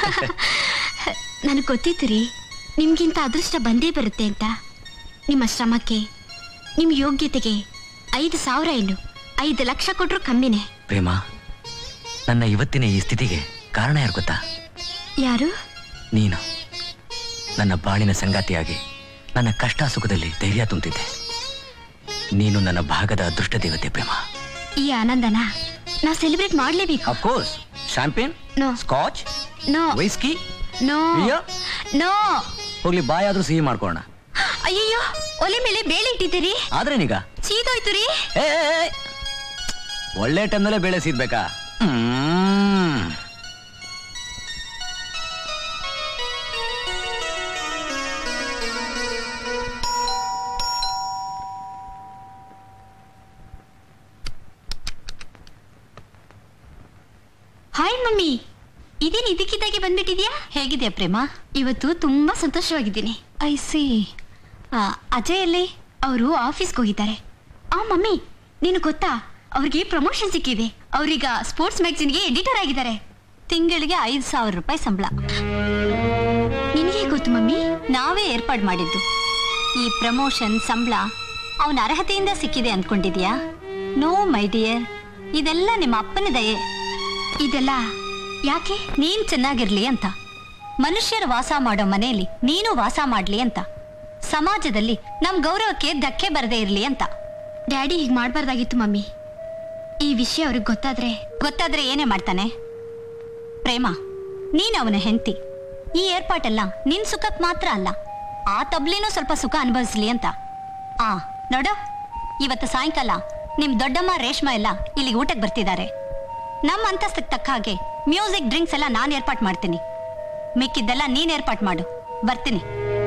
ನನಗೆ ಗೊತ್ತಿತ್ತು ರೀ ನಿಮ್ಗಿಂತ ಅದೃಷ್ಟ ಬಂದೇ ಬರುತ್ತೆ ಅಂತ ನಿಮ್ಮ ಶ್ರಮಕ್ಕೆ ನಿಮ್ಮ ಯೋಗ್ಯತೆಗೆ ಐದು ಸಾವಿರ ಏನು ಐದು ಲಕ್ಷ ಕೊಟ್ಟರು ಕಮ್ಮಿನೇ ಪ್ರೇಮ ನನ್ನ ಇವತ್ತಿನ ಈ ಸ್ಥಿತಿಗೆ ಕಾರಣ ಯಾರು ಗೊತ್ತಾ ಯಾರು ನೀನು ನನ್ನ ಬಾಳಿನ ಸಂಗಾತಿಯಾಗಿ ನನ್ನ ಕಷ್ಟ ಸುಖದಲ್ಲಿ ಧೈರ್ಯ ತುಂಬಿದ್ದೆ ನೀನು ನನ್ನ ಭಾಗದ ಅದೃಷ್ಟ ದೇವತೆ ಪ್ರೇಮ ಈ ಆನಂದನ ನಾವು ಸೆಲೆಬ್ರೇಟ್ ಮಾಡಲೇಬೇಕು of course champagne no scotch no whisky no Beer? No ಹೋಗ್ಲಿ ಬಾಯ್ ಆದ್ರೂ ಸಿಹಿ ಮಾಡ್ಕೊಳ್ಳೋಣ ಅಯ್ಯಯ್ಯೋ ಒಲೆ ಮೇಲೆ ಬೇಳೆ ಇಟ್ಟಿದ್ದೀರಿ ಆದ್ರೇನೀಗ ಚೀದೋಯ್ತು ರೀ ಏ, ಏ, ಏ. ಒಳ್ಳೆ ಟೈಮ್ನಲ್ಲೇ ಬೇಳೆ ಸಿಗ್ಬೇಕಾ ಹ್ಮ್ ಹಾಯ್ ಮಮ್ಮಿ ಇದೇನು ಇದಕ್ಕಿದ್ದಾಗೆ ಬಂದ್ಬಿಟ್ಟಿದ್ಯಾ ಹೇಗಿದೆಯಾ ಪ್ರೇಮ ಇವತ್ತು ತುಂಬಾ ಸಂತೋಷವಾಗಿದ್ದೀನಿ ಐ ಸಿ ಅಜಯ್ ಎಲ್ಲಿ ಅವರು ಆಫೀಸ್ಗೆ ಹೋಗಿದ್ದಾರೆ ಆ ಮಮ್ಮಿ ನೀನು ಗೊತ್ತಾ ಅವ್ರಿಗೆ ಪ್ರಮೋಷನ್ ಸಿಕ್ಕಿದೆ ಅವ್ರೀಗ ಸ್ಪೋರ್ಟ್ಸ್ ಮ್ಯಾಗಝಿನ್ಗೆ ಎಡಿಟರ್ ಆಗಿದ್ದಾರೆ ತಿಂಗಳಿಗೆ ಐದು ಸಾವಿರ ರೂಪಾಯಿ ಸಂಬಳ ನಿನಗೆ ಗೊತ್ತು ಮಮ್ಮಿ ನಾವೇ ಏರ್ಪಾಡು ಮಾಡಿದ್ದು ಈ ಪ್ರಮೋಷನ್ ಸಂಬಳ ಅವನ ಅರ್ಹತೆಯಿಂದ ಸಿಕ್ಕಿದೆ ಅನ್ಕೊಂಡಿದ್ಯಾ ನೋ ಮೈ ಡಿಯರ್ ಇದೆಲ್ಲ ನಿಮ್ಮ ಅಪ್ಪನ ದಯೆ ಇದೆಲ್ಲ ಯಾಕೆ ನೀನ್ ಚೆನ್ನಾಗಿರ್ಲಿ ಅಂತ ಮನುಷ್ಯರು ವಾಸ ಮಾಡೋ ಮನೆಯಲ್ಲಿ ನೀನು ವಾಸ ಮಾಡ್ಲಿ ಅಂತ ಸಮಾಜದಲ್ಲಿ ನಮ್ ಗೌರವಕ್ಕೆ ಧಕ್ಕೆ ಬರದೇ ಇರ್ಲಿ ಅಂತ ಡ್ಯಾಡಿ ಹೀಗೆ ಮಾಡಬಾರ್ದಾಗಿತ್ತು ಮಮ್ಮಿ ಈ ವಿಷಯ ಅವ್ರಿಗೆ ಗೊತ್ತಾದ್ರೆ ಗೊತ್ತಾದ್ರೆ ಏನೇ ಮಾಡ್ತಾನೆ ಪ್ರೇಮ ನೀನ್ ಅವನ ಹೆಂಡತಿ ಈ ಏರ್ಪಾಟೆಲ್ಲ ನಿನ್ ಸುಖಕ್ ಮಾತ್ರ ಅಲ್ಲ ಆ ತಬ್ಲಿನೂ ಸ್ವಲ್ಪ ಸುಖ ಅನುಭವಿಸ್ಲಿ ಅಂತ ಆ ನೋಡು ಇವತ್ತು ಸಾಯಂಕಾಲ ನಿಮ್ ದೊಡ್ಡಮ್ಮ ರೇಷ್ಮಾ ಎಲ್ಲ ಇಲ್ಲಿಗೆ ಊಟಕ್ಕೆ ಬರ್ತಿದ್ದಾರೆ ನಮ್ಮ ಅಂತಸ್ತಕ್ಕೆ ತಕ್ಕ ಹಾಗೆ ಮ್ಯೂಸಿಕ್ ಡ್ರಿಂಕ್ಸ್ ಎಲ್ಲ ನಾನು ಏರ್ಪಾಟ್ ಮಾಡ್ತೀನಿ ಮಿಕ್ಕಿದ್ದೆಲ್ಲ ನೀನ್ ಏರ್ಪಾಟ್ ಮಾಡು ಬರ್ತೀನಿ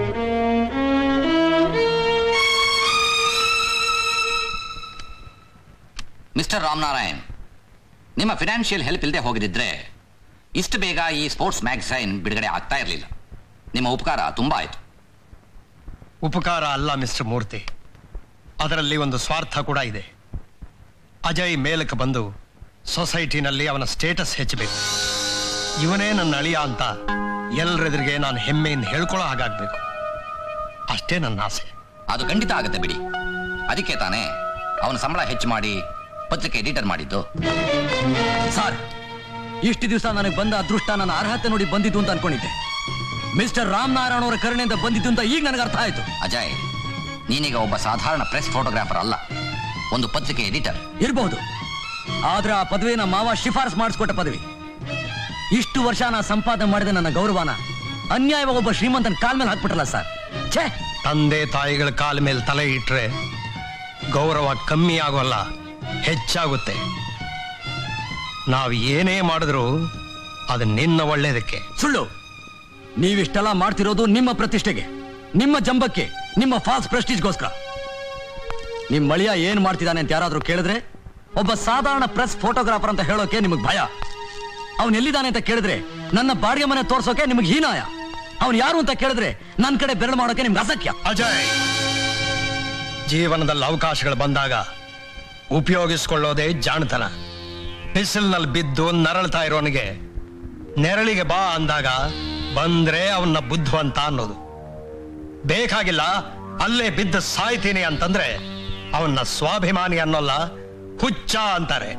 ಮಿಸ್ಟರ್ ರಾಮನಾರಾಯಣ್ ನಿಮ್ಮ ಫಿನಾನ್ಷಿಯಲ್ ಹೆಲ್ಪ್ ಇಲ್ಲದೆ ಹೋಗಿದ್ರೆ ಇಷ್ಟು ಬೇಗ ಈ ಸ್ಪೋರ್ಟ್ಸ್ ಮ್ಯಾಗಝೈನ್ ಬಿಡುಗಡೆ ಆಗ್ತಾ ಇರಲಿಲ್ಲ ನಿಮ್ಮ ಉಪಕಾರ ತುಂಬಾ ಆಯಿತು ಉಪಕಾರ ಅಲ್ಲ ಮಿಸ್ಟರ್ ಮೂರ್ತಿ ಅದರಲ್ಲಿ ಒಂದು ಸ್ವಾರ್ಥ ಕೂಡ ಇದೆ ಅಜಯ್ ಮೇಲಕ್ಕೆ ಬಂದು ಸೊಸೈಟಿನಲ್ಲಿ ಅವನ ಸ್ಟೇಟಸ್ ಹೆಚ್ಚಬೇಕು ಇವನೇ ನನ್ನ ಅಳಿಯ ಅಂತ ಎಲ್ರೆದುರಿಗೆ ನಾನು ಹೆಮ್ಮೆಯಿಂದ ಹೇಳ್ಕೊಳ್ಳೋ ಹಾಗಾಗ್ಬೇಕು ಅಷ್ಟೇ ನನ್ನ ಆಸೆ ಅದು ಖಂಡಿತ ಆಗುತ್ತೆ ಬಿಡಿ ಅದಕ್ಕೆ ತಾನೇ ಅವನ ಸಂಬಳ ಹೆಚ್ಚು ಮಾಡಿ ಪತ್ರಿಕೆ ಎಡಿಟರ್ ಮಾಡಿದ್ದು ಸರ್ ಇಷ್ಟು ದಿವಸ ನನಗೆ ಬಂದ ಅದೃಷ್ಟ ನನ್ನ ಅರ್ಹತೆ ನೋಡಿ ಬಂದಿದ್ದು ಅಂತ ಅನ್ಕೊಂಡಿದ್ದೆ ಮಿಸ್ಟರ್ ರಾಮನಾರಾಯಣ ಅವರ ಕರುಣೆಯಿಂದ ಬಂದಿದ್ದು ಅಂತ ಈಗ ನನಗೆ ಅರ್ಥ ಆಯ್ತು ಅಜಯ್ ನೀನೀಗ ಒಬ್ಬ ಸಾಧಾರಣ ಪ್ರೆಸ್ ಫೋಟೋಗ್ರಾಫರ್ ಅಲ್ಲ ಒಂದು ಪತ್ರಿಕೆ ಎಡಿಟರ್ ಇರಬಹುದು ಆದ್ರೆ ಆ ಪದವಿ ನಮ್ಮ ಮಾವ ಶಿಫಾರಸ್ ಮಾಡಿಸ್ಕೊಟ್ಟ ಪದವಿ ಇಷ್ಟು ವರ್ಷ ನಾ ಸಂಪಾದನೆ ಮಾಡಿದ ನನ್ನ ಗೌರವನ ಅನ್ಯಾಯವಾಗಿ ಒಬ್ಬ ಶ್ರೀಮಂತನ ಕಾಲ್ ಮೇಲೆ ಹಾಕ್ಬಿಟ್ರಲ್ಲ ಸರ್ ಛೇ ತಂದೆ ತಾಯಿಗಳ ಕಾಲ ಮೇಲೆ ತಲೆ ಇಟ್ರೆ ಗೌರವ ಕಮ್ಮಿ ಆಗೋಲ್ಲ ಹೆಚ್ಚಾಗುತ್ತೆ ನಾವು ಏನೇ ಮಾಡಿದ್ರು ಅದು ನಿನ್ನ ಒಳ್ಳೇದಕ್ಕೆ ಸುಳ್ಳು ನೀವಿಷ್ಟೆಲ್ಲ ಮಾಡ್ತಿರೋದು ನಿಮ್ಮ ಪ್ರತಿಷ್ಠೆಗೆ ನಿಮ್ಮ ಜಂಬಕ್ಕೆ ನಿಮ್ಮ ಫಾಲ್ಸ್ ಪ್ರೆಸ್ಟೀಜ್ಗೋಸ್ಕರ ನಿಮ್ ಮಳಿಯ ಏನ್ ಮಾಡ್ತಿದ್ದಾನೆ ಅಂತ ಯಾರಾದ್ರೂ ಕೇಳಿದ್ರೆ ಒಬ್ಬ ಸಾಧಾರಣ ಪ್ರೆಸ್ ಫೋಟೋಗ್ರಾಫರ್ ಅಂತ ಹೇಳೋಕೆ ನಿಮಗೆ ಭಯ ಅವನ್ ಎಲ್ಲಿದ್ದಾನೆ ಅಂತ ಕೇಳಿದ್ರೆ ನನ್ನ ಬಾಡಿಗೆ ಮನೆ ತೋರ್ಸೋಕೆ ನಿಮಗೆ ಹೀನಾಯ ಅವನ್ ಯಾರು ಅಂತ ಕೇಳಿದ್ರೆ ನನ್ನ ಕಡೆ ಬೆರಳು ಮಾಡೋಕೆ ನಿಮ್ಗೆ ಅಸಖ್ಯ ಅಜಯ್ ಜೀವನದಲ್ಲಿ ಅವಕಾಶಗಳು ಬಂದಾಗ ಉಪಯೋಗಿಸ್ಕೊಳ್ಳೋದೇ ಜಾಣತನ ಬಿಸಿಲಿನಲ್ಲಿ ಬಿದ್ದು ನರಳ್ತಾ ಇರೋನಿಗೆ ನೆರಳಿಗೆ ಬಾ ಅಂದಾಗ ಬಂದ್ರೆ ಅವನ್ನ ಬುದ್ಧಿವಂತ ಅನ್ನೋದು ಬೇಕಾಗಿಲ್ಲ ಅಲ್ಲೇ ಬಿದ್ದು ಸಾಯ್ತೀನಿ ಅಂತಂದ್ರೆ ಅವನ್ನ ಸ್ವಾಭಿಮಾನಿ ಅನ್ನೋಲ್ಲ ಹುಚ್ಚ ಅಂತಾರೆ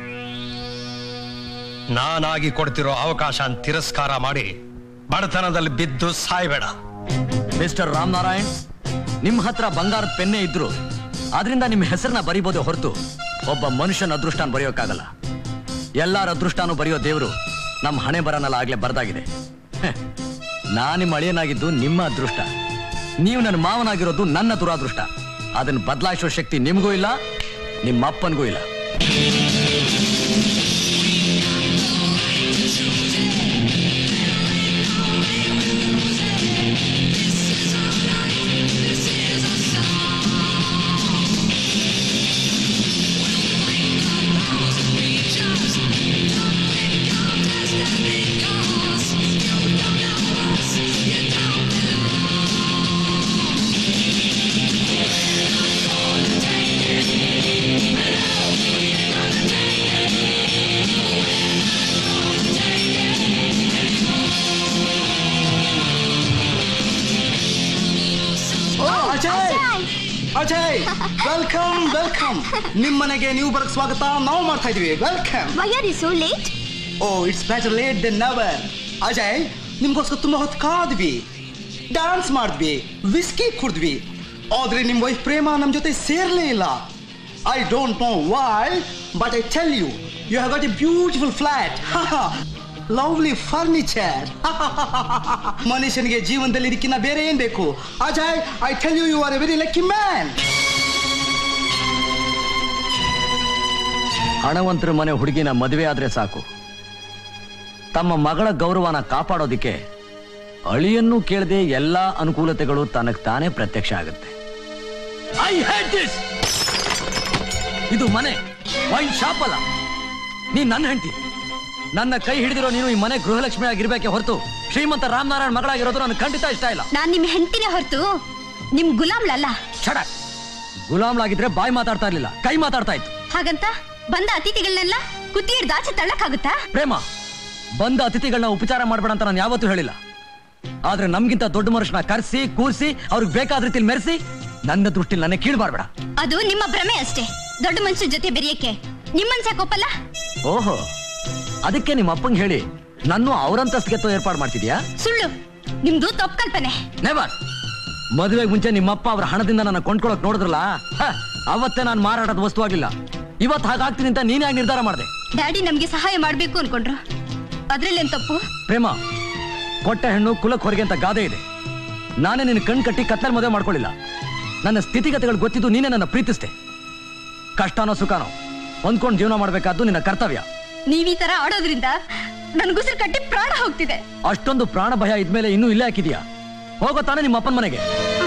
ನಾನಾಗಿ ಕೊಡ್ತಿರೋ ಅವಕಾಶ ತಿರಸ್ಕಾರ ಮಾಡಿ ಬಡತನದಲ್ಲಿ ಬಿದ್ದು ಸಾಯ್ಬೇಡ ಮಿಸ್ಟರ್ ರಾಮನಾರಾಯಣ್ ನಿಮ್ಮ ಹತ್ರ ಬಂಗಾರದ ಪೆನ್ನೆ ಇದ್ರು ಅದರಿಂದ ನಿಮ್ಮ ಹೆಸರನ್ನ ಬರಿಬೋದೇ ಹೊರತು ಒಬ್ಬ ಮನುಷ್ಯನ ಅದೃಷ್ಟನ ಬರೆಯೋಕ್ಕಾಗಲ್ಲ ಎಲ್ಲರ ಅದೃಷ್ಟನೂ ಬರೆಯೋ ದೇವರು ನಮ್ಮ ಹಣೆ ಬರನೆಲ್ಲ ಆಗ್ಲೇ ಬರ್ದಾಗಿದೆ ನಾನು ನಿಮ್ಮ ಅಳಿಯನಾಗಿದ್ದು ನಿಮ್ಮ ಅದೃಷ್ಟ ನೀವು ನನ್ನ ಮಾವನಾಗಿರೋದು ನನ್ನ ದುರಾದೃಷ್ಟ ಅದನ್ನು ಬದಲಾಯಿಸೋ ಶಕ್ತಿ ನಿಮಗೂ ಇಲ್ಲ ನಿಮ್ಮ ಅಪ್ಪನಿಗೂ ಇಲ್ಲ ಅಜಯ್ ಅಜಯ್ ವೆಲ್ಕಮ್ ವೆಲ್ಕಮ್ ನಿಮ್ಮನೆಗೆ ನೀವು ಬರಕ್ ಸ್ವಾಗತ ನಾವು ಮಾಡ್ತಾ ಇದೀವಿ welcome why are you so late oh it's better late then never Ajay ನಿಮ್ಗೋಸ್ಕರ ತುಂಬಾ ಹೊತ್ತು ಕಾದ್ವಿ ಡಾನ್ಸ್ ಮಾಡಿದ್ವಿ ವಿಸ್ಕಿ ಕುಡಿದ್ವಿ ಆದ್ರೆ ನಿಮ್ ವೈಫ್ ಪ್ರೇಮ ನಮ್ ಜೊತೆ ಸೇರ್ಲೇ ಇಲ್ಲ I don't know why but I tell you you have got a beautiful flat lovely furniture ಮನುಷ್ಯನಿಗೆ ಜೀವನದಲ್ಲಿ ಇದಕ್ಕಿಂತ ಬೇರೆ ಏನ್ ಬೇಕು Ajay I tell you you are a very lucky man ಹಣವಂತರ ಮನೆ ಹುಡುಗಿನ ಮದುವೆ ಆದ್ರೆ ಸಾಕು ತಮ್ಮ ಮಗಳ ಗೌರವನ ಕಾಪಾಡೋದಿಕ್ಕೆ ಅಳಿಯನ್ನು ಕೇಳದೆ ಎಲ್ಲಾ ಅನುಕೂಲತೆಗಳು ತನಗ್ ತಾನೇ ಪ್ರತ್ಯಕ್ಷ ಆಗುತ್ತೆ ಐ ಹೇಟ್ ದಿಸ್ ಇದು ಮನೆ ವೈನ್ ಶಾಪ್ ಅಲ್ಲ ನೀ ನನ್ನ ಹೆಂಡತಿ ನನ್ನ ಕೈ ಹಿಡಿದಿರೋ ನೀನು ಈ ಮನೆ ಗೃಹಲಕ್ಷ್ಮಿ ಆಗಿರ್ಬೇಕೆ ಹೊರತು ಶ್ರೀಮಂತ ರಾಮನಾರಾಯಣ ಮಗಳಾಗಿರೋದು ನನಗೆ ಖಂಡಿತ ಇಷ್ಟ ಇಲ್ಲ ನಾನ್ ನಿಮ್ ಹೆಂಡತಿನೇ ಹೊರತು ನಿಮ್ ಗುಲಾಮ್ಲಲ್ಲ ಛಡ ಗುಲಾಮ್ಲಾಗಿದ್ರೆ ಬಾಯಿ ಮಾತಾಡ್ತಾ ಇರ್ಲಿಲ್ಲ ಕೈ ಮಾತಾಡ್ತಾ ಇತ್ತು ಹಾಗಂತ ಬಂದ ಅತಿಥಿಗಳನ್ನೆಲ್ಲ ಕುತ್ತಿ ಹಿಡ್ದು ಆಚೆ ತಳ್ಳಕ್ಕಾಗುತ್ತಾ ಪ್ರೇಮ ಬಂದ ಅತಿಥಿಗಳನ್ನ ಉಪಚಾರ ಮಾಡಬೇಡ ಅಂತ ನಾನು ಯಾವತ್ತೂ ಹೇಳಿಲ್ಲ ಆದ್ರೆ ನಮ್ಗಿಂತ ದೊಡ್ಡ ಮನುಷ್ಯನ ಕರೆಸಿ ಕೂರಿಸಿ ಅವ್ರಿಗೆ ಬೇಕಾದ ರೀತಿಲಿ ಮೆರೆಸಿ ನನ್ನ ದೃಷ್ಟಿಲಿ ನನ್ನ ಕೀಳು ಮಾಡಬೇಡ ಅದು ನಿಮ್ಮ ಭ್ರಮೆ ಅಷ್ಟೇ ದೊಡ್ಡ ಮನುಷ್ಯ ಜೊತೆ ಬೆರೆಯಕ್ಕೆ ನಿಮ್ಮನ್ಸ ಕೊಪ್ಪಲ್ಲ ಓಹೋ ಅದಕ್ಕೆ ನಿಮ್ಮ ಅಪ್ಪಂಗೆ ಹೇಳಿ ನಾನು ಅವರಂತಸ್ತಿಗೆ ಎತ್ತೋ ಏರ್ಪಾಡು ಮಾಡ್ತಿದ್ಯಾ ಸುಳ್ಳು ನಿಮ್ದು ತಪ್ಪು ಕಲ್ಪನೆ ನೆವರ್ ಮದುವೆಗೆ ಮುಂಚೆ ನಿಮ್ಮಪ್ಪ ಅವರ ಹಣದಿಂದ ನನ್ನ ಕೊಂಡ್ಕೊಳಕ್ ನೋಡಿದ್ರಲ್ಲ ಹ, ಅವತ್ತೇ ನಾನು ಮಾರಾಟದ ವಸ್ತು ಆಗಿಲ್ಲ ಇವತ್ತು ಹಾಗಾಗ್ತೀನಿ ಅಂತ ನೀನೇ ನಿರ್ಧಾರ ಮಾಡಿದೆ ಡ್ಯಾಡಿ ನಮ್ಗೆ ಸಹಾಯ ಮಾಡ್ಬೇಕು ಅನ್ಕೊಂಡ್ರು ಅದ್ರಲ್ಲೇನ್ ತಪ್ಪು ಪ್ರೇಮ ಕೊಟ್ಟ ಹೆಣ್ಣು ಕುಲಕ್ ಹೊರಗೆ ಅಂತ ಗಾದೆ ಇದೆ ನಾನೇ ನಿನ್ನ ಕಣ್ ಕಟ್ಟಿ ಕತ್ತಲ್ ಮದುವೆ ಮಾಡ್ಕೊಳ್ಳಿಲ್ಲ ನನ್ನ ಸ್ಥಿತಿಗತಿಗಳು ಗೊತ್ತಿದ್ದು ನೀನೇ ನನ್ನ ಪ್ರೀತಿಸ್ದೆ ಕಷ್ಟನೋ ಸುಖನೋ ಹೊಂದ್ಕೊಂಡು ಜೀವನ ಮಾಡ್ಬೇಕಾದ್ದು ನಿನ್ನ ಕರ್ತವ್ಯ ನೀವ್ ಈ ತರ ಆಡೋದ್ರಿಂದ ನನ್ಗುಸಿರು ಕಟ್ಟಿ ಪ್ರಾಣ ಹೋಗ್ತಿದೆ ಅಷ್ಟೊಂದು ಪ್ರಾಣ ಭಯ ಇದ್ಮೇಲೆ ಇನ್ನೂ ಇಲ್ಲೇ ಹಾಕಿದ್ಯಾ ಹೋಗೋ ತಾನೇ ನಿಮ್ಮ ಅಪ್ಪನ ಮನೆಗೆ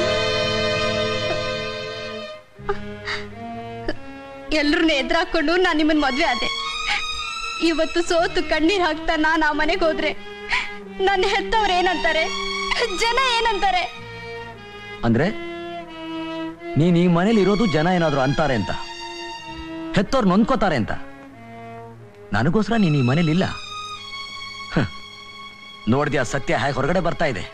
ಎಲ್ರನ್ನ ಎದುರಾಕೊಂಡು ನಾನ್ ನಿಮ್ಮನ್ ಮದ್ವೆ ಆದೆ ಇವತ್ತು ಸೋತು ಕಣ್ಣೀರ್ ಹಾಕ್ತಾ ನಾನ್ ಆ ಮನೆಗೆ ಹೋದ್ರೆ ನನ್ನ ಹೆತ್ತವ್ರು ಏನಂತಾರೆ ಜನ ಏನಂತಾರೆ ಅಂದ್ರೆ ನೀನ್ ಈ ಮನೇಲಿ ಇರೋದು ಜನ ಏನಾದ್ರು ಅಂತಾರೆ ಅಂತ ಹೆತ್ತೋರ್ ನೊಂದ್ಕೋತಾರೆ ಅಂತ ನನಗೋಸ್ಕರ ನೀನ್ ಈ ಮನೇಲಿ ಇಲ್ಲ ಹ. ನೋಡ್ದ್ಯಾ ಸತ್ಯ ಹೇಗೆ ಹೊರಗಡೆ ಬರ್ತಾ ಇದೆ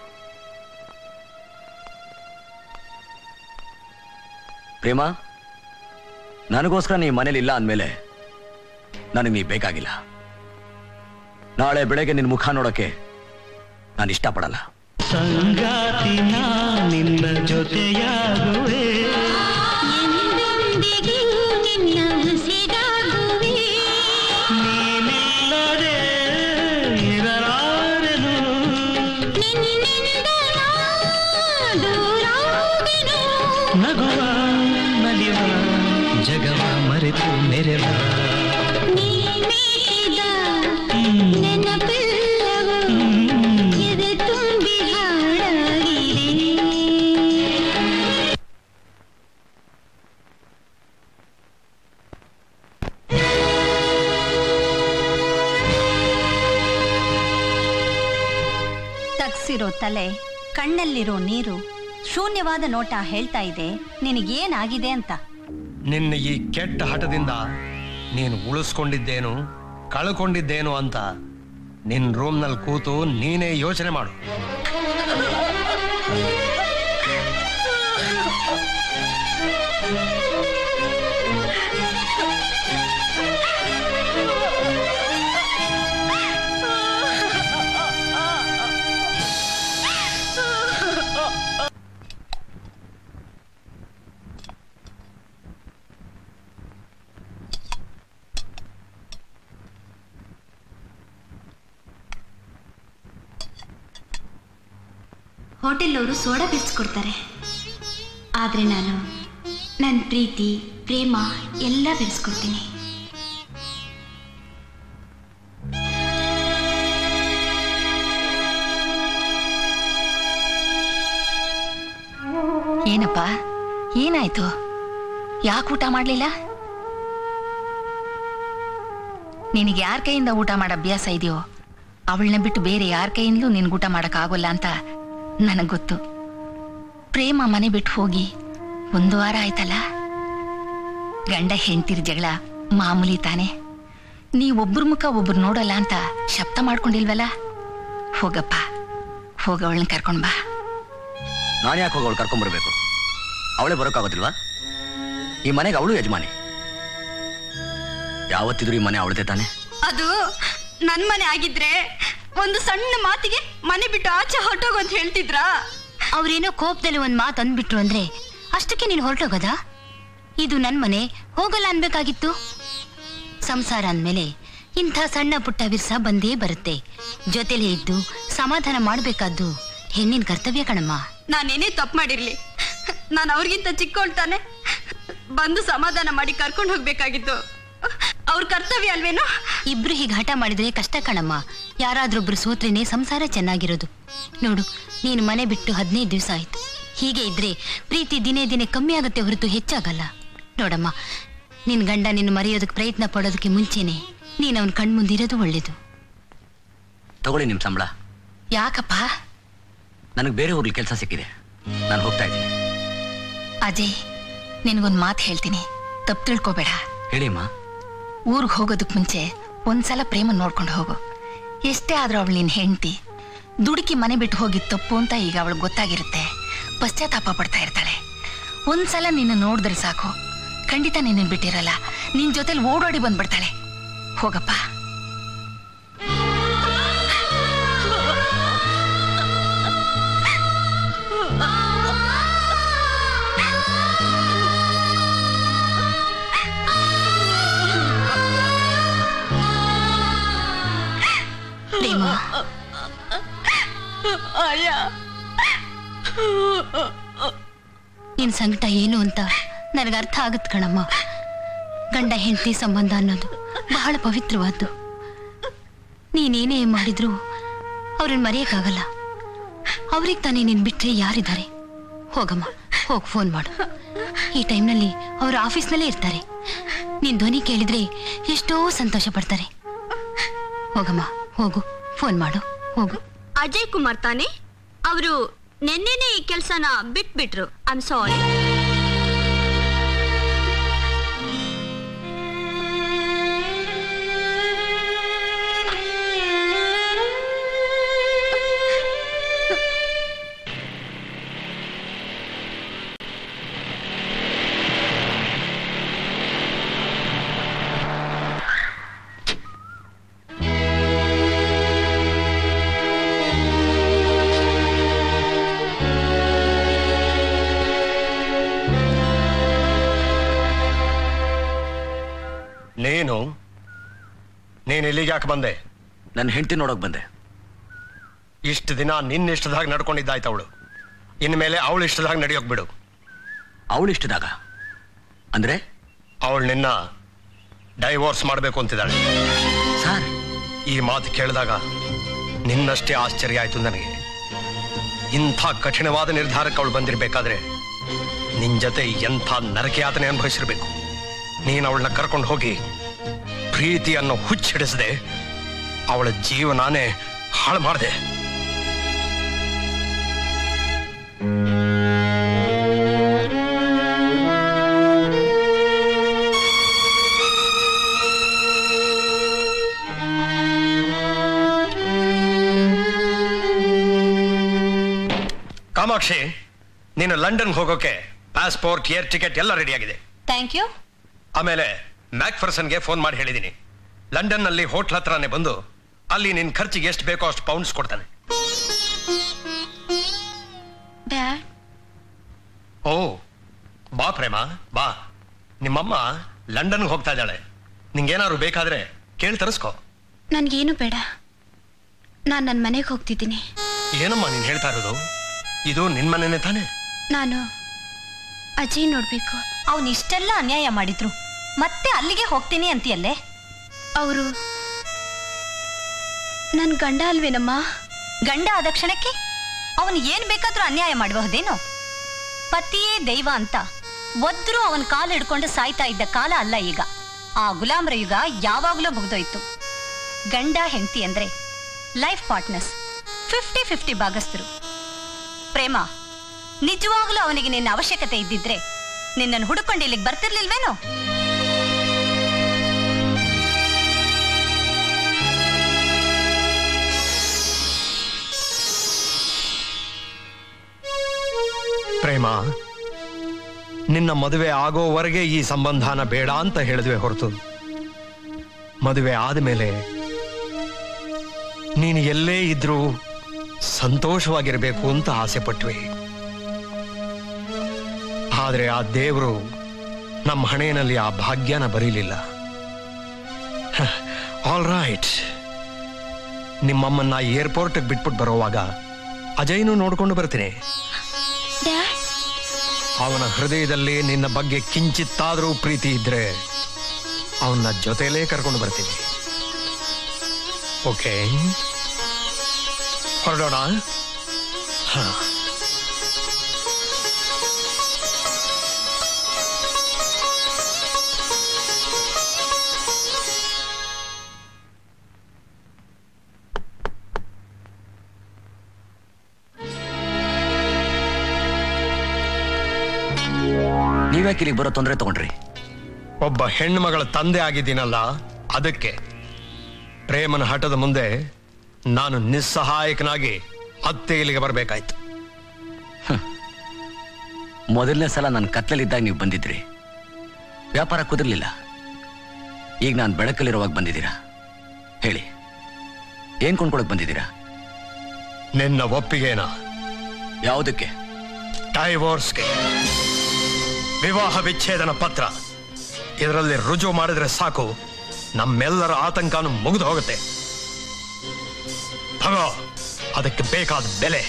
ಪ್ರೇಮ ನನಗೋಸ್ಕರ ನೀ ಮನೇಲಿ ಇಲ್ಲ ಅಂದ್ಮೇಲೆ ನನಗೆ ನೀ ಬೇಕಾಗಿಲ್ಲ ನಾಳೆ ಬೆಳಗ್ಗೆ ನಿನ್ನ ಮುಖ ನೋಡೋಕೆ ನಾನು ಇಷ್ಟಪಡಲ್ಲ ಸಂಗಾತಿ ನಾ ನಿನ್ನ ಜೊತೆಯಾಗುವೆ ಎಂದೆಂದಿಗೂ ನಿನ್ನ ಉಸಿರಾಗುವೆ ನೀನಿಲ್ಲದೆ ಇರಲಾರೆನು ನಿನ್ನಿಂದ ನಾ ದೂರಾದೆನು. ನಗುವ ನಲಿವ ಜಗವ ಮರೆತು ಮೆರೆವ ನೀ ಮೀಟಿದ ನೆನಪೆಲ್ಲವೂ ಎದೆ ತುಂಬಿ ಹಾಡಾಗಿದೆ ತಗ್ಸಿರೋ ತಲೆ ಕಣ್ಣಲ್ಲಿರೋ ನೀರು ಶೂನ್ಯವಾದ ನೋಟ ಹೇಳ್ತಾ ಇದೆ ನಿನಗೇನಾಗಿದೆ ಅಂತ ನಿನ್ನ ಈ ಕೆಟ್ಟ ಹಠದಿಂದ ನೀನು ಉಳಿಸ್ಕೊಂಡಿದ್ದೇನು ಕಳ್ಕೊಂಡಿದ್ದೇನು ಅಂತ ನಿನ್ನ ರೂಮ್ನಲ್ಲಿ ಕೂತು ನೀನೇ ಯೋಚನೆ ಮಾಡು ಹೋಟೆಲ್ನವರು ಸೋಡಾ ಬೆರೆಸ್ಕೊಡ್ತಾರೆ ಆದರೆ ನಾನು ನನ್ನ ಪ್ರೀತಿ ಪ್ರೇಮ ಎಲ್ಲ ಬೆರೆಸ್ಕೊಡ್ತೀನಿ ಏನಪ್ಪ ಏನಾಯ್ತು ಯಾಕೆ ಊಟ ಮಾಡಲಿಲ್ಲ ನಿನಗೆ ಯಾರ ಕೈಯಿಂದ ಊಟ ಮಾಡೋ ಅಭ್ಯಾಸ ಇದೆಯೋ ಅವಳನ್ನ ಬಿಟ್ಟು ಬೇರೆ ಯಾರ ಕೈಯಿಂದಲೂ ನಿನ್ಗೆ ಊಟ ಮಾಡೋಕ್ಕಾಗೋಲ್ಲ ಅಂತ ನನಗೆ ಗೊತ್ತು ಪ್ರೇಮ ಮನೆ ಬಿಟ್ಟು ಹೋಗಿ ಒಂದು ವಾರ ಆಯ್ತಲ್ಲ ಗಂಡ ಹೆಂಡ್ತಿರ್ ಜಗಳ ಮಾಮೂಲಿ ತಾನೆ ನೀವೊಬ್ಬರ ಮುಖ ಒಬ್ರು ನೋಡಲ್ಲ ಅಂತ ಶಬ್ದ ಮಾಡ್ಕೊಂಡಿಲ್ವಲ್ಲ ಹೋಗಪ್ಪ ಹೋಗ ಅವಳನ್ನ ಕರ್ಕೊಂಡ್ ಬಾ ನಾನು ಯಾಕೆ ಹೋಗಿ ಅವಳು ಕರ್ಕೊಂಬರ್ಬೇಕು ಅವಳೇ ಬರೋಕ್ಕಾಗೋದಿಲ್ವಾ ಈ ಮನೆಗೆ ಅವಳು ಯಜಮಾನಿ ಯಾವತ್ತಿದ್ರು ಈ ಮನೆ ಅವಳದೇ ತಾನೆ ಅದು ನನ್ ಮನೆ ಆಗಿದ್ರೆ ಒಂದು ಸಣ್ಣ ಮಾತಿಗೆ ಮನೆ ಬಿಟ್ಟು ಆಚೆ ಹೊರಟೋಗು ಅಂತ ಹೇಳ್ತಿದ್ರಾ ಅವ್ರೇನೋ ಕೋಪದಲ್ಲಿ ಒಂದ್ ಮಾತು ಅಂದ್ಬಿಟ್ರು ಅಂದ್ರೆ ಅಷ್ಟಕ್ಕೆ ನೀನು ಹೊರಟೋಗದ ಇದು ನನ್ ಮನೆ ಹೋಗಲ್ಲ ಅನ್ಬೇಕಾಗಿತ್ತು ಸಂಸಾರ ಅಂದ್ಮೇಲೆ ಇಂಥ ಸಣ್ಣ ಪುಟ್ಟ ವಿರ್ಸ ಬಂದೇ ಬರುತ್ತೆ ಜೊತೆಲೇ ಇದ್ದು ಸಮಾಧಾನ ಮಾಡ್ಬೇಕಾದ್ದು ಹೆಣ್ಣಿನ ಕರ್ತವ್ಯ ಕಣಮ್ಮ ನಾನೇನೇ ತಪ್ಪು ಮಾಡಿರ್ಲಿ ನಾನು ಅವ್ರಿಗಿಂತ ಚಿಕ್ಕೊಳ್ತಾನೆ ಬಂದು ಸಮಾಧಾನ ಮಾಡಿ ಕರ್ಕೊಂಡು ಹೋಗ್ಬೇಕಾಗಿತ್ತು ಅವ್ರ ಕರ್ತವ್ಯ ಅಲ್ವೇನೋ ಇಬ್ರು ಹೀಗೆ ಹಠ ಮಾಡಿದ್ರೆ ಕಷ್ಟ ಕಣಮ್ಮ ಯಾರಾದ್ರೊಬ್ರು ಸೋತ್ರೇನೆ ಸಂಸಾರ ಚೆನ್ನಾಗಿರೋದು ನೋಡು ನೀನು ಮನೆ ಬಿಟ್ಟು ಹದಿನೈದು ದಿವಸ ಆಯ್ತು ಹೀಗೆ ಇದ್ರೆ ಪ್ರೀತಿ ದಿನೇ ದಿನೇ ಕಮ್ಮಿ ಆಗುತ್ತೆ ಹೊರತು ಹೆಚ್ಚಾಗಲ್ಲ ನೋಡಮ್ಮ ನಿನ್ ಗಂಡ ನಿನ್ನ ಮರೆಯೋದಕ್ಕೆ ಪ್ರಯತ್ನ ಪಡೋದಕ್ಕೆ ಮುಂಚೆನೆ ನೀನು ಅವನ ಕಣ್ಮುಂದಿರೋದು ಒಳ್ಳೇದು ತಗೊಳ್ಳಿ ನಿಮ್ಮ ಸಂಬಳ ಯಾಕಪ್ಪ ನನಗೆ ಬೇರೆ ಊರ್ಲಿ ಕೆಲಸ ಸಿಕ್ಕಿದೆ ನಾನು ಹೋಗ್ತಾ ಇದ್ದೀನಿ ಅಜಯ್ ನಿನಗೊಂದು ಮಾತು ಹೇಳ್ತೀನಿ ತಪ್ಪು ತಿಳ್ಕೊಬೇಡ ಹೇಳಿಮ್ಮ ಊರಿಗೆ ಹೋಗೋದಕ್ ಮುಂಚೆ ಒಂದ್ಸಲ ಪ್ರೇಮ ನೋಡ್ಕೊಂಡು ಹೋಗು ಎಷ್ಟೇ ಆದ್ರೂ ಅವಳು ನಿನ್ ಹೆಂಡತಿ ದುಡುಕಿ ಮನೆ ಬಿಟ್ಟು ಹೋಗಿದ್ ತಪ್ಪು ಅಂತ ಈಗ ಅವಳಿಗೆ ಗೊತ್ತಾಗಿರುತ್ತೆ ಪಶ್ಚಾತ್ತಾಪ ಪಡ್ತಾ ಇರ್ತಾಳೆ ಒಂದ್ಸಲ ನಿನ್ನ ನೋಡಿದ್ರೆ ಸಾಕು ಖಂಡಿತ ನಿನ್ನ ಬಿಟ್ಟಿರಲ್ಲ ನಿನ್ ಜೊತೆಲಿ ಓಡೋಡಿ ಬಂದ್ಬಿಡ್ತಾಳೆ ಹೋಗಪ್ಪ ಪ್ರೇಮ ನಿನ್ ಸಂಕಟ ಏನು ಅಂತ ನನಗೆ ಅರ್ಥ ಆಗತ್ ಕಣಮ್ಮ ಗಂಡ ಹೆಂಡತಿ ಸಂಬಂಧ ಅನ್ನೋದು ಬಹಳ ಪವಿತ್ರವಾದ್ದು ನೀನೇನೇ ಮಾಡಿದ್ರು ಅವ್ರನ್ನ ಮರೆಯಕ್ಕಾಗಲ್ಲ ಅವ್ರಿಗೆ ತಾನೇ ನೀನ್ ಬಿಟ್ರೆ ಯಾರಿದ್ದಾರೆ ಹೋಗಮ್ಮ ಹೋಗ್ ಫೋನ್ ಮಾಡು ಈ ಟೈಮ್ನಲ್ಲಿ ಅವ್ರ ಆಫೀಸ್ನಲ್ಲೇ ಇರ್ತಾರೆ ನಿನ್ ಧ್ವನಿ ಕೇಳಿದ್ರೆ ಎಷ್ಟೋ ಸಂತೋಷ ಪಡ್ತಾರೆ ಹೋಗಮ್ಮ ಹೋಗು ಫೋನ್ ಮಾಡು ಹೋಗು ಅಜಯ್ ಕುಮಾರ್ ತಾನೆ ಅವರು ನಿನ್ನೆನೆ ಈ ಕೆಲಸನ ಬಿಟ್ಬಿಟ್ರು ಐ ಆಮ್ ಸಾರಿ ನೀನು ನೀನು ಇಲ್ಲಿಗೆ ಯಾಕೆ ಬಂದೆ ನನ್ನ ಹೆಂಡತಿ ನೋಡೋಕ್ ಬಂದೆ ಇಷ್ಟು ದಿನ ನಿನ್ನ ಇಷ್ಟದಾಗ ನಡ್ಕೊಂಡಿದ್ದಾಯ್ತು ಅವಳು ಇನ್ಮೇಲೆ ಅವಳು ಇಷ್ಟದಾಗ ನಡೆಯೋಕ್ ಬಿಡು ಅವಳು ಇಷ್ಟದಾಗ ಅಂದ್ರೆ ಅವಳು ನಿನ್ನ ಡೈವೋರ್ಸ್ ಮಾಡಬೇಕು ಅಂತಿದ್ದಾಳೆ ಸರ್ ಈ ಮಾತು ಕೇಳಿದಾಗ ನಿನ್ನಷ್ಟೇ ಆಶ್ಚರ್ಯ ಆಯ್ತು ನನಗೆ ಇಂಥ ಕಠಿಣವಾದ ನಿರ್ಧಾರಕ್ಕೆ ಅವಳು ಬಂದಿರಬೇಕಾದ್ರೆ ನಿನ್ ಜೊತೆ ಎಂಥ ನರಕಯಾತನೆ ಅನುಭವಿಸಿರ್ಬೇಕು ನೀನು ಅವಳನ್ನ ಕರ್ಕೊಂಡು ಹೋಗಿ ಪ್ರೀತಿಯನ್ನು ಹುಚ್ಚಿಡಿಸದೆ ಅವಳ ಜೀವನಾನೇ ಹಾಳು ಮಾಡಿದೆ ಕಾಮಾಕ್ಷಿ ನೀನು ಲಂಡನ್ ಹೋಗೋಕೆ ಪಾಸ್ಪೋರ್ಟ್ ಏರ್ ಟಿಕೆಟ್ ಎಲ್ಲ ರೆಡಿ ಆಗಿದೆ ಥ್ಯಾಂಕ್ ಯು ಆಮೇಲೆ ಮ್ಯಾಕ್ಫರ್ಸನ್ಗೆ ಫೋನ್ ಮಾಡಿ ಹೇಳಿದ್ದೀನಿ ಲಂಡನ್ನಲ್ಲಿ ಹೋಟ್ಲ್ ಹತ್ರನೇ ಬಂದು ಅಲ್ಲಿ ನಿನ್ ಖರ್ಚಿಗೆ ಎಷ್ಟು ಬೇಕೋ ಅಷ್ಟು ಪೌಂಡ್ಸ್ ಕೊಡ್ತಾನೆ ಡ್ಯಾಡ್ ಓ ಬಾ ಪ್ರೇಮ ಬಾ ನಿಮ್ಮಮ್ಮ ಲಂಡನ್ಗೆ ಹೋಗ್ತಾ ಇದ್ದಾಳೆ ನಿಂಗೇನಾದ್ರು ಬೇಕಾದ್ರೆ ಕೇಳಿ ತರಿಸ್ಕೋ ನನ್ಗೇನು ಬೇಡ ನಾನು ನನ್ನ ಮನೆಗೆ ಹೋಗ್ತಿದ್ದೀನಿ ಏನಮ್ಮ ನೀನ್ ಹೇಳ್ತಾ ಇರೋದು ಇದು ನಿನ್ ಮನೆನೇ ತಾನೆ ನಾನು ಅಜಯ್ ನೋಡ್ಬೇಕು ಅವನ್ ಇಷ್ಟೆಲ್ಲ ಅನ್ಯಾಯ ಮಾಡಿದ್ರು ಮತ್ತೆ ಅಲ್ಲಿಗೆ ಹೋಗ್ತೀನಿ ಅಂತೀಯಲ್ಲೇ ಅವರು ನನ್ ಗಂಡ ಅಲ್ವೇನಮ್ಮ ಗಂಡ ಆದ ಕ್ಷಣಕ್ಕೆ ಅವನು ಏನ್ ಬೇಕಾದ್ರೂ ಅನ್ಯಾಯ ಮಾಡಬಹುದೇನೋ ಪತಿಯೇ ದೈವ ಅಂತ ಒದ್ರೂ ಅವನ ಕಾಲು ಹಿಡ್ಕೊಂಡು ಸಾಯ್ತಾ ಇದ್ದ ಕಾಲ ಅಲ್ಲ ಈಗ ಆ ಗುಲಾಮ್ರ ಯುಗ ಯಾವಾಗ್ಲೂ ಮುಗ್ದೋಯ್ತು ಗಂಡ ಹೆಂಡತಿ ಅಂದ್ರೆ ಲೈಫ್ ಪಾರ್ಟ್ನರ್ಸ್ ಫಿಫ್ಟಿ ಫಿಫ್ಟಿ ಭಾಗಸ್ಥರು ಪ್ರೇಮ ನಿಜವಾಗ್ಲೂ ಅವನಿಗೆ ನಿನ್ನ ಅವಶ್ಯಕತೆ ಇದ್ದಿದ್ರೆ ನಿನ್ನನ್ನು ಹುಡುಕೊಂಡು ಇಲ್ಲಿಗೆ ಬರ್ತಿರ್ಲಿಲ್ವೇನೋ ಪ್ರೇಮ ನಿನ್ನ ಮದುವೆ ಆಗೋವರೆಗೆ ಈ ಸಂಬಂಧನ ಬೇಡ ಅಂತ ಹೇಳಿದ್ವಿ ಹೊರತು ಮದುವೆ ಆದಮೇಲೆ ನೀನು ಎಲ್ಲೇ ಇದ್ರೂ ಸಂತೋಷವಾಗಿರಬೇಕು ಅಂತ ಆಸೆ ಪಟ್ವಿ ಆದ್ರೆ ಆ ದೇವರು ನಮ್ಮ ಹಣೆಯಲ್ಲಿ ಆ ಭಾಗ್ಯನ ಬರೀಲಿಲ್ಲ ಆಲ್ ರೈಟ್ ನಿಮ್ಮಮ್ಮನ್ನ ಏರ್ಪೋರ್ಟ್ಗೆ ಬಿಟ್ಬಿಟ್ಟು ಬರೋವಾಗ ಅಜಯ್ನು ನೋಡ್ಕೊಂಡು ಬರ್ತೀನಿ ಅವನ ಹೃದಯದಲ್ಲಿ ನಿನ್ನ ಬಗ್ಗೆ ಕಿಂಚಿತ್ತಾದರೂ ಪ್ರೀತಿ ಇದ್ರೆ ಅವನ ಜೊತೆಲೇ ಕರ್ಕೊಂಡು ಬರ್ತೀನಿ ಓಕೆ ಹೊರಡೋಣ ಹಾ ನೀವ್ಯಾಕೆ ಇಲ್ಲಿಗೆ ಬರೋ ತೊಂದರೆ ತಗೊಂಡ್ರಿ ಒಬ್ಬ ಹೆಣ್ಣು ಮಗಳ ತಂದೆ ಆಗಿದ್ದೀನಲ್ಲ ಅದಕ್ಕೆ ಪ್ರೇಮನ ಹಠದ ಮುಂದೆ ನಾನು ನಿಸ್ಸಹಾಯಕನಾಗಿ ಮತ್ತೆ ಇಲ್ಲಿಗೆ ಬರಬೇಕಾಯ್ತು ಮೊದಲನೇ ಸಲ ನನ್ನ ಕತ್ಲಲ್ಲಿದ್ದಾಗ ನೀವು ಬಂದಿದ್ರಿ ವ್ಯಾಪಾರ ಕುದಿರ್ಲಿಲ್ಲ ಈಗ ನಾನು ಬೆಳಕಲ್ಲಿರುವಾಗ ಬಂದಿದ್ದೀರಾ ಹೇಳಿ ಏನ್ ಕೊಂಡ್ಕೊಳಕ್ ಬಂದಿದ್ದೀರಾ ನಿನ್ನ ಒಪ್ಪಿಗೆನ ಯಾವುದಕ್ಕೆ ಡೈವೋರ್ಸ್ಗೆ ವಿವಾಹ ವಿಚ್ಛೇದನ ಪತ್ರ ಇದರಲ್ಲಿ ರುಜು ಮಾಡಿದ್ರೆ ಸಾಕು ನಮ್ಮೆಲ್ಲರ ಆತಂಕನೂ ಮುಗಿದು ಹೋಗುತ್ತೆ ತಗೋ ಅದಕ್ಕೆ ಬೇಕಾದ ಬೆಲೆ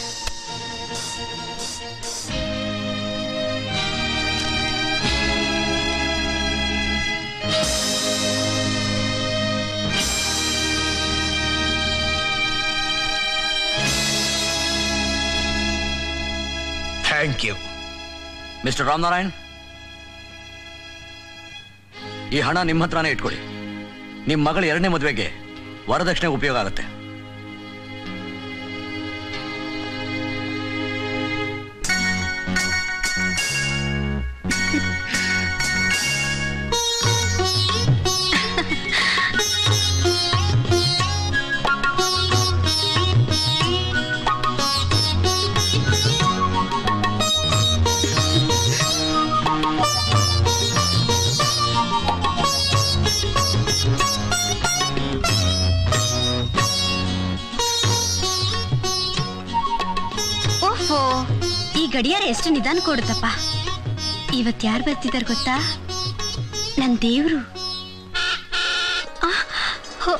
ಥ್ಯಾಂಕ್ ಯು ಮಿಸ್ಟರ್ ರಾಮನಾರಾಯಣ್ ಈ ಹಣ ನಿಮ್ಮ ಹತ್ರನೇ ಇಟ್ಕೊಳ್ಳಿ ನಿಮ್ಮ ಮಗಳ ಎರಡನೇ ಮದುವೆಗೆ ವರದಕ್ಷಿಣೆ ಉಪಯೋಗ ಆಗುತ್ತೆ ಓಹೋ ಈ ಗಡಿಯಾರ ಎಷ್ಟು ನಿಧಾನ ಕೊಡುತ್ತಪ್ಪ ಇವತ್ ಯಾರು ಬರ್ತಿದಾರ ಗೊತ್ತಾ ನನ್ ದೇವ್ರು ಆ, ಹೋ.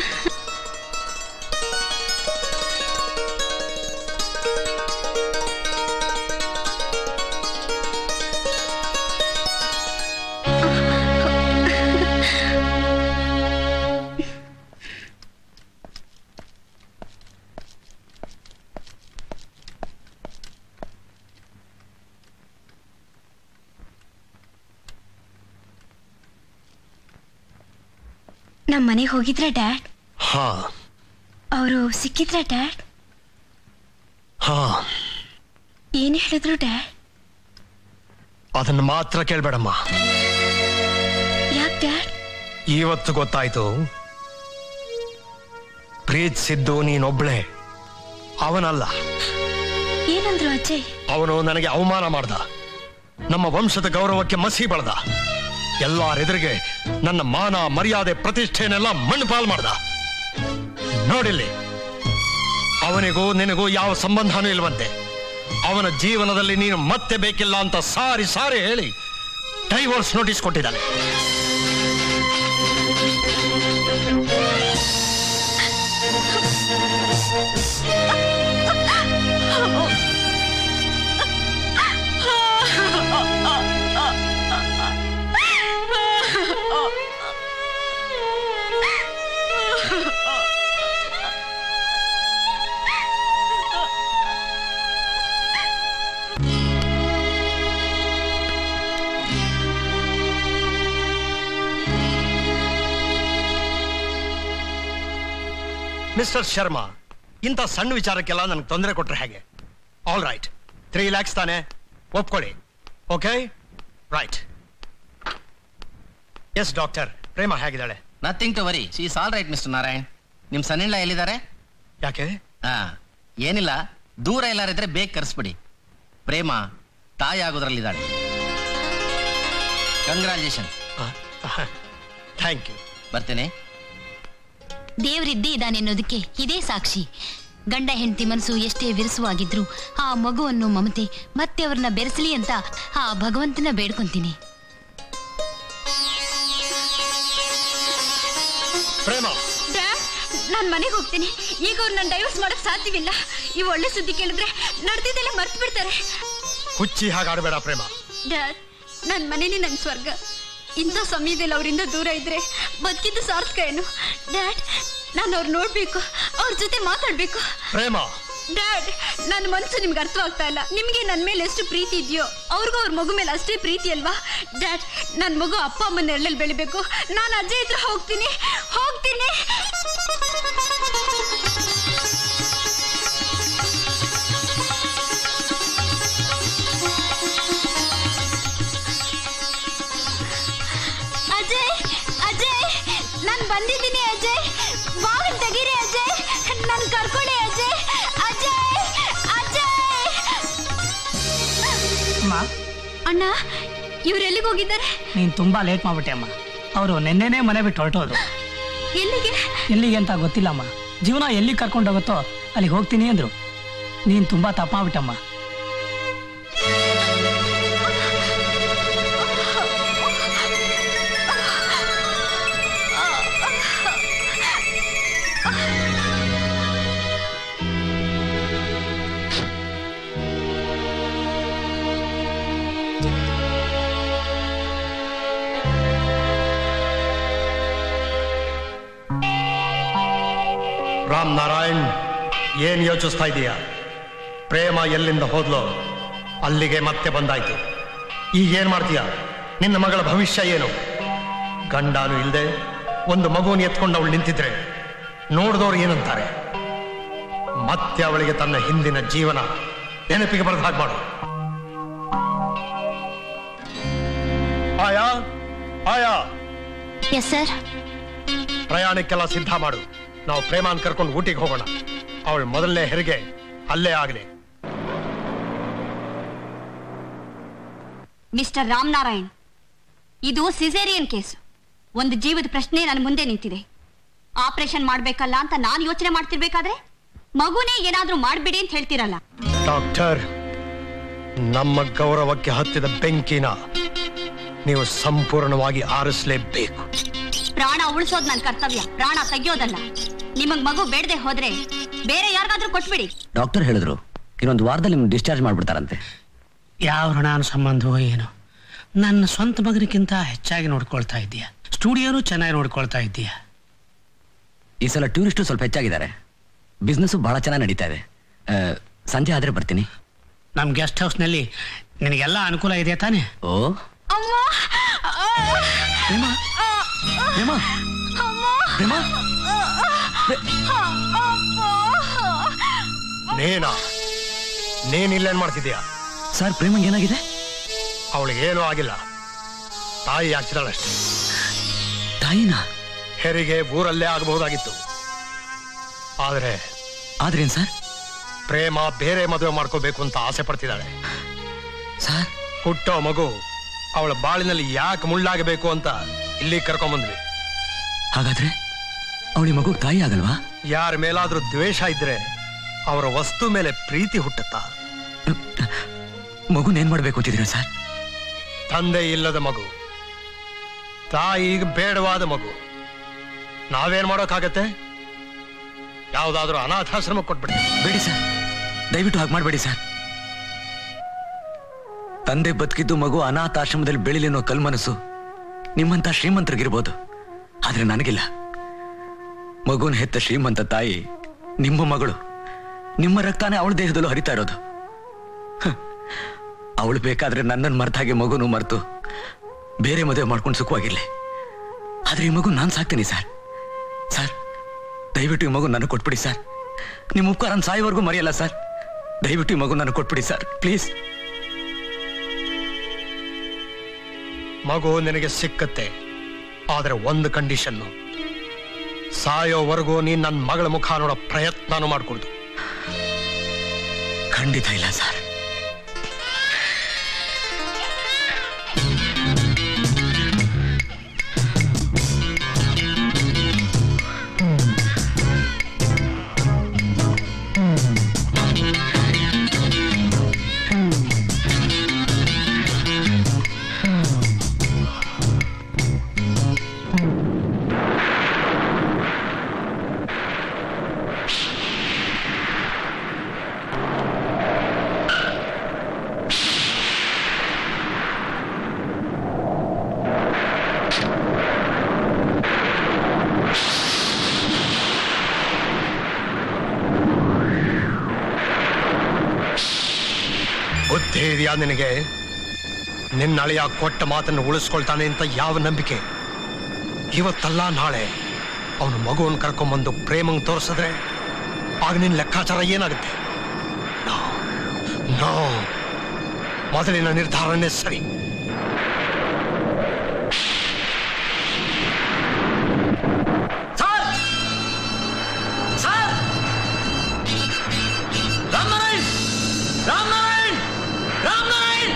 ನಮ್ ಮನೆಗೆ ಹೋಗಿದ್ರ ಡ್ಯಾಡ್ ಹಾ ಅವರು ಸಿಕ್ಕಿದ್ರ ಡ್ಯಾಡ್ ಹಾ ಏನ್ ಹೇಳಿದ್ರು ಡ್ಯಾಡ್ ಅದನ್ನ ಮಾತ್ರ ಕೇಳ್ಬೇಡಮ್ಮ ಯಾಕೆ ಡ್ಯಾಡ್ ಇವತ್ತು ಗೊತ್ತಾಯ್ತು ಪ್ರೀತಿಸಿದ್ದು ನೀನೊಬ್ಳೆ ಅವನಲ್ಲ ಏನಂದ್ರು ಅಜಯ್ ಅವನು ನನಗೆ ಅವಮಾನ ಮಾಡ್ದ ನಮ್ಮ ವಂಶದ ಗೌರವಕ್ಕೆ ಮಸಿ ಬಳದ ಎಲ್ಲಾರೆದುರಿಗೆ ನನ್ನ ಮಾನ ಮರ್ಯಾದೆ ಪ್ರತಿಷ್ಠೆನೆಲ್ಲ ಮಣ್ಣು ಪಾಲ್ ಮಾಡ್ದ ನೋಡಿಲ್ಲಿ ಅವನಿಗೂ ನಿನಗೂ ಯಾವ ಸಂಬಂಧನೂ ಇಲ್ವಂತೆ ಅವನ ಜೀವನದಲ್ಲಿ ನೀನು ಮತ್ತೆ ಬೇಕಿಲ್ಲ ಅಂತ ಸಾರಿ ಸಾರಿ ಹೇಳಿ ಡೈವೋರ್ಸ್ ನೋಟಿಸ್ ಕೊಟ್ಟಿದ್ದಾನೆ ಮಿಸ್ಟರ್ ಶರ್ಮಾ ಇಂಥ ಸಣ್ಣ ವಿಚಾರಕ್ಕೆಲ್ಲ ನನಗೆ ತೊಂದರೆ ಕೊಟ್ರೆ ಹೇಗೆ ಆಲ್ ರೈಟ್ ತ್ರೀ ಲ್ಯಾಕ್ಸ್ ತಾನೆ ಒಪ್ಕೊಳ್ಳಿ okay right yes doctor Prema ಹೇಗಿದ್ದಾಳೆ nothing to worry she is all right mister Narayan ನಿಮ್ ಸನ್ನಿಳ್ಳ ಎಲ್ಲಿದ್ದಾರೆ ಯಾಕೆ ಹಾ ಏನಿಲ್ಲ ದೂರ ಎಲ್ಲಾರಿದ್ರೆ ಬೇಗ ಕರೆಸ್ಬಿಡಿ ಪ್ರೇಮ ತಾಯಿ ಆಗೋದ್ರಲ್ಲಿದ್ದಾಳೆ ಕಂಗ್ರಾಚುಲೇಷನ್ ಥ್ಯಾಂಕ್ ಯು ಬರ್ತೇನೆ ದೇವರಿದ್ದೇ ಇದ್ದಾನೆ ಅನ್ನೋದಕ್ಕೆ ಇದೇ ಸಾಕ್ಷಿ ಗಂಡ ಹೆಂಡತಿ ಮನಸ್ಸು ಎಷ್ಟೇ ವಿರಸವಾಗಿದ್ರು ಆ ಮಗುವನ್ನು ಮಮತೆ ಮತ್ತೆ ಅವ್ರನ್ನ ಬೆರೆಸಲಿ ಅಂತ ಆ ಭಗವಂತನ ಬೇಡ್ಕೊಂತೀನಿ ಪ್ರೇಮ ನಾನು ಮನೆಗೆ ಹೋಗ್ತೀನಿ ಈಗ ಅವ್ರು ನನ್ನ ಡೈವರ್ಸ್ ಮಾಡಕ್ ಸಾಧ್ಯವಿಲ್ಲ ಈ ಒಳ್ಳೆ ಸುದ್ದಿ ಕೇಳಿದ್ರೆ ನಡೆದಿದ್ದೆಲ್ಲ ಮರ್ತು ಬಿಡ್ತಾರೆ ಹುಚ್ಚಿ ಹಾಗಾಡಬೇಡ ಪ್ರೇಮ ಡ್ಯಾಡ್ ನನ್ನ ಮನೇಲಿ ನನ್ನ ಸ್ವರ್ಗ ಇಂಥ ಸಮಯದಲ್ಲಿ ಅವರಿಂದ ದೂರ ಇದ್ರೆ ಬದುಕಿದ್ದು ಸಾರ್ಥಕ ಏನು ಡ್ಯಾಡ್ ನಾನು ಅವ್ರು ನೋಡ್ಬೇಕು ಅವ್ರ ಜೊತೆ ಮಾತಾಡ್ಬೇಕು ಪ್ರೇಮ ಡ್ಯಾಡ್ ನನ್ನ ಮನಸ್ಸು ನಿಮ್ಗೆ ಅರ್ಥವಾಗ್ತಾ ಇಲ್ಲ ನಿಮಗೆ ನನ್ನ ಮೇಲೆ ಎಷ್ಟು ಪ್ರೀತಿ ಇದೆಯೋ ಅವ್ರಿಗೂ ಅವ್ರ ಮಗು ಮೇಲೆ ಅಷ್ಟೇ ಪ್ರೀತಿ ಅಲ್ವಾ ಡ್ಯಾಡ್ ನನ್ನ ಮಗು ಅಪ್ಪ ಅಮ್ಮನ ನೆರಳಲ್ಲಿ ಬೆಳಿಬೇಕು ನಾನು ಅಜ್ಜಯ್ ಹತ್ರ ಹೋಗ್ತೀನಿ ಹೋಗ್ತೀನಿ ಅಜಯ್ ಅಜಯ್ ನಾನು ಬಂದಿದ್ದೀನಿ ಅಜಯ್ ಬಾಗಿಲು ತೆಗೀರಿ ಅಜಯ್ ನನ್ನ ಕರ್ಕೊಳ್ಳಿ ಅಜಯ್ ಅಜಯ್ ಅಜಯ್ ಅಮ್ಮ ಅಣ್ಣ ಇವ್ರು ಎಲ್ಲಿಗೆ ಹೋಗಿದ್ದಾರೆ ನೀನ್ ತುಂಬಾ ಲೇಟ್ ಮಾಡ್ಬಿಟ್ಟೆ ಅಮ್ಮ ಅವರು ನಿನ್ನೆನೇ ಮನೆ ಬಿಟ್ಟು ಹೊರಟೋದು ಎಲ್ಲಿಗೆ ಎಲ್ಲಿಗೆ ಅಂತ ಗೊತ್ತಿಲ್ಲಮ್ಮ ಜೀವನ ಎಲ್ಲಿ ಕರ್ಕೊಂಡು ಹೋಗುತ್ತೋ ಅಲ್ಲಿಗೆ ಹೋಗ್ತೀನಿ ಅಂದ್ರು ನೀನ್ ತುಂಬಾ ತಪ್ಪ ಮಾಡ್ಬಿಟ್ಟಮ್ಮ ರಾಮ್ ನಾರಾಯಣ್ ಏನ್ ಯೋಚಿಸ್ತಾ ಇದೀಯಾ ಪ್ರೇಮ ಎಲ್ಲಿಂದ ಹೋದ್ಲೋ ಅಲ್ಲಿಗೆ ಮತ್ತೆ ಬಂದಾಯ್ತು ಈಗ ಏನ್ ಮಾಡ್ತೀಯ ನಿನ್ನ ಮಗಳ ಭವಿಷ್ಯ ಏನು ಗಂಡಾನು ಇಲ್ದೆ ಒಂದು ಮಗುವನ್ನು ಎತ್ಕೊಂಡು ಅವಳು ನಿಂತಿದ್ರೆ ನೋಡಿದವ್ರು ಏನಂತಾರೆ ಮತ್ತೆ ಅವಳಿಗೆ ತನ್ನ ಹಿಂದಿನ ಜೀವನ ನೆನಪಿಗೆ ಬರೆದು ಹಾಗೆ ಮಾಡು ಆಯಾ ಆಯಾ ಎಸ್ ಸರ್ ಪ್ರಯಾಣಕ್ಕೆಲ್ಲ ಸಿದ್ಧ ಮಾಡು ನಾವು ಪ್ರೇಮಾನ್ ಕರ್ಕೊಂಡು ಊಟಿಗೆ ಹೋಗೋಣ ಅವಳ ಮೊದಲನೇ ಹೆರಿಗೆ ಅಲ್ಲೇ ಆಗಲಿ ಮಿಸ್ಟರ್ ರಾಮನಾರಾಯಣ್ ಇದು ಸಿಸೇರಿಯನ್ ಕೇಸ್ ಒಂದು ಜೀವದ ಪ್ರಶ್ನೆ ನನ್ನ ಮುಂದೆ ನಿಂತಿದೆ ಆಪರೇಷನ್ ಮಾಡ್ಬೇಕಲ್ಲ ಅಂತ ನಾನು ಯೋಚನೆ ಮಾಡ್ತಿರ್ಬೇಕಾದ್ರೆ ಮಗುನೇ ಏನಾದ್ರೂ ಮಾಡ್ಬಿಡಿ ಅಂತ ಹೇಳ್ತಿರಲ್ಲ ಡಾಕ್ಟರ್ ನಮ್ಮ ಗೌರವಕ್ಕೆ ಹತ್ತಿದ ಬೆಂಕಿನ ನೀವು ಸಂಪೂರ್ಣವಾಗಿ ಆರಿಸಲೇಬೇಕು ಪ್ರಾಣ ಉಳಿಸೋದು ನನ್ನ ಕರ್ತವ್ಯ ಪ್ರಾಣ ತೆಗಿಯೋದಲ್ಲ ನಿಮಗ್ ಮಗು ಬೇಡದೆ ಹೋದ್ರೆ ಬೇರೆ ಯಾರಿಗಾದ್ರೂ ಕೊಟ್ಬಿಡಿ ಡಾಕ್ಟರ್ ಹೇಳಿದ್ರು ಇನ್ನೊಂದು ವಾರದಲ್ಲಿ ನಿಮ್ಗೆ ಡಿಸ್ಚಾರ್ಜ್ ಮಾಡ್ಬಿಡ್ತಾರಂತೆ ಯಾವ ಋಣಾನು ಸಂಬಂಧವೋ ಏನು ನನ್ನ ಸ್ವಂತ ಮಗನಿಗಿಂತ ಹೆಚ್ಚಾಗಿ ನೋಡ್ಕೊಳ್ತಾ ಇದ್ದೀಯ ಸ್ಟುಡಿಯೋನು ಚೆನ್ನಾಗಿ ನೋಡ್ಕೊಳ್ತಾ ಇದ್ದೀಯ ಈ ಸಲ ಟೂರಿಸ್ಟು ಸ್ವಲ್ಪ ಹೆಚ್ಚಾಗಿದ್ದಾರೆ ಬಿಸ್ನೆಸ್ಸು ಬಹಳ ಚೆನ್ನಾಗಿ ನಡೀತಾ ಇದೆ ಆ, ಸಂಜೆ ಆದ್ರೆ ಬರ್ತೀನಿ ನಮ್ಮ ಗೆಸ್ಟ್ ಹೌಸ್ನಲ್ಲಿ ನಿನಗೆಲ್ಲ ಅನುಕೂಲ ಇದೆ ತಾನೇ ಓ ಅಮ್ಮ ಪ್ರೇಮ ಪ್ರೇಮ ಪ್ರೇಮ ನೇನಾ ನೀನ್ ಇಲ್ಲೇನ್ ಮಾಡ್ತಿದ್ಯಾ ಸರ್ ಪ್ರೇಮಂಗೆ ಏನಾಗಿದೆ ಅವಳಿಗೆ ಏನೂ ಆಗಿಲ್ಲ ತಾಯಿ ಆಗ್ತಿದ್ದಾಳಷ್ಟೇ ತಾಯಿನ ಹೆರಿಗೆ ಊರಲ್ಲೇ ಆಗಬಹುದಾಗಿತ್ತು ಆದ್ರೆ ಆದ್ರೇನ್ ಸರ್ ಪ್ರೇಮ ಬೇರೆ ಮದುವೆ ಮಾಡ್ಕೋಬೇಕು ಅಂತ ಆಸೆ ಪಡ್ತಿದ್ದಾಳೆ ಸರ್ ಹುಟ್ಟೋ ಮಗು ಅವಳ ಬಾಳಿನಲ್ಲಿ ಯಾಕೆ ಮುಳ್ಳಾಗಬೇಕು ಅಂತ ಇಲ್ಲಿ ಕರ್ಕೊಂಬಂದ್ವಿ ಹಾಗಾದ್ರೆ ಅವಳಿ ಮಗು ತಾಯಿ ಆಗಲ್ವಾ ಯಾರ ಮೇಲಾದ್ರೂ ದ್ವೇಷ ಇದ್ರೆ ಅವರ ವಸ್ತು ಮೇಲೆ ಪ್ರೀತಿ ಹುಟ್ಟುತ್ತಾ ಮಗುನ್ ಏನ್ ಮಾಡ್ಬೇಕು ಅಂತಿದ್ದೀರಾ ಸರ್ ತಂದೆ ಇಲ್ಲದ ಮಗು ತಾಯಿಗೆ ಬೇಡವಾದ ಮಗು ನಾವೇನ್ ಮಾಡೋಕ್ಕಾಗತ್ತೆ ಯಾವ್ದಾದ್ರೂ ಅನಾಥಾಶ್ರಮ ಕೊಟ್ಬಿಡಿ ಬೇಡಿ ಸರ್ ದಯವಿಟ್ಟು ಹಾಗೆ ಮಾಡಬೇಡಿ ಸರ್ ತಂದೆ ಬದುಕಿದ್ದು ಮಗು ಅನಾಥಾಶ್ರಮದಲ್ಲಿ ಬೆಳಿಲಿ ಅನ್ನೋ ಕಲ್ಮನಸ್ಸು ನಿಮ್ಮಂತ ಶ್ರೀಮಂತರಿಗಿರ್ಬೋದು ಆದ್ರೆ ನನಗಿಲ್ಲ ಮಗುನ ಹೆತ್ತ ಶ್ರೀಮಂತ ತಾಯಿ ನಿಮ್ಮ ಮಗಳು ನಿಮ್ಮ ರಕ್ತಾನೇ ಅವಳ ದೇಹದಲ್ಲೂ ಹರಿತಾ ಇರೋದು ಅವಳು ಬೇಕಾದ್ರೆ ನನ್ನನ್ನು ಮರ್ತಾಗೆ ಮಗುನು ಮರ್ತು ಬೇರೆ ಮದುವೆ ಮಾಡ್ಕೊಂಡು ಸುಖವಾಗಿರ್ಲಿ ಆದ್ರೆ ಈ ಮಗು ನಾನು ಸಾಕ್ತೀನಿ ಸರ್ ಸರ್ ದಯವಿಟ್ಟು ಈ ಮಗು ನನಗೆ ಕೊಟ್ಬಿಡಿ ಸರ್ ನಿಮ್ಮ ಉಪಕಾರ ಸಾಯೋವರೆಗೂ ಮರೆಯಲ್ಲ ಸರ್ ದಯವಿಟ್ಟು ಈ ಮಗು ನನಗೆ ಕೊಟ್ಬಿಡಿ ಸರ್ ಪ್ಲೀಸ್ ಮಗು ನಿನಗೆ ಸಿಕ್ಕತ್ತೆ ಆದ್ರೆ ಒಂದು ಕಂಡೀಷನ್ನು ಸಾಯೋವರೆಗೂ ನೀನ್ ನನ್ನ ಮಗಳ ಮುಖ ನೋಡೋ ಪ್ರಯತ್ನನೂ ಮಾಡ್ಕೊಡ್ದು ಖಂಡಿತ ಇಲ್ಲ ಸರ್ ಬುದ್ಧಿ ಇದೆಯಾ ನಿನಗೆ ನಿನ್ನ ಅಳಿಯ ಕೊಟ್ಟ ಮಾತನ್ನು ಉಳಿಸ್ಕೊಳ್ತಾನೆ ಅಂತ ಯಾವ ನಂಬಿಕೆ ಇವತ್ತಲ್ಲ ನಾಳೆ ಅವನು ಮಗುವನ್ನು ಕರ್ಕೊಂಬಂದು ಪ್ರೇಮಂಗ್ ತೋರಿಸಿದ್ರೆ ಆಗ ನಿನ್ನ ಲೆಕ್ಕಾಚಾರ ಏನಾಗುತ್ತೆ No. No. ಮೊದಲಿನ ನಿರ್ಧಾರನೇ ಸರಿ ಸರ್ ಸರ್ ರಾಮನಾರಾಯಣ್ ರಾಮನಾರಾಯಣ್ ರಾಮನಾರಾಯಣ್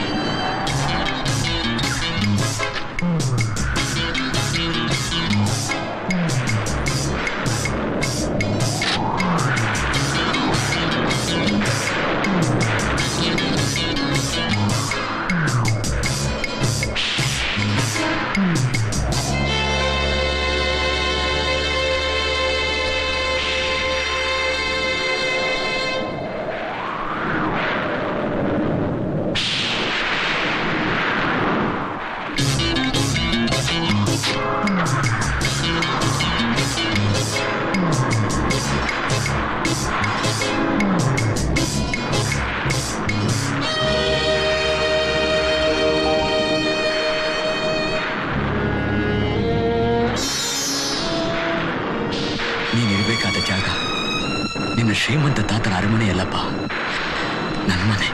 ನೀನಿರ್ಬೇಕಾದ ಜಾಗ ನಿನ್ನ ಶ್ರೀಮಂತ ತಾತನ ಅರಮನೆ ಅಲ್ಲಪ್ಪ ನನ್ನ ಮನೆ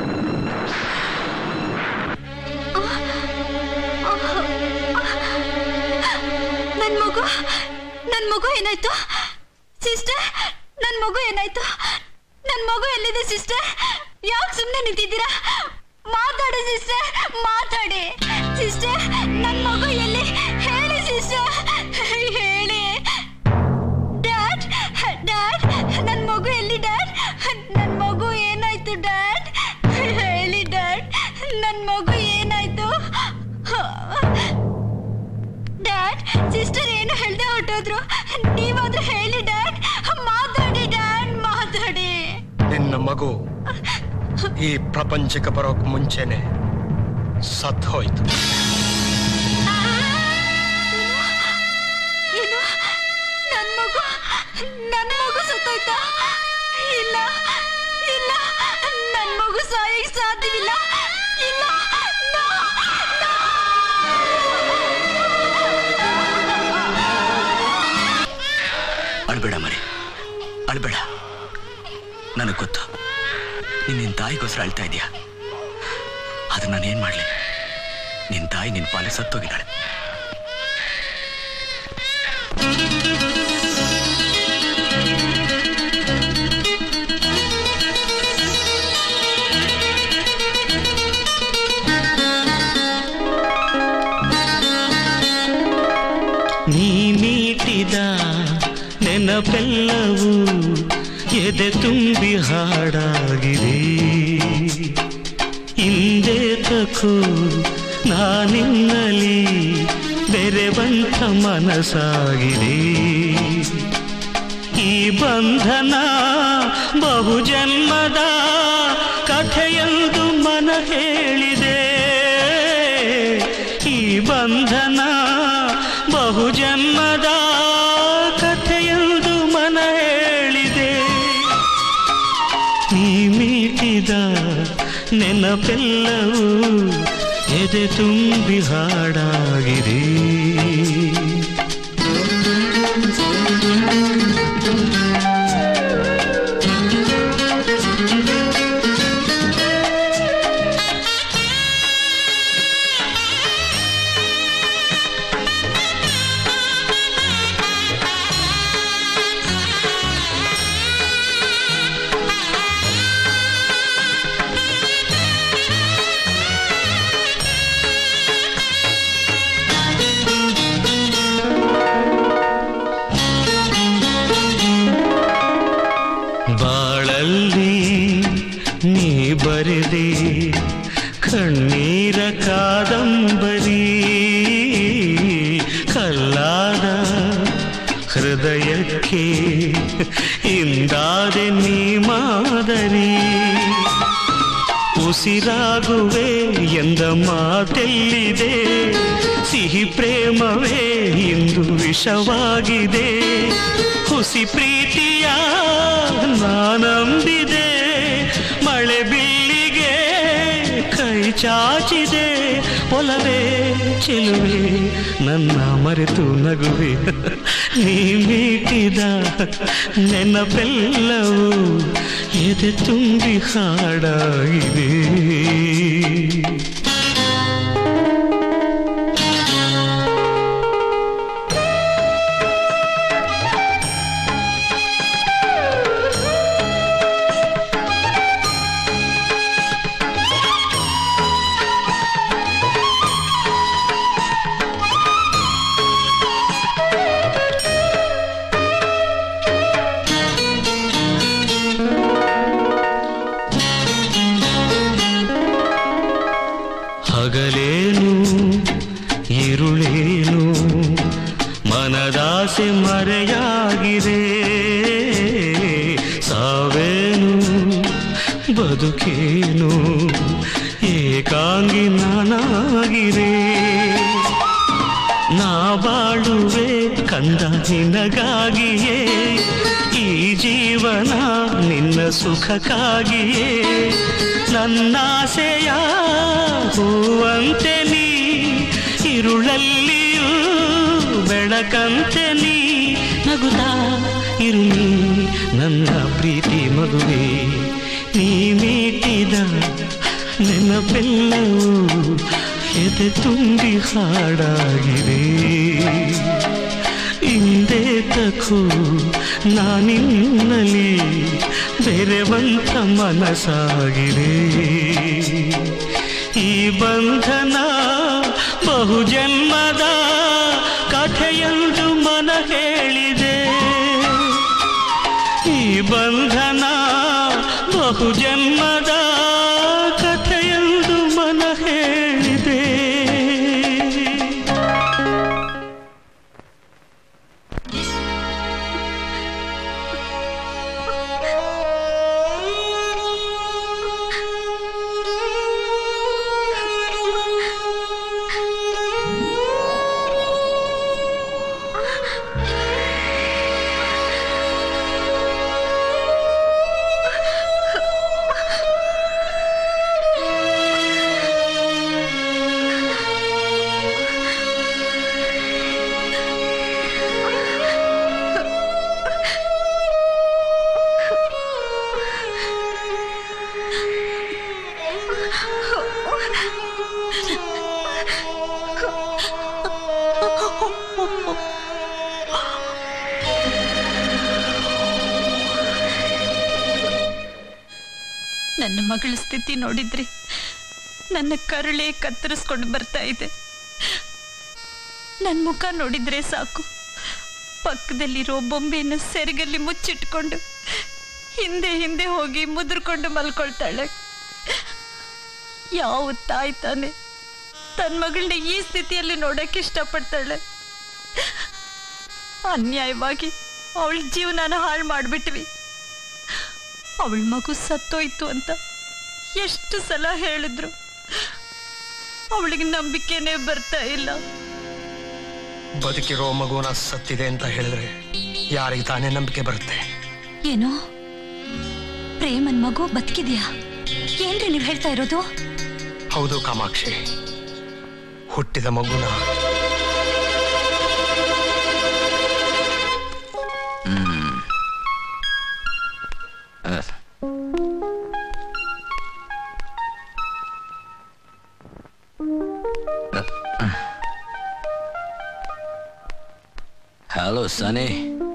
ನನ್ ಮಗು ನನ್ ಮಗು ಏನಾಯ್ತು ಸಿಸ್ಟರ್ ನನ್ ಮಗು ಏನಾಯ್ತು ನನ್ ಮಗು ಎಲ್ಲಿದೆ ಸಿಸ್ಟರ್ ಯಾಕೆ ಸುಮ್ಮನೆ ನಿಂತಿದ್ದೀರಾ ಮಾತಾಡಿ ಸಿಸ್ಟರ್ ಮಾತಾಡಿ ಸಿಸ್ಟರ್ ನನ್ ಮಗು ಎಲ್ಲಿ ಹೇಳಿ ಸಿಸ್ಟರ್ ಹೇಳಿ ಡ್ಯಾಡ್ ಡ್ಯಾಡ್ ನನ್ ಮಗು ಎಲ್ಲಿ ಡ್ಯಾಡ್ ನನ್ ಮಗು ಏನಾಯ್ತು ಡ್ಯಾಡ್ ಹೇಳಿ ಡ್ಯಾಡ್ ನನ್ ಮಗು ಏನಾಯ್ತು ಡ್ಯಾಡ್ ಸಿಸ್ಟರ್ ಏನು ಹೇಳ್ದೆ ಹೊರಟೋದ್ರು ನೀವಾದ್ರೂ ಹೇಳಿ ಡ್ಯಾಡ್ ಮಾತಾಡಿ ಡ್ಯಾಡ್ ಮಾತಾಡಿ ನಿನ್ನ ಮಗು ಈ ಪ್ರಪಂಚಕ್ಕೆ ಬರೋಕ್ ಮುಂಚೆನೆ ಸತ್ ಹೋಯ್ತು ಏನು ನನ್ ಮಗು ನನ್ ಮಗು ಸತ್ತೋಯ್ತಾ ಇಲ್ಲ ಇಲ್ಲ ನನ್ ಮಗು ಸಾಯಕ್ ಸಾಧ್ಯವಿಲ್ಲ ಇಲ್ಲ no, no. ಅಳ್ಬೇಡ ಮರಿ ಅಳ್ಬೇಡ ನನಗೆ ಗೊತ್ತು ನೀನ್ ನಿನ್ ತಾಯಿಗೋಸ್ಕರ ಅಳ್ತಾ ಇದೀಯ ಆದ್ರೆ ನಾನೇನ್ ಮಾಡ್ಲಿ ನಿನ್ ತಾಯಿ ನಿನ್ ಪಾಲೆ ಸತ್ತೋಗಿದ್ದಾಳೆ ಎದೆ ತುಂಬಿ ಹಾಡಾಗಿದೆ ಹಿಂದೆ ತಕೋ ನಾನಿನ್ನಲಿ ಬೆರೆವಂತ ಮನಸ್ಸಾಗಿದೆ ಈ ಬಂಧನ ಬಹುಜನ್ಮದ ಕಥೆಯೆಂದು ಮನ ಹೇಳಿದೆ ಈ ಬಂಧನ ಬಹುಜನ್ಮದ ಕಥೆಯೆಂದು ಮನ ಹೇಳಿದೆ ನೀ ಮೀಟಿದ ನೆನಪೆಲ್ಲವೂ ಎದೆ ತುಂಬಿ ಹಾಡಾಗಿದೆ ಬಾಳಲ್ಲಿ ನೀ ಬರೆದೆ ಕಣ್ಣೀರ ಕಾದಂಬರಿ ಕಲ್ಲಾದ ಹೃದಯಕ್ಕೆ ಇಂದಾದೆ ನೀ ಮಾದರಿ ಉಸಿರಾಗುವೆ ಎಂದ ಮಾತೆಲ್ಲಿದೆ ಸಿಹಿ ಪ್ರೇಮವೇ ಇಂದು ವಿಷವಾಗಿದೆ ಹುಸಿ ಪ್ರೀತಿಯ ನಾನಂಬಿದೆ ಮಳೆ ಬಿಲ್ಲಿಗೆ ಕೈ ಚಾಚಿದೆ ಒಲವೇ ಚೆಲುವೆ ನನ್ನ ಮರೆತು ನಗುವೆ ನೀ ಮೀಟಿದ ನೆನಪೆಲ್ಲವೂ ಎದೆ ತುಂಬಿ ಹಾಡಾಗಿದೆ ಹಗಲೇನು ഇരുಳೇನು ಮನದಾಸೆ ಮರೆಯಾಗಿದೆ ಸಾವೇನು ಬದುಕೇನು ಏಕಾಂಗಿ ನಾನಾಗಿರೆ ನಾ ಬಾಳುವೆ ಕಂದ ನಿನಗಾಗಿಯೇ ಈ ಜೀವನ ನಿನ್ನ ಸುಖಕ್ಕಾಗಿಯೇ ನನ್ನಾಸೆಯ ಹೂವಂತೆ ನೀ ഇരുಳಲ್ಲಿಯೂ ಬೆಳಕಂತೆ ನೀ ನಗುತ್ತಾ ಇರು ನೀ ನನ್ನ ಪ್ರೀತಿ ಮಗುವೆ ನೀ ಮೀಟಿದ ನೆನಪೆಲ್ಲವೂ ಎದೆ ತುಂಬಿ ಹಾಡಾಗಿದೆ ಹಿಂದೆ ತಕೋ ನಾನಿನ್ನಲಿ ಬೆರೆವಂತ ಮನಸ್ಸಾಗಿದೆ ಈ ಬಂಧನ ಬಹುಜನ್ಮದ ಕಥೆಯೆಂದು ಮನ ಹೇಳಿದೆ ಈ ಬಂಧನ ಬಹುಜನ್ಮದ ಕಥೆಯೆಂದು ಮನ ಹೇಳಿದೆ ನನ್ನ ಮಗಳ ಸ್ಥಿತಿ ನೋಡಿದ್ರೆ ನನ್ನ ಕರುಳೇ ಕತ್ತರಿಸ್ಕೊಂಡು ಬರ್ತಾ ಇದೆ ನನ್ನ ಮುಖ ನೋಡಿದ್ರೆ ಸಾಕು ಪಕ್ಕದಲ್ಲಿರೋ ಬೊಂಬೆಯನ್ನು ಸೆರಗಲ್ಲಿ ಮುಚ್ಚಿಟ್ಕೊಂಡು ಹಿಂದೆ ಹಿಂದೆ ಹೋಗಿ ಮುದ್ರಕೊಂಡು ಮಲ್ಕೊಳ್ತಾಳೆ ಯಾವ ತಾಯಿ ತಾನೆ ತನ್ನ ಮಗಳನ್ನ ಈ ಸ್ಥಿತಿಯಲ್ಲಿ ನೋಡಕ್ಕೆ ಇಷ್ಟಪಡ್ತಾಳೆ ಅನ್ಯಾಯವಾಗಿ ಅವಳ ಜೀವನನ ಹಾಳು ಮಾಡಿಬಿಟ್ವಿ ಅವಳ ಮಗು ಸತ್ತೋಯ್ತು ಅಂತ ಎಷ್ಟು ಸಲ ಹೇಳಿದ್ರು ಅವಳಿಗೆ ನಂಬಿಕೆನೇ ಬರ್ತಾ ಇಲ್ಲ ಬದುಕಿರೋ ಮಗುನ ಸತ್ತಿದೆ ಅಂತ ಹೇಳಿದ್ರೆ ಯಾರಿಗೆ ತಾನೇ ನಂಬಿಕೆ ಬರುತ್ತೆ ಏನು ಪ್ರೇಮನ್ ಮಗು ಬದುಕಿದ್ಯಾ ಏನ್ರಿ ನೀವ್ ಹೇಳ್ತಾ ಇರೋದು ಹೌದು ಕಾಮಾಕ್ಷಿ ಹುಟ್ಟಿದ ಮಗುನ ಹ್ಮ್ ಅಹ್. ಹಲೋ ಸನಿ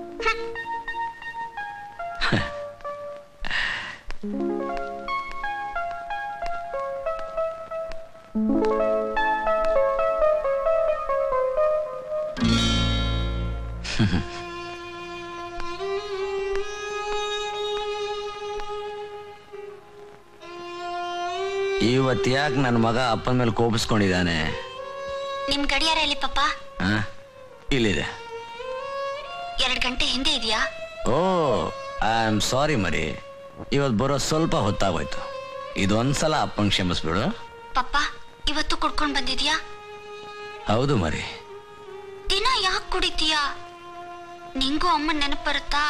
ಇವತ್ತು ಯಾಕೆ ನನ್ನ ಮಗ ಅಪ್ಪನ ಮೇಲೆ ಕೋಪಿಸ್ಕೊಂಡಿದ್ದಾನೆ ನಿಮ್ ಗಡಿಯಾರ ಎಲ್ಲಿ ಪಪ್ಪ ಆ? ಇಲ್ಲಿದೆ ಎರಡ್ ಗಂಟೆ ಹಿಂದೆ ಇದೆಯಾ ಓ ಐ ಆಮ್ ಸಾರಿ ಮರಿ ಇವತ್ತು ಬರೋ ಸ್ವಲ್ಪ ಹೊತ್ತಾಗೋಯ್ತು ಇದೊಂದ್ಸಲ ಅಪ್ಪಂಗೆ ಕ್ಷಮಿಸ್ಬಿಡು ಪಪ್ಪ ಇವತ್ತು ಕುಡ್ಕೊಂಡ್ ಬಂದಿದ್ಯಾ ಹೌದು ಮರಿ ದಿನ ಯಾಕೆ ಕುಡಿತೀಯಾ ನಿಂಗೂ ಅಮ್ಮನ್ ನೆನಪು ಬರುತ್ತಾ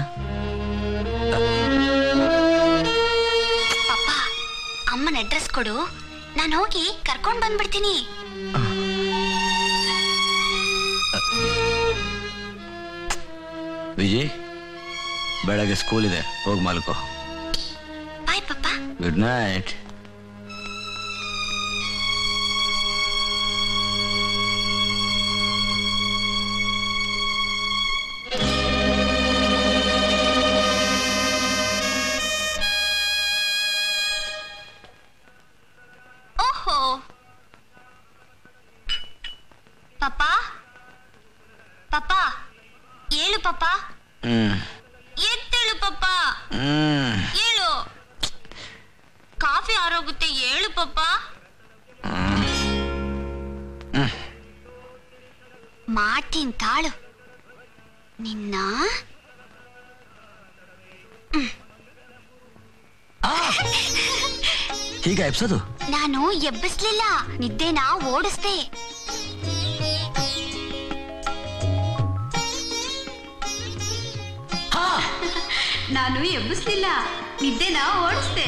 ಪಪ್ಪ ಅಮ್ಮನ ಅಡ್ರೆಸ್ ಕೊಡು ನಾನು ಹೋಗಿ ಕರ್ಕೊಂಡ್ ಬಂದ್ಬಿಡ್ತೀನಿ ವಿಜಯ್ ಬೆಳಗ್ಗೆ ಸ್ಕೂಲ್ ಇದೆ ಹೋಗಿ ಮಲ್ಕೋ ಬಾಯ್ ಪಪ್ಪ ಗುಡ್ ನೈಟ್ ಓಹೋ ಪಪ್ಪ ಪಪ್ಪ ಏಳು ಪಪ್ಪ ಹ್ಮ್ ಎತ್ತೇಳು ಪಪ್ಪ ಹ್ಮ್ ಏಳು ಕಾಫಿ ಆರೋಗುತ್ತೆ ಏಳು ಪಪ್ಪ ಮಾಡ್ತೀನಿ ತಾಳು ನಿನ್ನ ಹೀಗ ಎಬ್ಸೋದು ನಾನು ಎಬ್ಬಿಸ್ಲಿಲ್ಲ ನಿದ್ದೆನ ಓಡಿಸ್ದೆ ನಾನು ಎಬ್ಬಿಸ್ಲಿಲ್ಲ ನಿದ್ದೆನ ಓಡಿಸ್ದೆ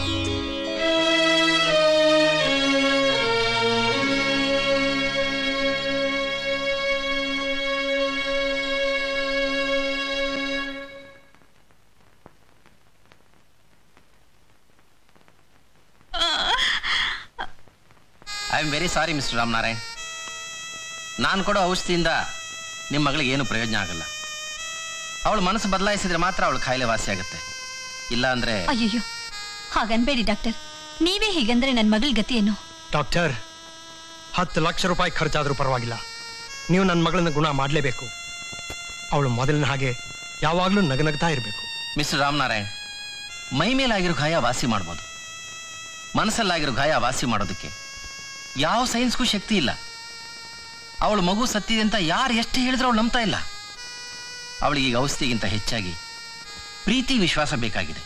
I am very sorry mister Ramanarayan ನಾನು ಕೊಡೋ ಔಷಧಿಯಿಂದ ನಿಮ್ಮ ಮಗಳಿಗೆ ಏನು ಪ್ರಯೋಜನ ಆಗಲ್ಲ ಅವಳು ಮನಸ್ಸು ಬದಲಾಯಿಸಿದ್ರೆ ಮಾತ್ರ ಅವಳು ಕಾಯಿಲೆ ವಾಸಿ ಆಗುತ್ತೆ ಇಲ್ಲ ಅಂದ್ರೆ ಅಯ್ಯಯ್ಯೋ ಹಾಗನ್ಬೇಡಿ ಡಾಕ್ಟರ್ ನೀವೇ ಹೀಗಂದ್ರೆ ನನ್ನ ಮಗಳ ಗತಿ ಏನು ಡಾಕ್ಟರ್ ಹತ್ತು ಲಕ್ಷ ರೂಪಾಯಿ ಖರ್ಚಾದ್ರೂ ಪರವಾಗಿಲ್ಲ ನೀವು ನನ್ನ ಮಗಳನ್ನ ಗುಣ ಮಾಡಲೇಬೇಕು ಅವಳು ಮೊದಲಿನ ಹಾಗೆ ಯಾವಾಗಲೂ ನಗನಗ್ತಾ ಇರಬೇಕು ಮಿಸ್ಟರ್ ರಾಮನಾರಾಯಣ್ ಮೈ ಮೇಲಾಗಿರೋ ಗಾಯ ವಾಸಿ ಮಾಡ್ಬೋದು ಮನಸ್ಸಲ್ಲಾಗಿರೋ ಗಾಯ ವಾಸಿ ಮಾಡೋದಕ್ಕೆ ಯಾವ ಸೈನ್ಸ್ಗೂ ಶಕ್ತಿ ಇಲ್ಲ ಅವಳು ಮಗು ಸತ್ತಿದೆ ಅಂತ ಯಾರು ಎಷ್ಟು ಹೇಳಿದ್ರು ಅವಳು ನಂಬ್ತಾ ಇಲ್ಲ ಅವಳಿಗೆ ಈಗ ಔಷಧಿಗಿಂತ ಹೆಚ್ಚಾಗಿ ಪ್ರೀತಿ ವಿಶ್ವಾಸ ಬೇಕಾಗಿದೆ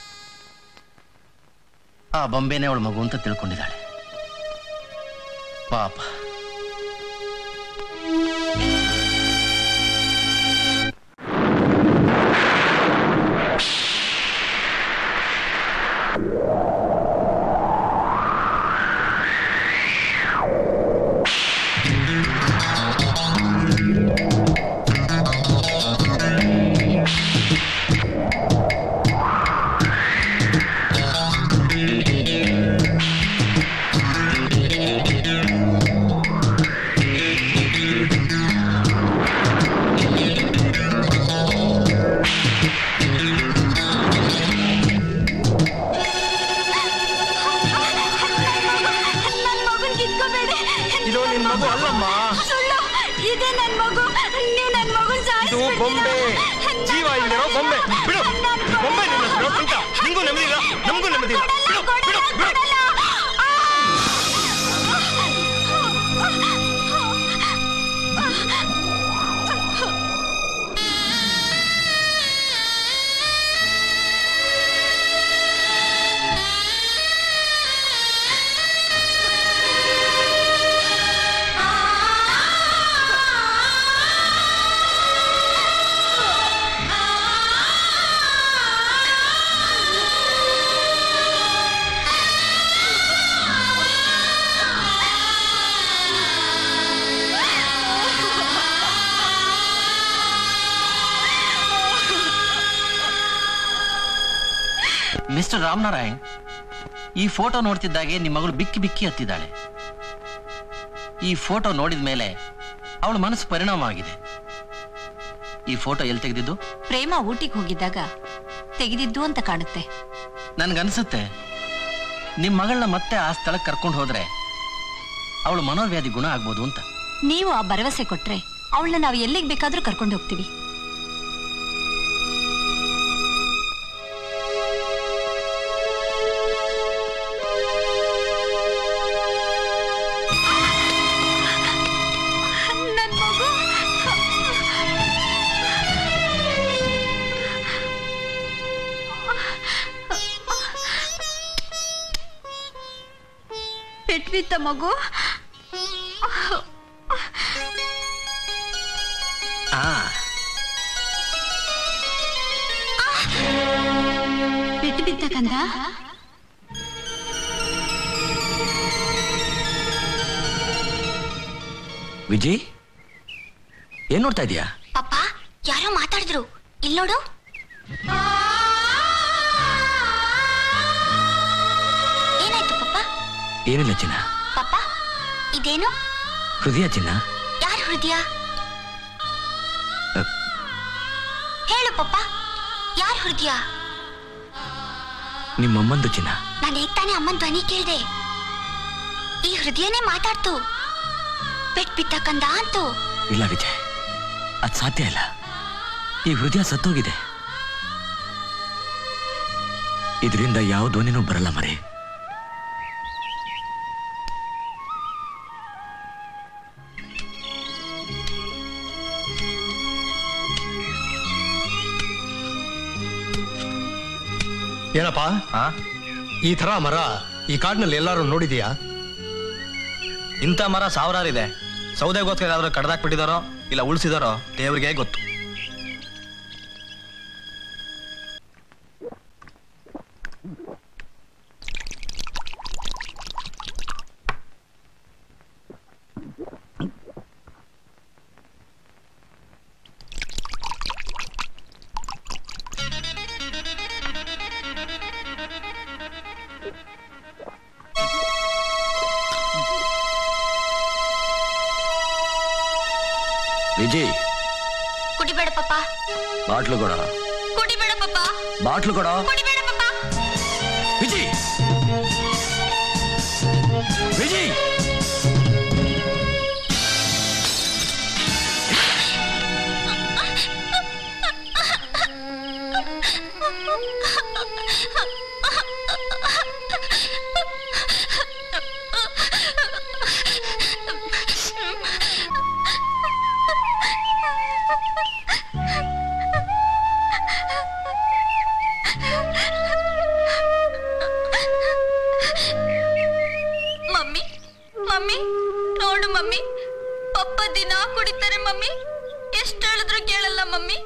ಆ ಬೊಂಬೆನೇ ಅವಳ ಮಗು ಅಂತ ತಿಳ್ಕೊಂಡಿದ್ದಾಳೆ ಪಾಪ ನಮಗೂ ನೆಮ್ಮದಿ ಇಲ್ಲ. ಬಿಡು, ಬಿಡು, ಬಿಡು. ಮಿಸ್ಟರ್ ರಾಮನಾರಾಯಣ್ ಈ ಫೋಟೋ ನೋಡ್ತಿದ್ದಾಗೆ ನಿಮ್ಮ ಮಗಳು ಬಿಕ್ಕಿ ಬಿಕ್ಕಿ ಹತ್ತಿದ್ದಾಳೆ ಈ ಫೋಟೋ ನೋಡಿದ ಮೇಲೆ ಅವಳ ಮನಸ್ಸು ಪರಿಣಾಮ ಆಗಿದೆ ಈ ಫೋಟೋ ಎಲ್ಲಿ ತೆಗೆದಿದ್ದು ಪ್ರೇಮ ಊಟಿಗೆ ಹೋಗಿದ್ದಾಗ ತೆಗೆದಿದ್ದು ಅಂತ ಕಾಣುತ್ತೆ ನನ್ಗನ್ಸುತ್ತೆ ನಿಮ್ಮ ಮಗಳನ್ನ ಮತ್ತೆ ಆ ಸ್ಥಳಕ್ಕೆ ಕರ್ಕೊಂಡು ಹೋದ್ರೆ ಅವಳು ಮನೋವ್ಯಾಧಿ ಗುಣ ಆಗ್ಬೋದು ಅಂತ ನೀವು ಆ ಭರವಸೆ ಕೊಟ್ರೆ ಅವಳನ್ನ ನಾವು ಎಲ್ಲಿಗೆ ಬೇಕಾದ್ರೂ ಕರ್ಕೊಂಡು ಹೋಗ್ತೀವಿ ನನ್ ಮಗು ಪೆಟ್ ಬಿತ್ತ ಮಗು ಪೆಟ್ಟು ಬಿತ್ತ ಕಂದ ವಿಜಯ್ ಏನ್ ನೋಡ್ತಾ ಇದೀಯಾ ಪಪ್ಪ ಯಾರೋ ಮಾತಾಡಿದ್ರು ಇಲ್ ನೋಡು ಏನಾಯ್ತು ಪಪ್ಪ ಏನಿಲ್ಲ ಚಿನ್ನ ಪಪ್ಪ ಇದೇನು ಹೃದಯ ಚಿನ್ನ ಯಾರ ಹೃದಯ ಅ. ಹೇಳು ಪಪ್ಪ ಯಾರ ಹೃದಯ ನಿಮ್ಮಮ್ಮಂದು ಚಿನ್ನ ನಾನು ಹೇಗ್ ತಾನೇ ಅಮ್ಮನ್ ಧ್ವನಿ ಕೇಳ್ದೆ ಈ ಹೃದಯನೇ ಮಾತಾಡ್ತು ಪೆಟ್ ಬಿತ್ತಕ್ಕಂದ ಅಂತು ಇಲ್ಲ ವಿಜಯ್ ಅದ್ ಸಾಧ್ಯ ಇಲ್ಲ ಈ ಹೃದಯ ಸತ್ತೋಗಿದೆ ಇದರಿಂದ ಯಾವ ಧ್ವನಿನೂ ಬರಲ್ಲ ಮರೆ ಏನಪ್ಪ ಈ ತರ ಮರ ಈ ಕಾಡಿನಲ್ಲಿ ಎಲ್ಲಾರು ನೋಡಿದೀಯಾ ಇಂಥ ಮರ ಸಾವಿರಾರು ಇದೆ ಸೌದೆಗೋಸ್ಕರ ಯಾವ್ದಾದ್ರು ಕಡ್ದಾಕ್ಬಿಟ್ಟಿದಾರೋ ಇಲ್ಲ ಉಳಿಸಿದಾರೋ ದೇವ್ರಿಗೆ ಗೊತ್ತು ವಿಜಯ್ ಕುಡಿಬೇಡ ಪಪ್ಪ ಬಾಟ್ಲು ಕೊಡ ಕುಡಿಬೇಡ ಪಪ್ಪ ಬಾಟ್ಲು ಕೊಡ ಕುಡಿಬೇಡ ಪಪ್ಪ ವಿಜಯ್ ವಿಜಯ್ ಮಮ್ಮಿ ಮಮ್ಮಿ ನೋಡು ಮಮ್ಮಿ ಪಪ್ಪ ದಿನ ಕುಡಿತಾರೆ ಮಮ್ಮಿ ಎಷ್ಟು ಹೇಳಿದ್ರು ಕೇಳಲ್ಲ ಮಮ್ಮಿ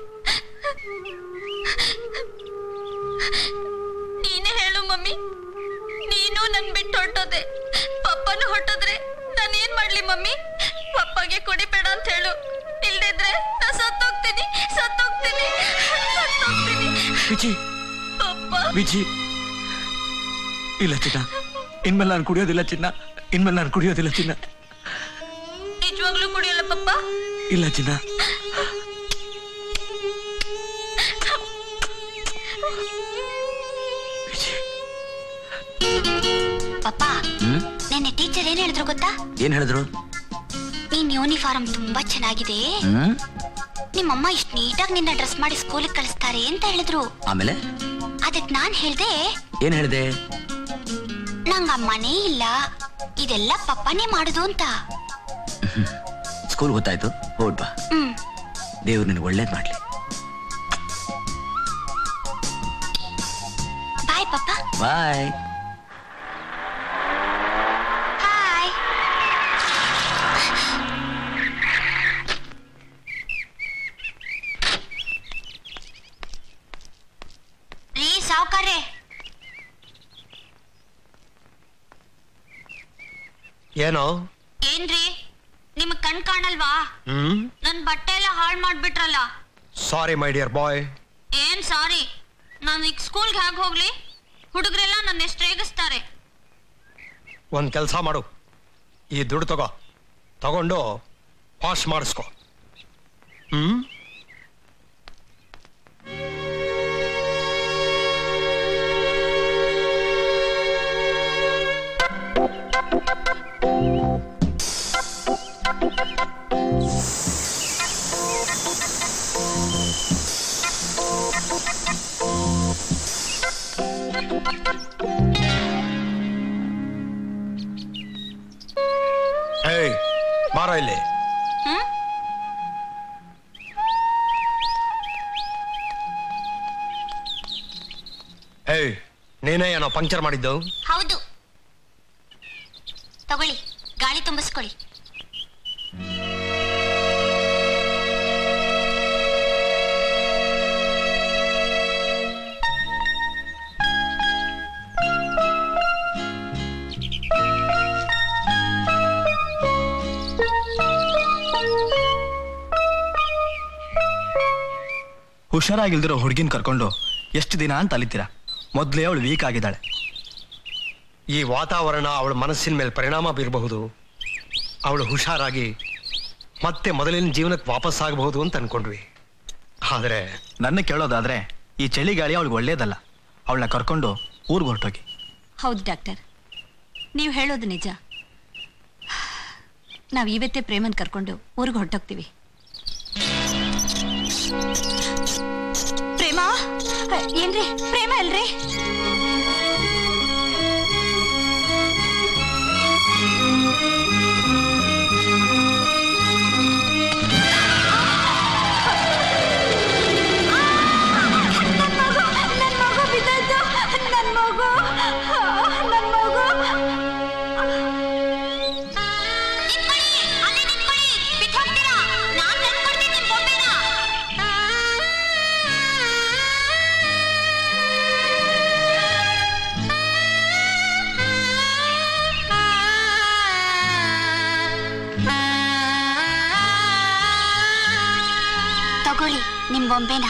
ನೀನೇ ಹೇಳು ಮಮ್ಮಿ ನೀನು ನನ್ ಬಿಟ್ಟು ಹೊರಟೋದೆ ಪಪ್ಪನು ಹೊರಟೋದ್ರೆ ನಾನು ಏನ್ ಮಾಡ್ಲಿ ಮಮ್ಮಿ ಪಪ್ಪಗೆ ಕುಡಿಬೇಡ ಅಂತ ಹೇಳು ಇಲ್ದಿದ್ರೆ ನಾ ಸತ್ತೋಗ್ತೀನಿ ಸತ್ತೋಗ್ತೀನಿ ಸತ್ತೋಗ್ತೀನಿ ವಿಜಯ್ ಪಪ್ಪ ವಿಜಯ್ ಇಲ್ಲ ಚಿನ್ನ ಇನ್ಮೇಲೆ ನಾನು ಕುಡಿಯೋದಿಲ್ಲ ಚಿನ್ನ ಇನ್ಮೇಲೆ ನಾನು ಕುಡಿಯೋದಿಲ್ಲ ಚಿನ್ನ ನಿಜವಾಗ್ಲೂ ಕುಡಿಯಲ್ಲ ಪಪ್ಪ ಇಲ್ಲ ಚಿನ್ನ ಪಪ್ಪ ಹ್ಮ್ ನೆನ್ನೆ ಟೀಚರ್ ಏನ್ ಹೇಳಿದ್ರು ಗೊತ್ತಾ ಏನ್ ಹೇಳಿದ್ರು ನಿನ್ ಯೂನಿಫಾರ್ಮ್ ತುಂಬಾ ಚೆನ್ನಾಗಿದೆ ಹ್ಮ್ ನಿಮ್ಮಮ್ಮ ಇಷ್ಟು ನೀಟಾಗಿ ನಿನ್ನ ಡ್ರೆಸ್ ಮಾಡಿ ಸ್ಕೂಲಿಗೆ ಕಳಿಸ್ತಾರೆ ಅಂತ ಹೇಳಿದ್ರು ಆಮೇಲೆ ಅದಕ್ ನಾನ್ ಹೇಳ್ದೆ ಏನ್ ಹೇಳ್ದೆ ನಂಗ ಮನೆ ಇಲ್ಲ ಇದೆಲ್ಲ ಪಪ್ಪನೇ ಮಾಡುದು ಅಂತ ಸ್ಕೂಲ್ ಗೊತ್ತಾಯ್ತು ಹೋಗ್ ಬಾ ಹ್ಮ್ ದೇವ್ರು ನಿನಗೆ ಒಳ್ಳೇದ್ ಮಾಡ್ಲಿ ಬಾಯ್ ಪಪ್ಪ ಬಾಯ್ ಹಾಯ್ ರೀ ಸಾವ್ಕಾರ್ರೆ ಏನೋ ಏನ್ರಿ ನಿಮಗ್ ಕಣ್ ಕಾಣಲ್ವಾ ಹ್ಮ್ ನನ್ ಬಟ್ಟೆ ಎಲ್ಲ ಹಾಳ್ ಮಾಡ್ಬಿಟ್ರಲ್ಲ ಸಾರಿ ಮೈ ಡಿಯರ್ ಬಾಯ್ ಏನ್ ಸಾರಿ ನಾನು ಈಗ ಸ್ಕೂಲ್ಗೆ ಹೇಗ್ ಹೋಗ್ಲಿ ಹುಡುಗರೆಲ್ಲ ನನ್ನ ಎಷ್ಟು ರೇಗಿಸ್ತಾರೆ ಒಂದ್ ಕೆಲಸ ಮಾಡು ಈ ದುಡ್ಡು ತಗೋ ತಗೊಂಡು ವಾಶ್ ಮಾಡಿಸ್ಕೊ ಹ್ಮ್ ಏಯ್ ಬಾರೋ ಇಲ್ಲಿ ಏಯ್ ನೀನೇ ಏನೋ ಪಂಕ್ಚರ್ ಮಾಡಿದ್ದು ಹೌದು ತಗೊಳ್ಳಿ ಗಾಳಿ ತುಂಬಿಸ್ಕೊಳ್ಳಿ ಹುಷಾರಾಗಿಲ್ದಿರೋ ಹುಡುಗಿನ ಕರ್ಕೊಂಡು ಎಷ್ಟು ದಿನ ಅಂತ ಅಲಿತೀರಾ ಮೊದಲೇ ಅವಳು ವೀಕ್ ಆಗಿದ್ದಾಳೆ ಈ ವಾತಾವರಣ ಅವಳ ಮನಸ್ಸಿನ ಮೇಲೆ ಪರಿಣಾಮ ಬೀರಬಹುದು ಅವಳು ಹುಷಾರಾಗಿ ಮತ್ತೆ ಮೊದಲಿನ ಜೀವನಕ್ಕೆ ವಾಪಸ್ ಆಗಬಹುದು ಅಂತ ಅನ್ಕೊಂಡ್ವಿ ಆದರೆ ನನ್ನ ಕೇಳೋದಾದ್ರೆ ಈ ಚಳಿಗಾಳಿ ಅವಳಿಗೆ ಒಳ್ಳೇದಲ್ಲ ಅವಳನ್ನ ಕರ್ಕೊಂಡು ಊರಿಗೆ ಹೊರಟೋಗಿ ಹೌದು ಡಾಕ್ಟರ್ ನೀವು ಹೇಳೋದು ನಿಜ ನಾವು ಇವತ್ತೇ ಪ್ರೇಮನ್ ಕರ್ಕೊಂಡು ಊರಿಗೆ ಹೊರಟೋಗ್ತೀವಿ ಪ್ರೇಮ ಏನ್ರಿ ಪ್ರೇಮ ಅಲ್ರಿ ತಗೊಳ್ಳಿ ನಿಮ್ ಬೊಂಬೆನ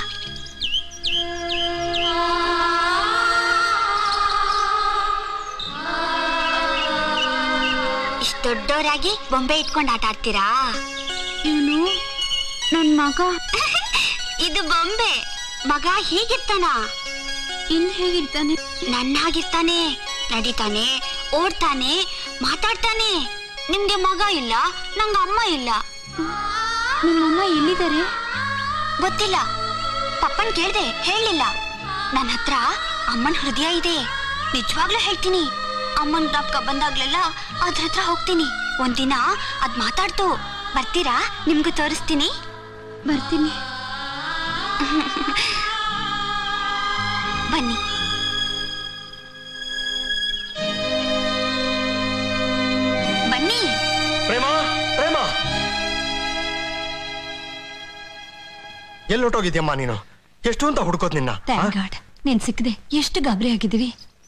ಇಷ್ಟ ದೊಡ್ಡವರಾಗಿ ಬೊಂಬೆ ಇಟ್ಕೊಂಡು ಆಟ ಆಡ್ತೀರಾ ಇವನು ನನ್ ಮಗ ಇದು ಬೊಂಬೆ ಮಗ ಹೀಗಿರ್ತಾನ ಇನ್ ಹೇಗಿರ್ತಾನೆ ನನ್ನ ಹಾಗಿರ್ತಾನೆ ನಡೀತಾನೆ ಓಡ್ತಾನೆ ಮಾತಾಡ್ತಾನೆ ನಿಮ್ಗೆ ಮಗ ಇಲ್ಲ ನಂಗೆ ಅಮ್ಮ ಇಲ್ಲ ನಿಮ್ಮಮ್ಮ ಎಲ್ಲಿದ್ದಾರೆ ಗೊತ್ತಿಲ್ಲ ಪಪ್ಪನ್ ಕೇಳ್ದೆ ಹೇಳಿಲ್ಲ ನನ್ನ ಹತ್ರ ಅಮ್ಮನ ಹೃದಯ ಇದೆ ನಿಜವಾಗ್ಲೂ ಹೇಳ್ತೀನಿ ಅಮ್ಮನ್ ಜ್ಞಾಪಕ ಬಂದಾಗ್ಲೆಲ್ಲ ಅದ್ರ ಹತ್ರ ಹೋಗ್ತೀನಿ ಒಂದಿನ ಅದ್ ಮಾತಾಡ್ತು ಬರ್ತೀರಾ ನಿಮ್ಗೂ ತೋರಿಸ್ತೀನಿ ಬರ್ತೀನಿ ಬನ್ನಿ ಬನ್ನಿ ಪ್ರೇಮ ಪ್ರೇಮ ಎಲ್ಲಿ ಹೊಟ್ಟೋಗಿದ್ಯಮ್ಮ ನೀನು ಎಷ್ಟು ಅಂತ ಹುಡ್ಕೋದ್ ನಿನ್ನ ಥ್ಯಾಂಕ್ ಗಾಡ್ ನೀನ್ ಸಿಕ್ಕದೆ ಎಷ್ಟು ಗಾಬರಿ ಆಗಿದ್ದೀವಿ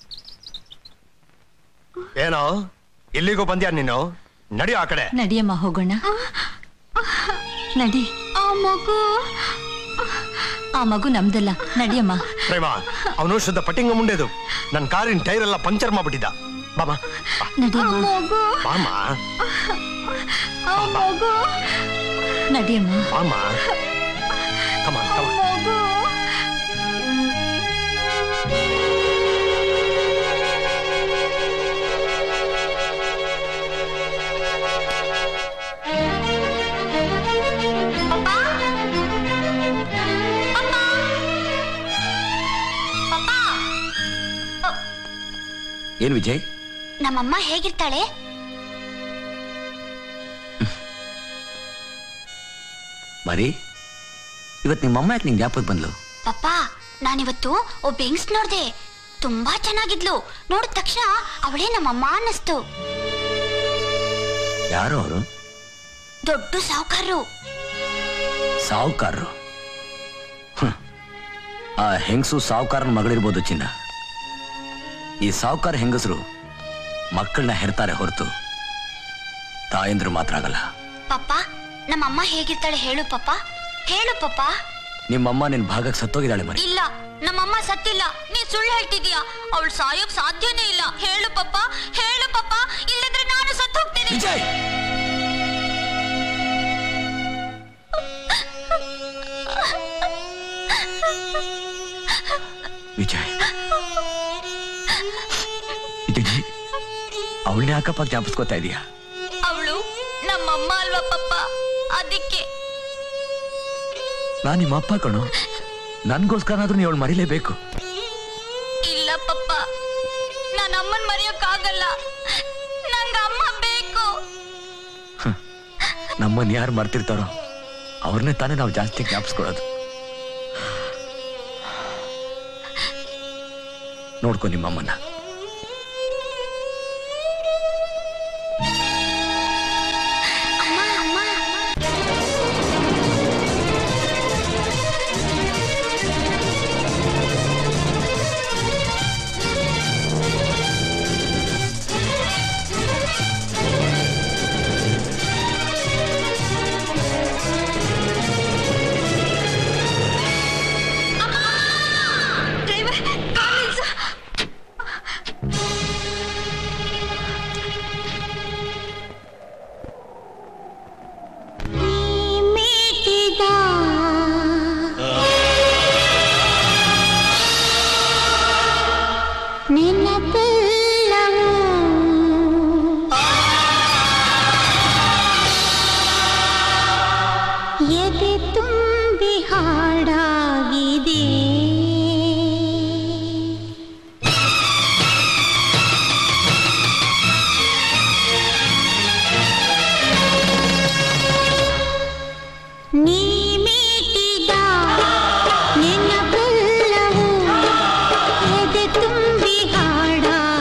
ಏನೋ ಇಲ್ಲಿಗೂ ಬಂದ್ಯಾ ನೀನು ನಡಿ ಆ ಕಡೆ ನಡಿಯಮ್ಮ ಹೋಗೋಣ ನಡಿ ಆ ಮಗು ಆ ಮಗು ನಮ್ದಲ್ಲ ನಡಿಯಮ್ಮ ಪ್ರೇಮ ಅವನು ಶುದ್ಧ ಪಟ್ಟಿಂಗ ಮುಂಡೆದು ನನ್ನ ಕಾರಿನ ಟೈರ್ ಎಲ್ಲ ಪಂಕ್ಚರ್ ಮಾಡ್ಬಿಟ್ಟಿದ್ದ ಬಾಮ ನಡಿಯಮ್ಮ ಮಗು ಬಾಮ ಆ ಮಗು ನಡಿಯಮ್ಮ ಬಾಮ ಕಮ ಕಮ ಮಗು ಪಪ್ಪ ಏನ್ ವಿಜಯ್ ನಮ್ಮಮ್ಮ ಹೇಗಿರ್ತಾಳೆ ಮರಿ ಇವತ್ತು ನಿಮ್ಮಮ್ಮ ಯಾಕೆ ನಿಂಗೆ ಜ್ಞಾಪಕ ಬಂದ್ಲು ಪಪ್ಪ ನಾನಿವತ್ತು ಒಬ್ಬ ಹೆಂಗ್ಸ್ ನೋಡ್ದೆ ತುಂಬಾ ಚೆನ್ನಾಗಿದ್ಲು ನೋಡಿದ ತಕ್ಷಣ ಅವಳೇ ನಮ್ಮಮ್ಮ ಅನ್ನಿಸ್ತು ಯಾರು ಅವರು ದೊಡ್ಡ ಸಾವುಕಾರರು ಸಾವುಕಾರರು ಹ್ಮ್. ಆ ಹೆಂಗಸು ಸಾವುಕಾರನ ಮಗಳಿರ್ಬೋದು ಚಿನ್ನ ಈ ಸಾವುಕಾರ ಹೆಂಗಸರು ಮಕ್ಕಳನ್ನ ಹೆರ್ತಾರೆ ಹೊರತು ತಾಯಂದ್ರು ಮಾತ್ರ ಆಗಲ್ಲ ಪಪ್ಪ ನಮ್ಮಮ್ಮ ಹೇಗಿರ್ತಾಳೆ ಹೇಳು ಪಪ್ಪ ಹೇಳು ಪಪ್ಪ ನಿಮ್ಮಮ್ಮ ನಿನ್ ಭಾಗಕ್ಕೆ ಸತ್ತೋಗಿದ್ದಾಳೆ ಮರಿ ಇಲ್ಲ ನಮ್ಮಮ್ಮ ಸತ್ತಿಲ್ಲ ನೀ ಸುಳ್ಳು ಹೇಳ್ತಿದೀಯಾ ಅವಳು ಸಾಯೋಕ್ ಸಾಧ್ಯನೇ ಇಲ್ಲ ಹೇಳು ಪಪ್ಪ ಹೇಳು ಪಪ್ಪ ಇಲ್ಲದ್ರೆ ನಾನು ಸತ್ತು ಹೋಗ್ತೇನೆ ವಿಜಯ್ ವಿಜಯ್ ಅವಳನ್ನೇ ಯಾಕಪ್ಪ ಜ್ಞಾಪಿಸ್ಕೋತಾ ಇದೀಯಾ ಅವಳು ನಮ್ಮಮ್ಮ ಅಲ್ವಾ ಪಪ್ಪ ಅದಕ್ಕೆ ನಾನ್ ನಿಮ್ಮ ಅಪ್ಪ ಕಣೋ ನನ್ಗೋಸ್ಕರನಾದ್ರೂ ನೀವು ಅವಳು ಮರಿಲೇಬೇಕು ಇಲ್ಲ ಪಪ್ಪ ನನ್ನ ಅಮ್ಮನ್ ಮರೆಯೋಕ್ಕಾಗಲ್ಲ ನಂಗ ಅಮ್ಮ ಬೇಕು ನಮ್ಮನ್ನ ಯಾರು ಮರ್ತಿರ್ತಾರೋ ಅವ್ರನ್ನೇ ತಾನೇ ನಾವು ಜಾಸ್ತಿ ಜ್ಞಾಪಿಸ್ಕೊಳ್ಳೋದು ನೋಡ್ಕೊ ನಿಮ್ಮಮ್ಮನ್ನ ಡ್ರೈವರ್ ಕಾರ್ ನಿಲ್ಸು. ಎದೆ ತುಂಬಿ ಹಾಡಾಗಿದೆ ನೀ ಮೀಟಿದ ನೆನಪೆಲ್ಲವೂ ಎದೆ ತುಂಬಿ ಹಾಡಾಗಿದೆ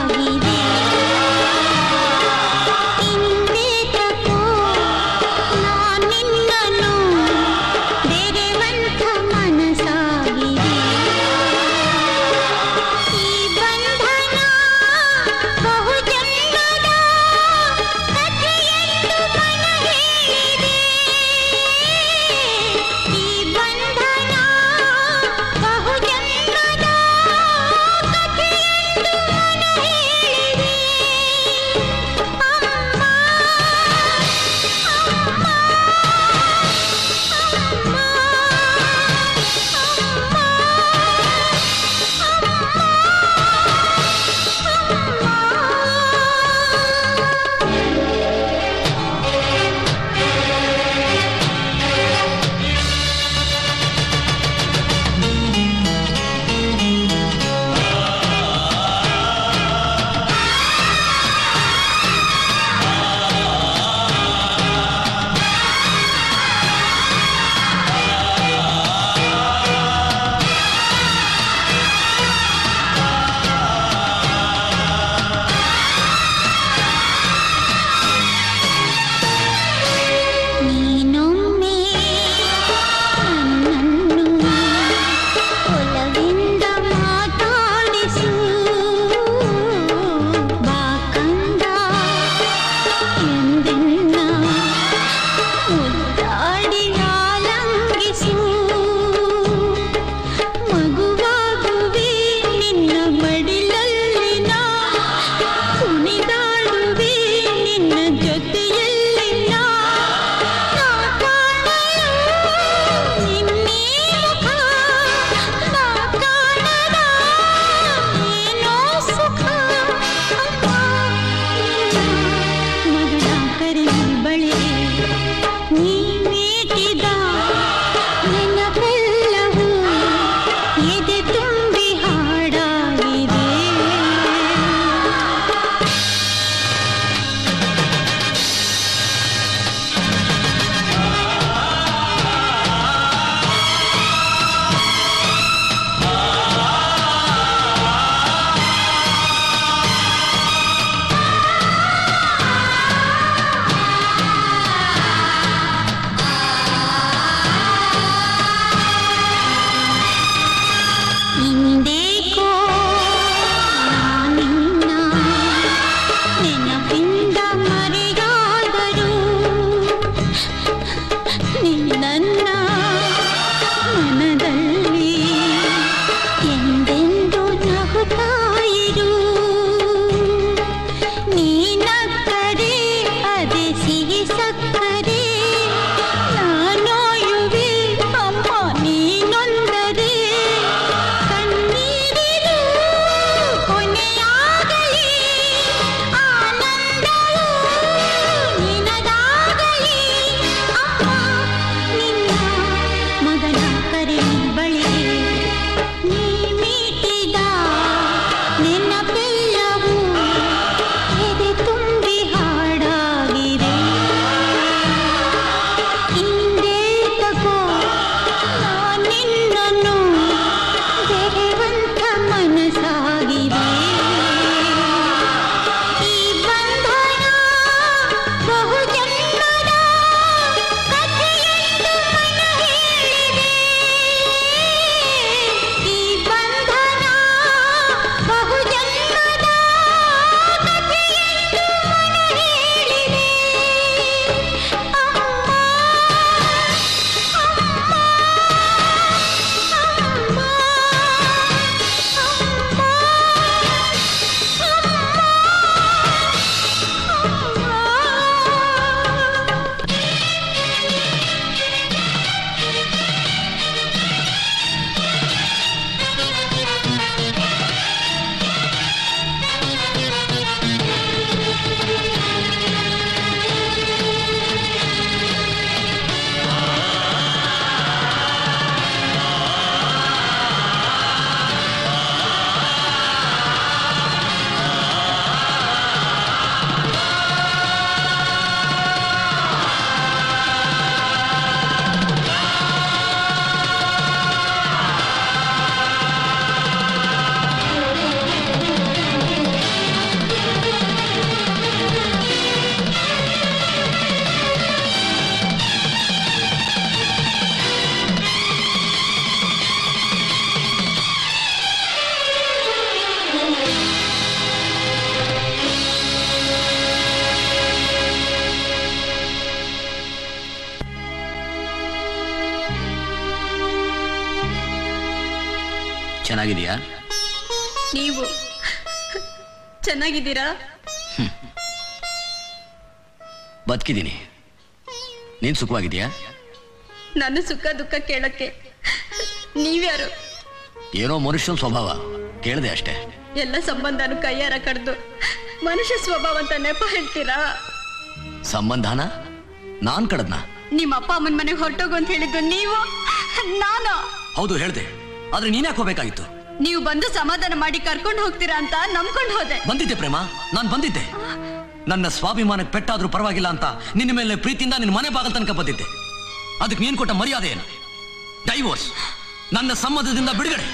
ಚೆನ್ನಾಗಿದೆಯಾ ನೀವು ಚೆನ್ನಾಗಿದ್ದೀರಾ ಬದುಕಿದ್ದೀನಿ ನೀನು ಸುಖವಾಗಿದೆಯಾ ನನ್ನ ಸುಖ ದುಃಖ ಕೇಳಕ್ಕೆ ನೀವ್ಯಾರು ಏನೋ ಮನುಷ್ಯನ ಸ್ವಭಾವ ಕೇಳಿದೆ ಅಷ್ಟೇ ಎಲ್ಲ ಸಂಬಂಧನು ಕೈಯಾರ ಕಡ್ದು ಮನುಷ್ಯ ಸ್ವಭಾವ ಅಂತ ನೆಪ ಹೇಳ್ತೀರಾ ಸಂಬಂಧನ ನಾನ್ ಕಡದ್ನ ನಿಮ್ಮ ಅಪ್ಪ ಅಮ್ಮನ ಮನೆಗೆ ಹೊರಟೋಗು ಅಂತ ಹೇಳಿದ್ದು ನೀವು ನಾನು ಹೌದು ಹೇಳ್ದೆ ಆದ್ರೆ ನೀನ್ ಯಾಕೆ ಹೋಗ್ಬೇಕಾಗಿತ್ತು ನೀವು ಬಂದು ಸಮಾಧಾನ ಮಾಡಿ ಕರ್ಕೊಂಡು ಹೋಗ್ತೀರಾ ಅಂತ ನಂಬ್ಕೊಂಡು ಹೋದೆ ಬಂದಿದ್ದೆ ಪ್ರೇಮ ನಾನು ಬಂದಿದ್ದೆ ನನ್ನ ಸ್ವಾಭಿಮಾನಕ್ಕೆ ಪೆಟ್ಟಾದ್ರೂ ಪರವಾಗಿಲ್ಲ ಅಂತ ನಿನ್ನ ಮೇಲೆ ಪ್ರೀತಿಯಿಂದ ನಿನ್ನ ಮನೆ ಬಾಗಲ್ ತನಕ ಬಂದಿದ್ದೆ ಅದಕ್ಕೆ ನೀನ್ ಕೊಟ್ಟ ಮರ್ಯಾದೆ ಏನು ಡೈವೋರ್ಸ್ ನನ್ನ ಸಂಬಂಧದಿಂದ ಬಿಡುಗಡೆ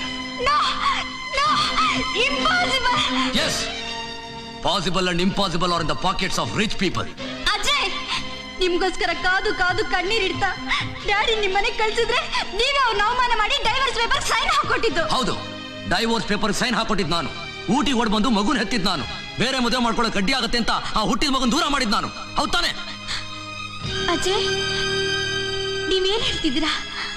yes possible and impossible are in the pockets of rich people Ajay ನಿಮ್ಗೋಸ್ಕರ ಕಾದು ಕಾದು ಕಣ್ಣೀರಿಡ್ತಾ ಡ್ಯಾಡಿ ನಿಮ್ ಮನೆಗೆ ಕಳ್ಸಿದ್ರೆ ನೀವೇ ಅವ್ನ ಅವಮಾನ ಮಾಡಿ ಡೈವರ್ಸ್ ಪೇಪರ್ ಸೈನ್ ಹಾಕೊಟ್ಟಿದ್ದು ಹೌದು ಡೈವೋರ್ಸ್ ಪೇಪರ್ ಸೈನ್ ಹಾಕೊಟ್ಟಿದ್ ನಾನು ಊಟಿ ಓಡ್ ಬಂದು ಮಗುನ ಹೆತ್ತಿದ್ ನಾನು ಬೇರೆ ಮದುವೆ ಮಾಡ್ಕೊಳ್ಳೋ ಕಡ್ಡಿ ಆಗತ್ತೆ ಅಂತ ಆ ಹುಟ್ಟಿದ ಮಗನ್ ದೂರ ಮಾಡಿದ್ ನಾನು ಹೌದ್ ತಾನೆ ಅಜಯ್ ನೀವೇನ್ ಹೇಳ್ತಿದ್ದೀರಾ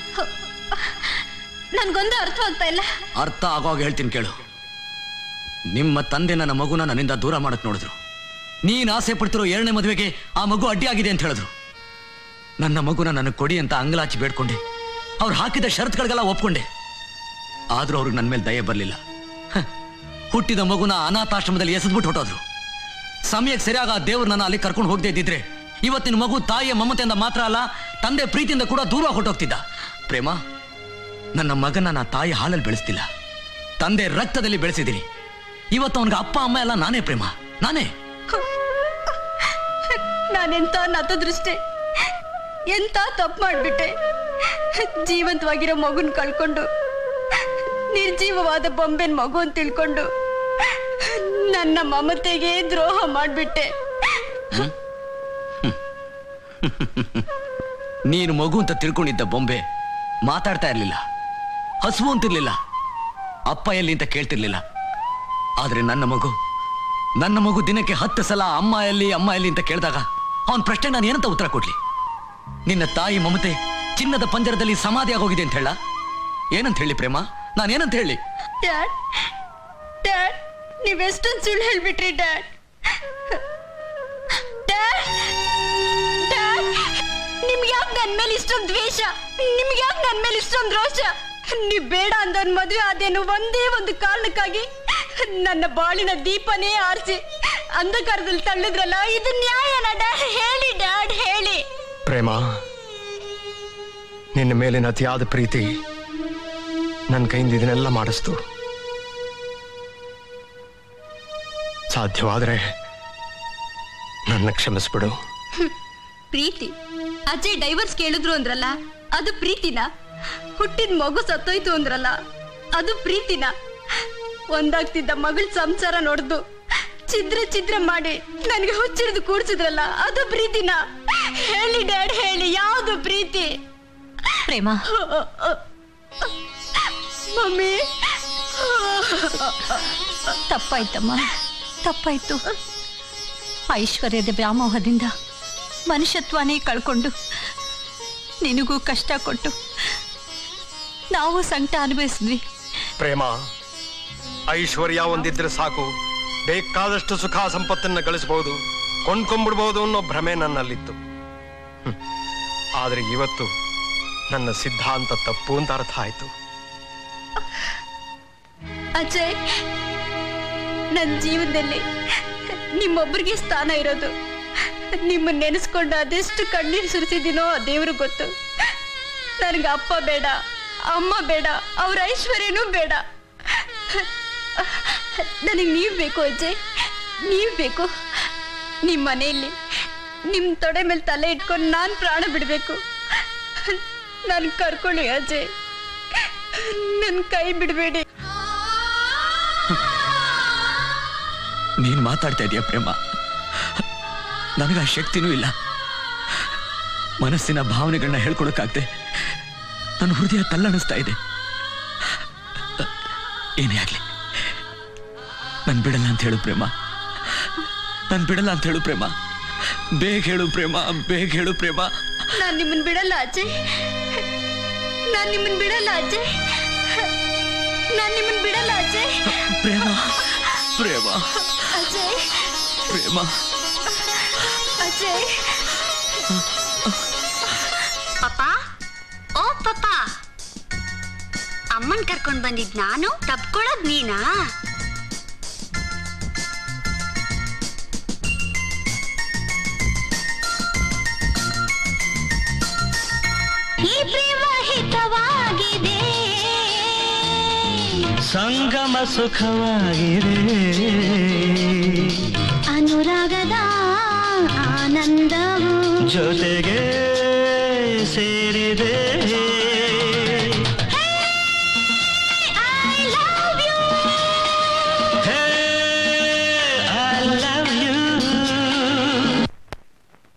ನನ್ಗೊಂದು ಅರ್ಥವಾಗ್ತಾ ಇಲ್ಲ ಅರ್ಥ ಆಗೋವಾಗ ಹೇಳ್ತೀನಿ ಕೇಳು ನಿಮ್ಮ ತಂದೆ ನನ್ನ ಮಗುನ ನನ್ನಿಂದ ದೂರ ಮಾಡಕ್ ನೋಡಿದ್ರು ನೀನ್ ಆಸೆ ಪಡ್ತಿರೋ ಎರಡನೇ ಮದುವೆಗೆ ಆ ಮಗು ಅಡ್ಡಿಯಾಗಿದೆ ಅಂತ ಹೇಳಿದ್ರು ನನ್ನ ಮಗುನ ನನಗೆ ಕೊಡಿ ಅಂತ ಅಂಗಲಾಚಿ ಬೇಡ್ಕೊಂಡೆ ಅವ್ರು ಹಾಕಿದ ಷರತ್ಗಳಿಗೆಲ್ಲ ಒಪ್ಕೊಂಡೆ ಆದ್ರೂ ಅವ್ರಿಗೆ ನನ್ನ ಮೇಲೆ ದಯೆ ಬರಲಿಲ್ಲ ಹುಟ್ಟಿದ ಮಗುನ ಅನಾಥಾಶ್ರಮದಲ್ಲಿ ಎಸೆದ್ಬಿಟ್ಟು ಹೊಟ್ಟೋದ್ರು ಸಮಯಕ್ಕೆ ಸರಿಯಾಗ ಆ ದೇವ್ರು ನನ್ನ ಅಲ್ಲಿ ಕರ್ಕೊಂಡು ಹೋಗದೆ ಇದ್ದಿದ್ರೆ ಇವತ್ತಿನ ಮಗು ತಾಯಿಯ ಮಮತೆಯಿಂದ ಮಾತ್ರ ಅಲ್ಲ ತಂದೆ ಪ್ರೀತಿಯಿಂದ ಕೂಡ ದೂರ ಹೊಟ್ಟೋಗ್ತಿದ್ದ ಪ್ರೇಮ ನನ್ನ ಮಗನ ನಾ ತಾಯಿ ಹಾಲಲ್ಲಿ ಬೆಳೆಸ್ತಿಲ್ಲ ತಂದೆ ರಕ್ತದಲ್ಲಿ ಬೆಳೆಸಿದ್ದೀನಿ ಇವತ್ತು ಅವನಿಗೆ ಅಪ್ಪ ಅಮ್ಮ ಎಲ್ಲ ನಾನೇ ಪ್ರೇಮ ನಾನೇ ನಾನೆಂತ ನತದೃಷ್ಟೆ ಎಂತ ತಪ್ಪು ಮಾಡ್ಬಿಟ್ಟೆ ಜೀವಂತವಾಗಿರೋ ಮಗುನ್ ಕಳ್ಕೊಂಡು ನಿರ್ಜೀವವಾದ ಬೊಂಬೆನ್ ಮಗು ಅಂತ ತಿಳ್ಕೊಂಡು ನನ್ನ ಮಮತೆಗೆ ದ್ರೋಹ ಮಾಡ್ಬಿಟ್ಟೆ ನೀನು ಮಗು ಅಂತ ತಿಳ್ಕೊಂಡಿದ್ದ ಬೊಂಬೆ ಮಾತಾಡ್ತಾ ಇರ್ಲಿಲ್ಲ ಹಸುವು ಅಂತಿರ್ಲಿಲ್ಲ ಅಪ್ಪ ಎಲ್ಲಿ ಅಂತ ಕೇಳ್ತಿರ್ಲಿಲ್ಲ ಆದ್ರೆ ನನ್ನ ಮಗು ನನ್ನ ಮಗು ದಿನಕ್ಕೆ ಹತ್ತು ಸಲ ಅಮ್ಮ ಎಲ್ಲಿ ಅಮ್ಮ ಎಲ್ಲಿ ಅಂತ ಕೇಳಿದಾಗ ಅವನ ಪ್ರಶ್ನೆ ನಾನು ಏನಂತ ಉತ್ತರ ಕೊಡ್ಲಿ ನಿನ್ನ ತಾಯಿ ಮಮತೆ ಚಿನ್ನದ ಪಂಜರದಲ್ಲಿ ಸಮಾಧಿ ಆಗೋಗಿದೆ ಅಂತ ಹೇಳ ಏನಂತ ಹೇಳಿ ಪ್ರೇಮ ನಾನೇನಂತ ಹೇಳಿ ಡ್ಯಾಡ್ ಡ್ಯಾಡ್ ನೀವೆಷ್ಟೊಂದು ಸುಳ್ಳು ಹೇಳ್ಬಿಟ್ರಿ ಡ್ಯಾಡ್ ಡ್ಯಾಡ್ ಡ್ಯಾಡ್ ನಿಮ್ಗೆ ಯಾಕೆ ನನ್ನ ಮೇಲೆ ಇಷ್ಟೊಂದು ದ್ವೇಷ ನಿಮ್ಗೆ ಯಾಕೆ ನನ್ನ ಮೇಲೆ ಇಷ್ಟೊಂದು ರೋಷ ನೀವ್ ಬೇಡ ಅಂದವನ್ ಮದುವೆ ಆದೇನು ಒಂದೇ ಒಂದು ಕಾರಣಕ್ಕಾಗಿ ನನ್ನ ಬಾಳಿನ ದೀಪನೇ ಆರಿಸಿ ಅಂಧಕಾರದಲ್ಲಿ ತಳ್ಳಿದ್ರಲ್ಲ ಇದು ನ್ಯಾಯನ ಡ್ಯಾಡ್ ಹೇಳಿ ಡ್ಯಾಡ್ ಹೇಳಿ ಪ್ರೇಮ ನಿನ್ನ ಮೇಲಿನ ಅತಿಯಾದ ಪ್ರೀತಿ ನನ್ನ ಕೈಯಿಂದ ಇದನ್ನೆಲ್ಲ ಮಾಡಿಸ್ತು ಸಾಧ್ಯವಾದರೆ ನನ್ನ ಕ್ಷಮಿಸ್ಬಿಡು ಪ್ರೀತಿ ಅಜಯ್ ಡೈವರ್ಸ್ ಕೇಳಿದ್ರು ಅಂದ್ರಲ್ಲ ಅದು ಪ್ರೀತಿನ ಹುಟ್ಟಿದ ಮಗು ಸತ್ತೋಯ್ತು ಅಂದ್ರಲ್ಲ ಅದು ಪ್ರೀತಿನ ಒಂದಾಗ್ತಿದ್ದ ಮಗಳ ಸಂಸಾರ ನೋಡ್ದು ಚಿದ್ರ ಚಿದ್ರ ಮಾಡಿ ನನಗೆ ಹುಚ್ಚಿಡ್ದು ಕೂಡ್ಸಿದ್ರಲ್ಲ ಅದು ಪ್ರೀತಿನ ಹೇಳಿ ಡ್ಯಾಡ್ ಹೇಳಿ ಯಾವುದು ಪ್ರೀತಿ ಪ್ರೇಮ ಮಮ್ಮಿ ತಪ್ಪಾಯ್ತಮ್ಮ ತಪ್ಪಾಯ್ತು ಐಶ್ವರ್ಯದ ವ್ಯಾಮೋಹದಿಂದ ಮನುಷ್ಯತ್ವನೇ ಕಳ್ಕೊಂಡು ನಿನಗೂ ಕಷ್ಟ ಕೊಟ್ಟು ನಾವು ಸಂಕಟ ಅನುಭವಿಸಿದ್ವಿ ಪ್ರೇಮ ಐಶ್ವರ್ಯ ಒಂದಿದ್ರೆ ಸಾಕು ಬೇಕಾದಷ್ಟು ಸುಖ ಸಂಪತ್ತನ್ನ ಗಳಿಸಬಹುದು ಕೊಂಡ್ಕೊಂಡ್ಬಿಡ್ಬೋದು ಅನ್ನೋ ಭ್ರಮೆ ನನ್ನಲ್ಲಿತ್ತು ಹ್ಮ್. ಆದ್ರೆ ಇವತ್ತು ನನ್ನ ಸಿದ್ಧಾಂತ ತಪ್ಪು ಅಂತ ಅರ್ಥ ಆಯ್ತು ಅಜಯ್ ನನ್ನ ಜೀವನದಲ್ಲಿ ನಿಮ್ಮೊಬ್ಬರಿಗೆ ಸ್ಥಾನ ಇರೋದು ನಿಮ್ಮನ್ನ ನೆನೆಸ್ಕೊಂಡು ಅದೆಷ್ಟು ಕಣ್ಣೀರು ಸುರಿಸಿದ್ದೀನೋ ಆ ದೇವ್ರಿಗೆ ಗೊತ್ತು ನನಗೆ ಅಪ್ಪ ಬೇಡ ಅಮ್ಮ ಬೇಡ ಅವ್ರ ಐಶ್ವರ್ಯನೂ ಬೇಡ ನನಗೆ ನೀವು ಬೇಕು ಅಜ್ಜಯ್ ನೀವು ಬೇಕು ನಿಮ್ಮ ಮನೆಯಲ್ಲಿ ನಿಮ್ಮ ತೊಡೆ ಮೇಲೆ ತಲೆ ಇಟ್ಕೊಂಡು ನಾನು ಪ್ರಾಣ ಬಿಡಬೇಕು ನಾನು ಕರ್ಕೊಳ್ಳಿ ಅಜಯ್ ನನ್ನ ಕೈ ಬಿಡಬೇಡಿ ನೀನ್ ಮಾತಾಡ್ತಾ ಇದೀಯ ಪ್ರೇಮ ನನಗ ಆ ಶಕ್ತಿನೂ ಇಲ್ಲ ಮನಸ್ಸಿನ ಭಾವನೆಗಳನ್ನ ಹೇಳ್ಕೊಳಕ್ಕಾಗ್ದೆ ನನ್ನ ಹೃದಯ ತಲ್ಲಣಿಸ್ತಾ ಇದೆ ಏನೇ ಆಗ್ಲಿ ನನ್ ಬಿಡಲ್ಲ ಅಂತ ಹೇಳು ಪ್ರೇಮ ನನ್ ಬಿಡಲ್ಲ ಅಂತ ಹೇಳು ಪ್ರೇಮ ಬೇಗ ಹೇಳು ಪ್ರೇಮ ಬೇಗ ಹೇಳು ಪ್ರೇಮ ನಾನ್ ನಿಮ್ಮನ್ ಬಿಡಲ್ಲ ಅಜಯ್ ನಾನ್ ನಿಮ್ಮನ್ ಬಿಡಲ್ಲ ಅಜಯ್ ನಾನ್ ನಿಮ್ಮನ್ ಬಿಡಲ್ಲ ಅಜಯ್ ಪ್ರೇಮ ಪ್ರೇಮ ಅಜಯ್ ಪ್ರೇಮ ಅಜಯ್ ಪಾಪ ಓ ಪಾಪ ಅಮ್ಮನ್ ಕರ್ಕೊಂಡ್ ಬಂದಿದ್ ನಾನು ತಪ್ಕೊಳ್ಳೋದ್ ನೀನಾ ಈ ಪ್ರೇಮ ಹಿತವಾಗಿದೆ ಸಂಗಮ ಸುಖವಾಗಿದೆ ಅನುರಾಗದ ಆನಂದವು ಜೊತೆಗೆ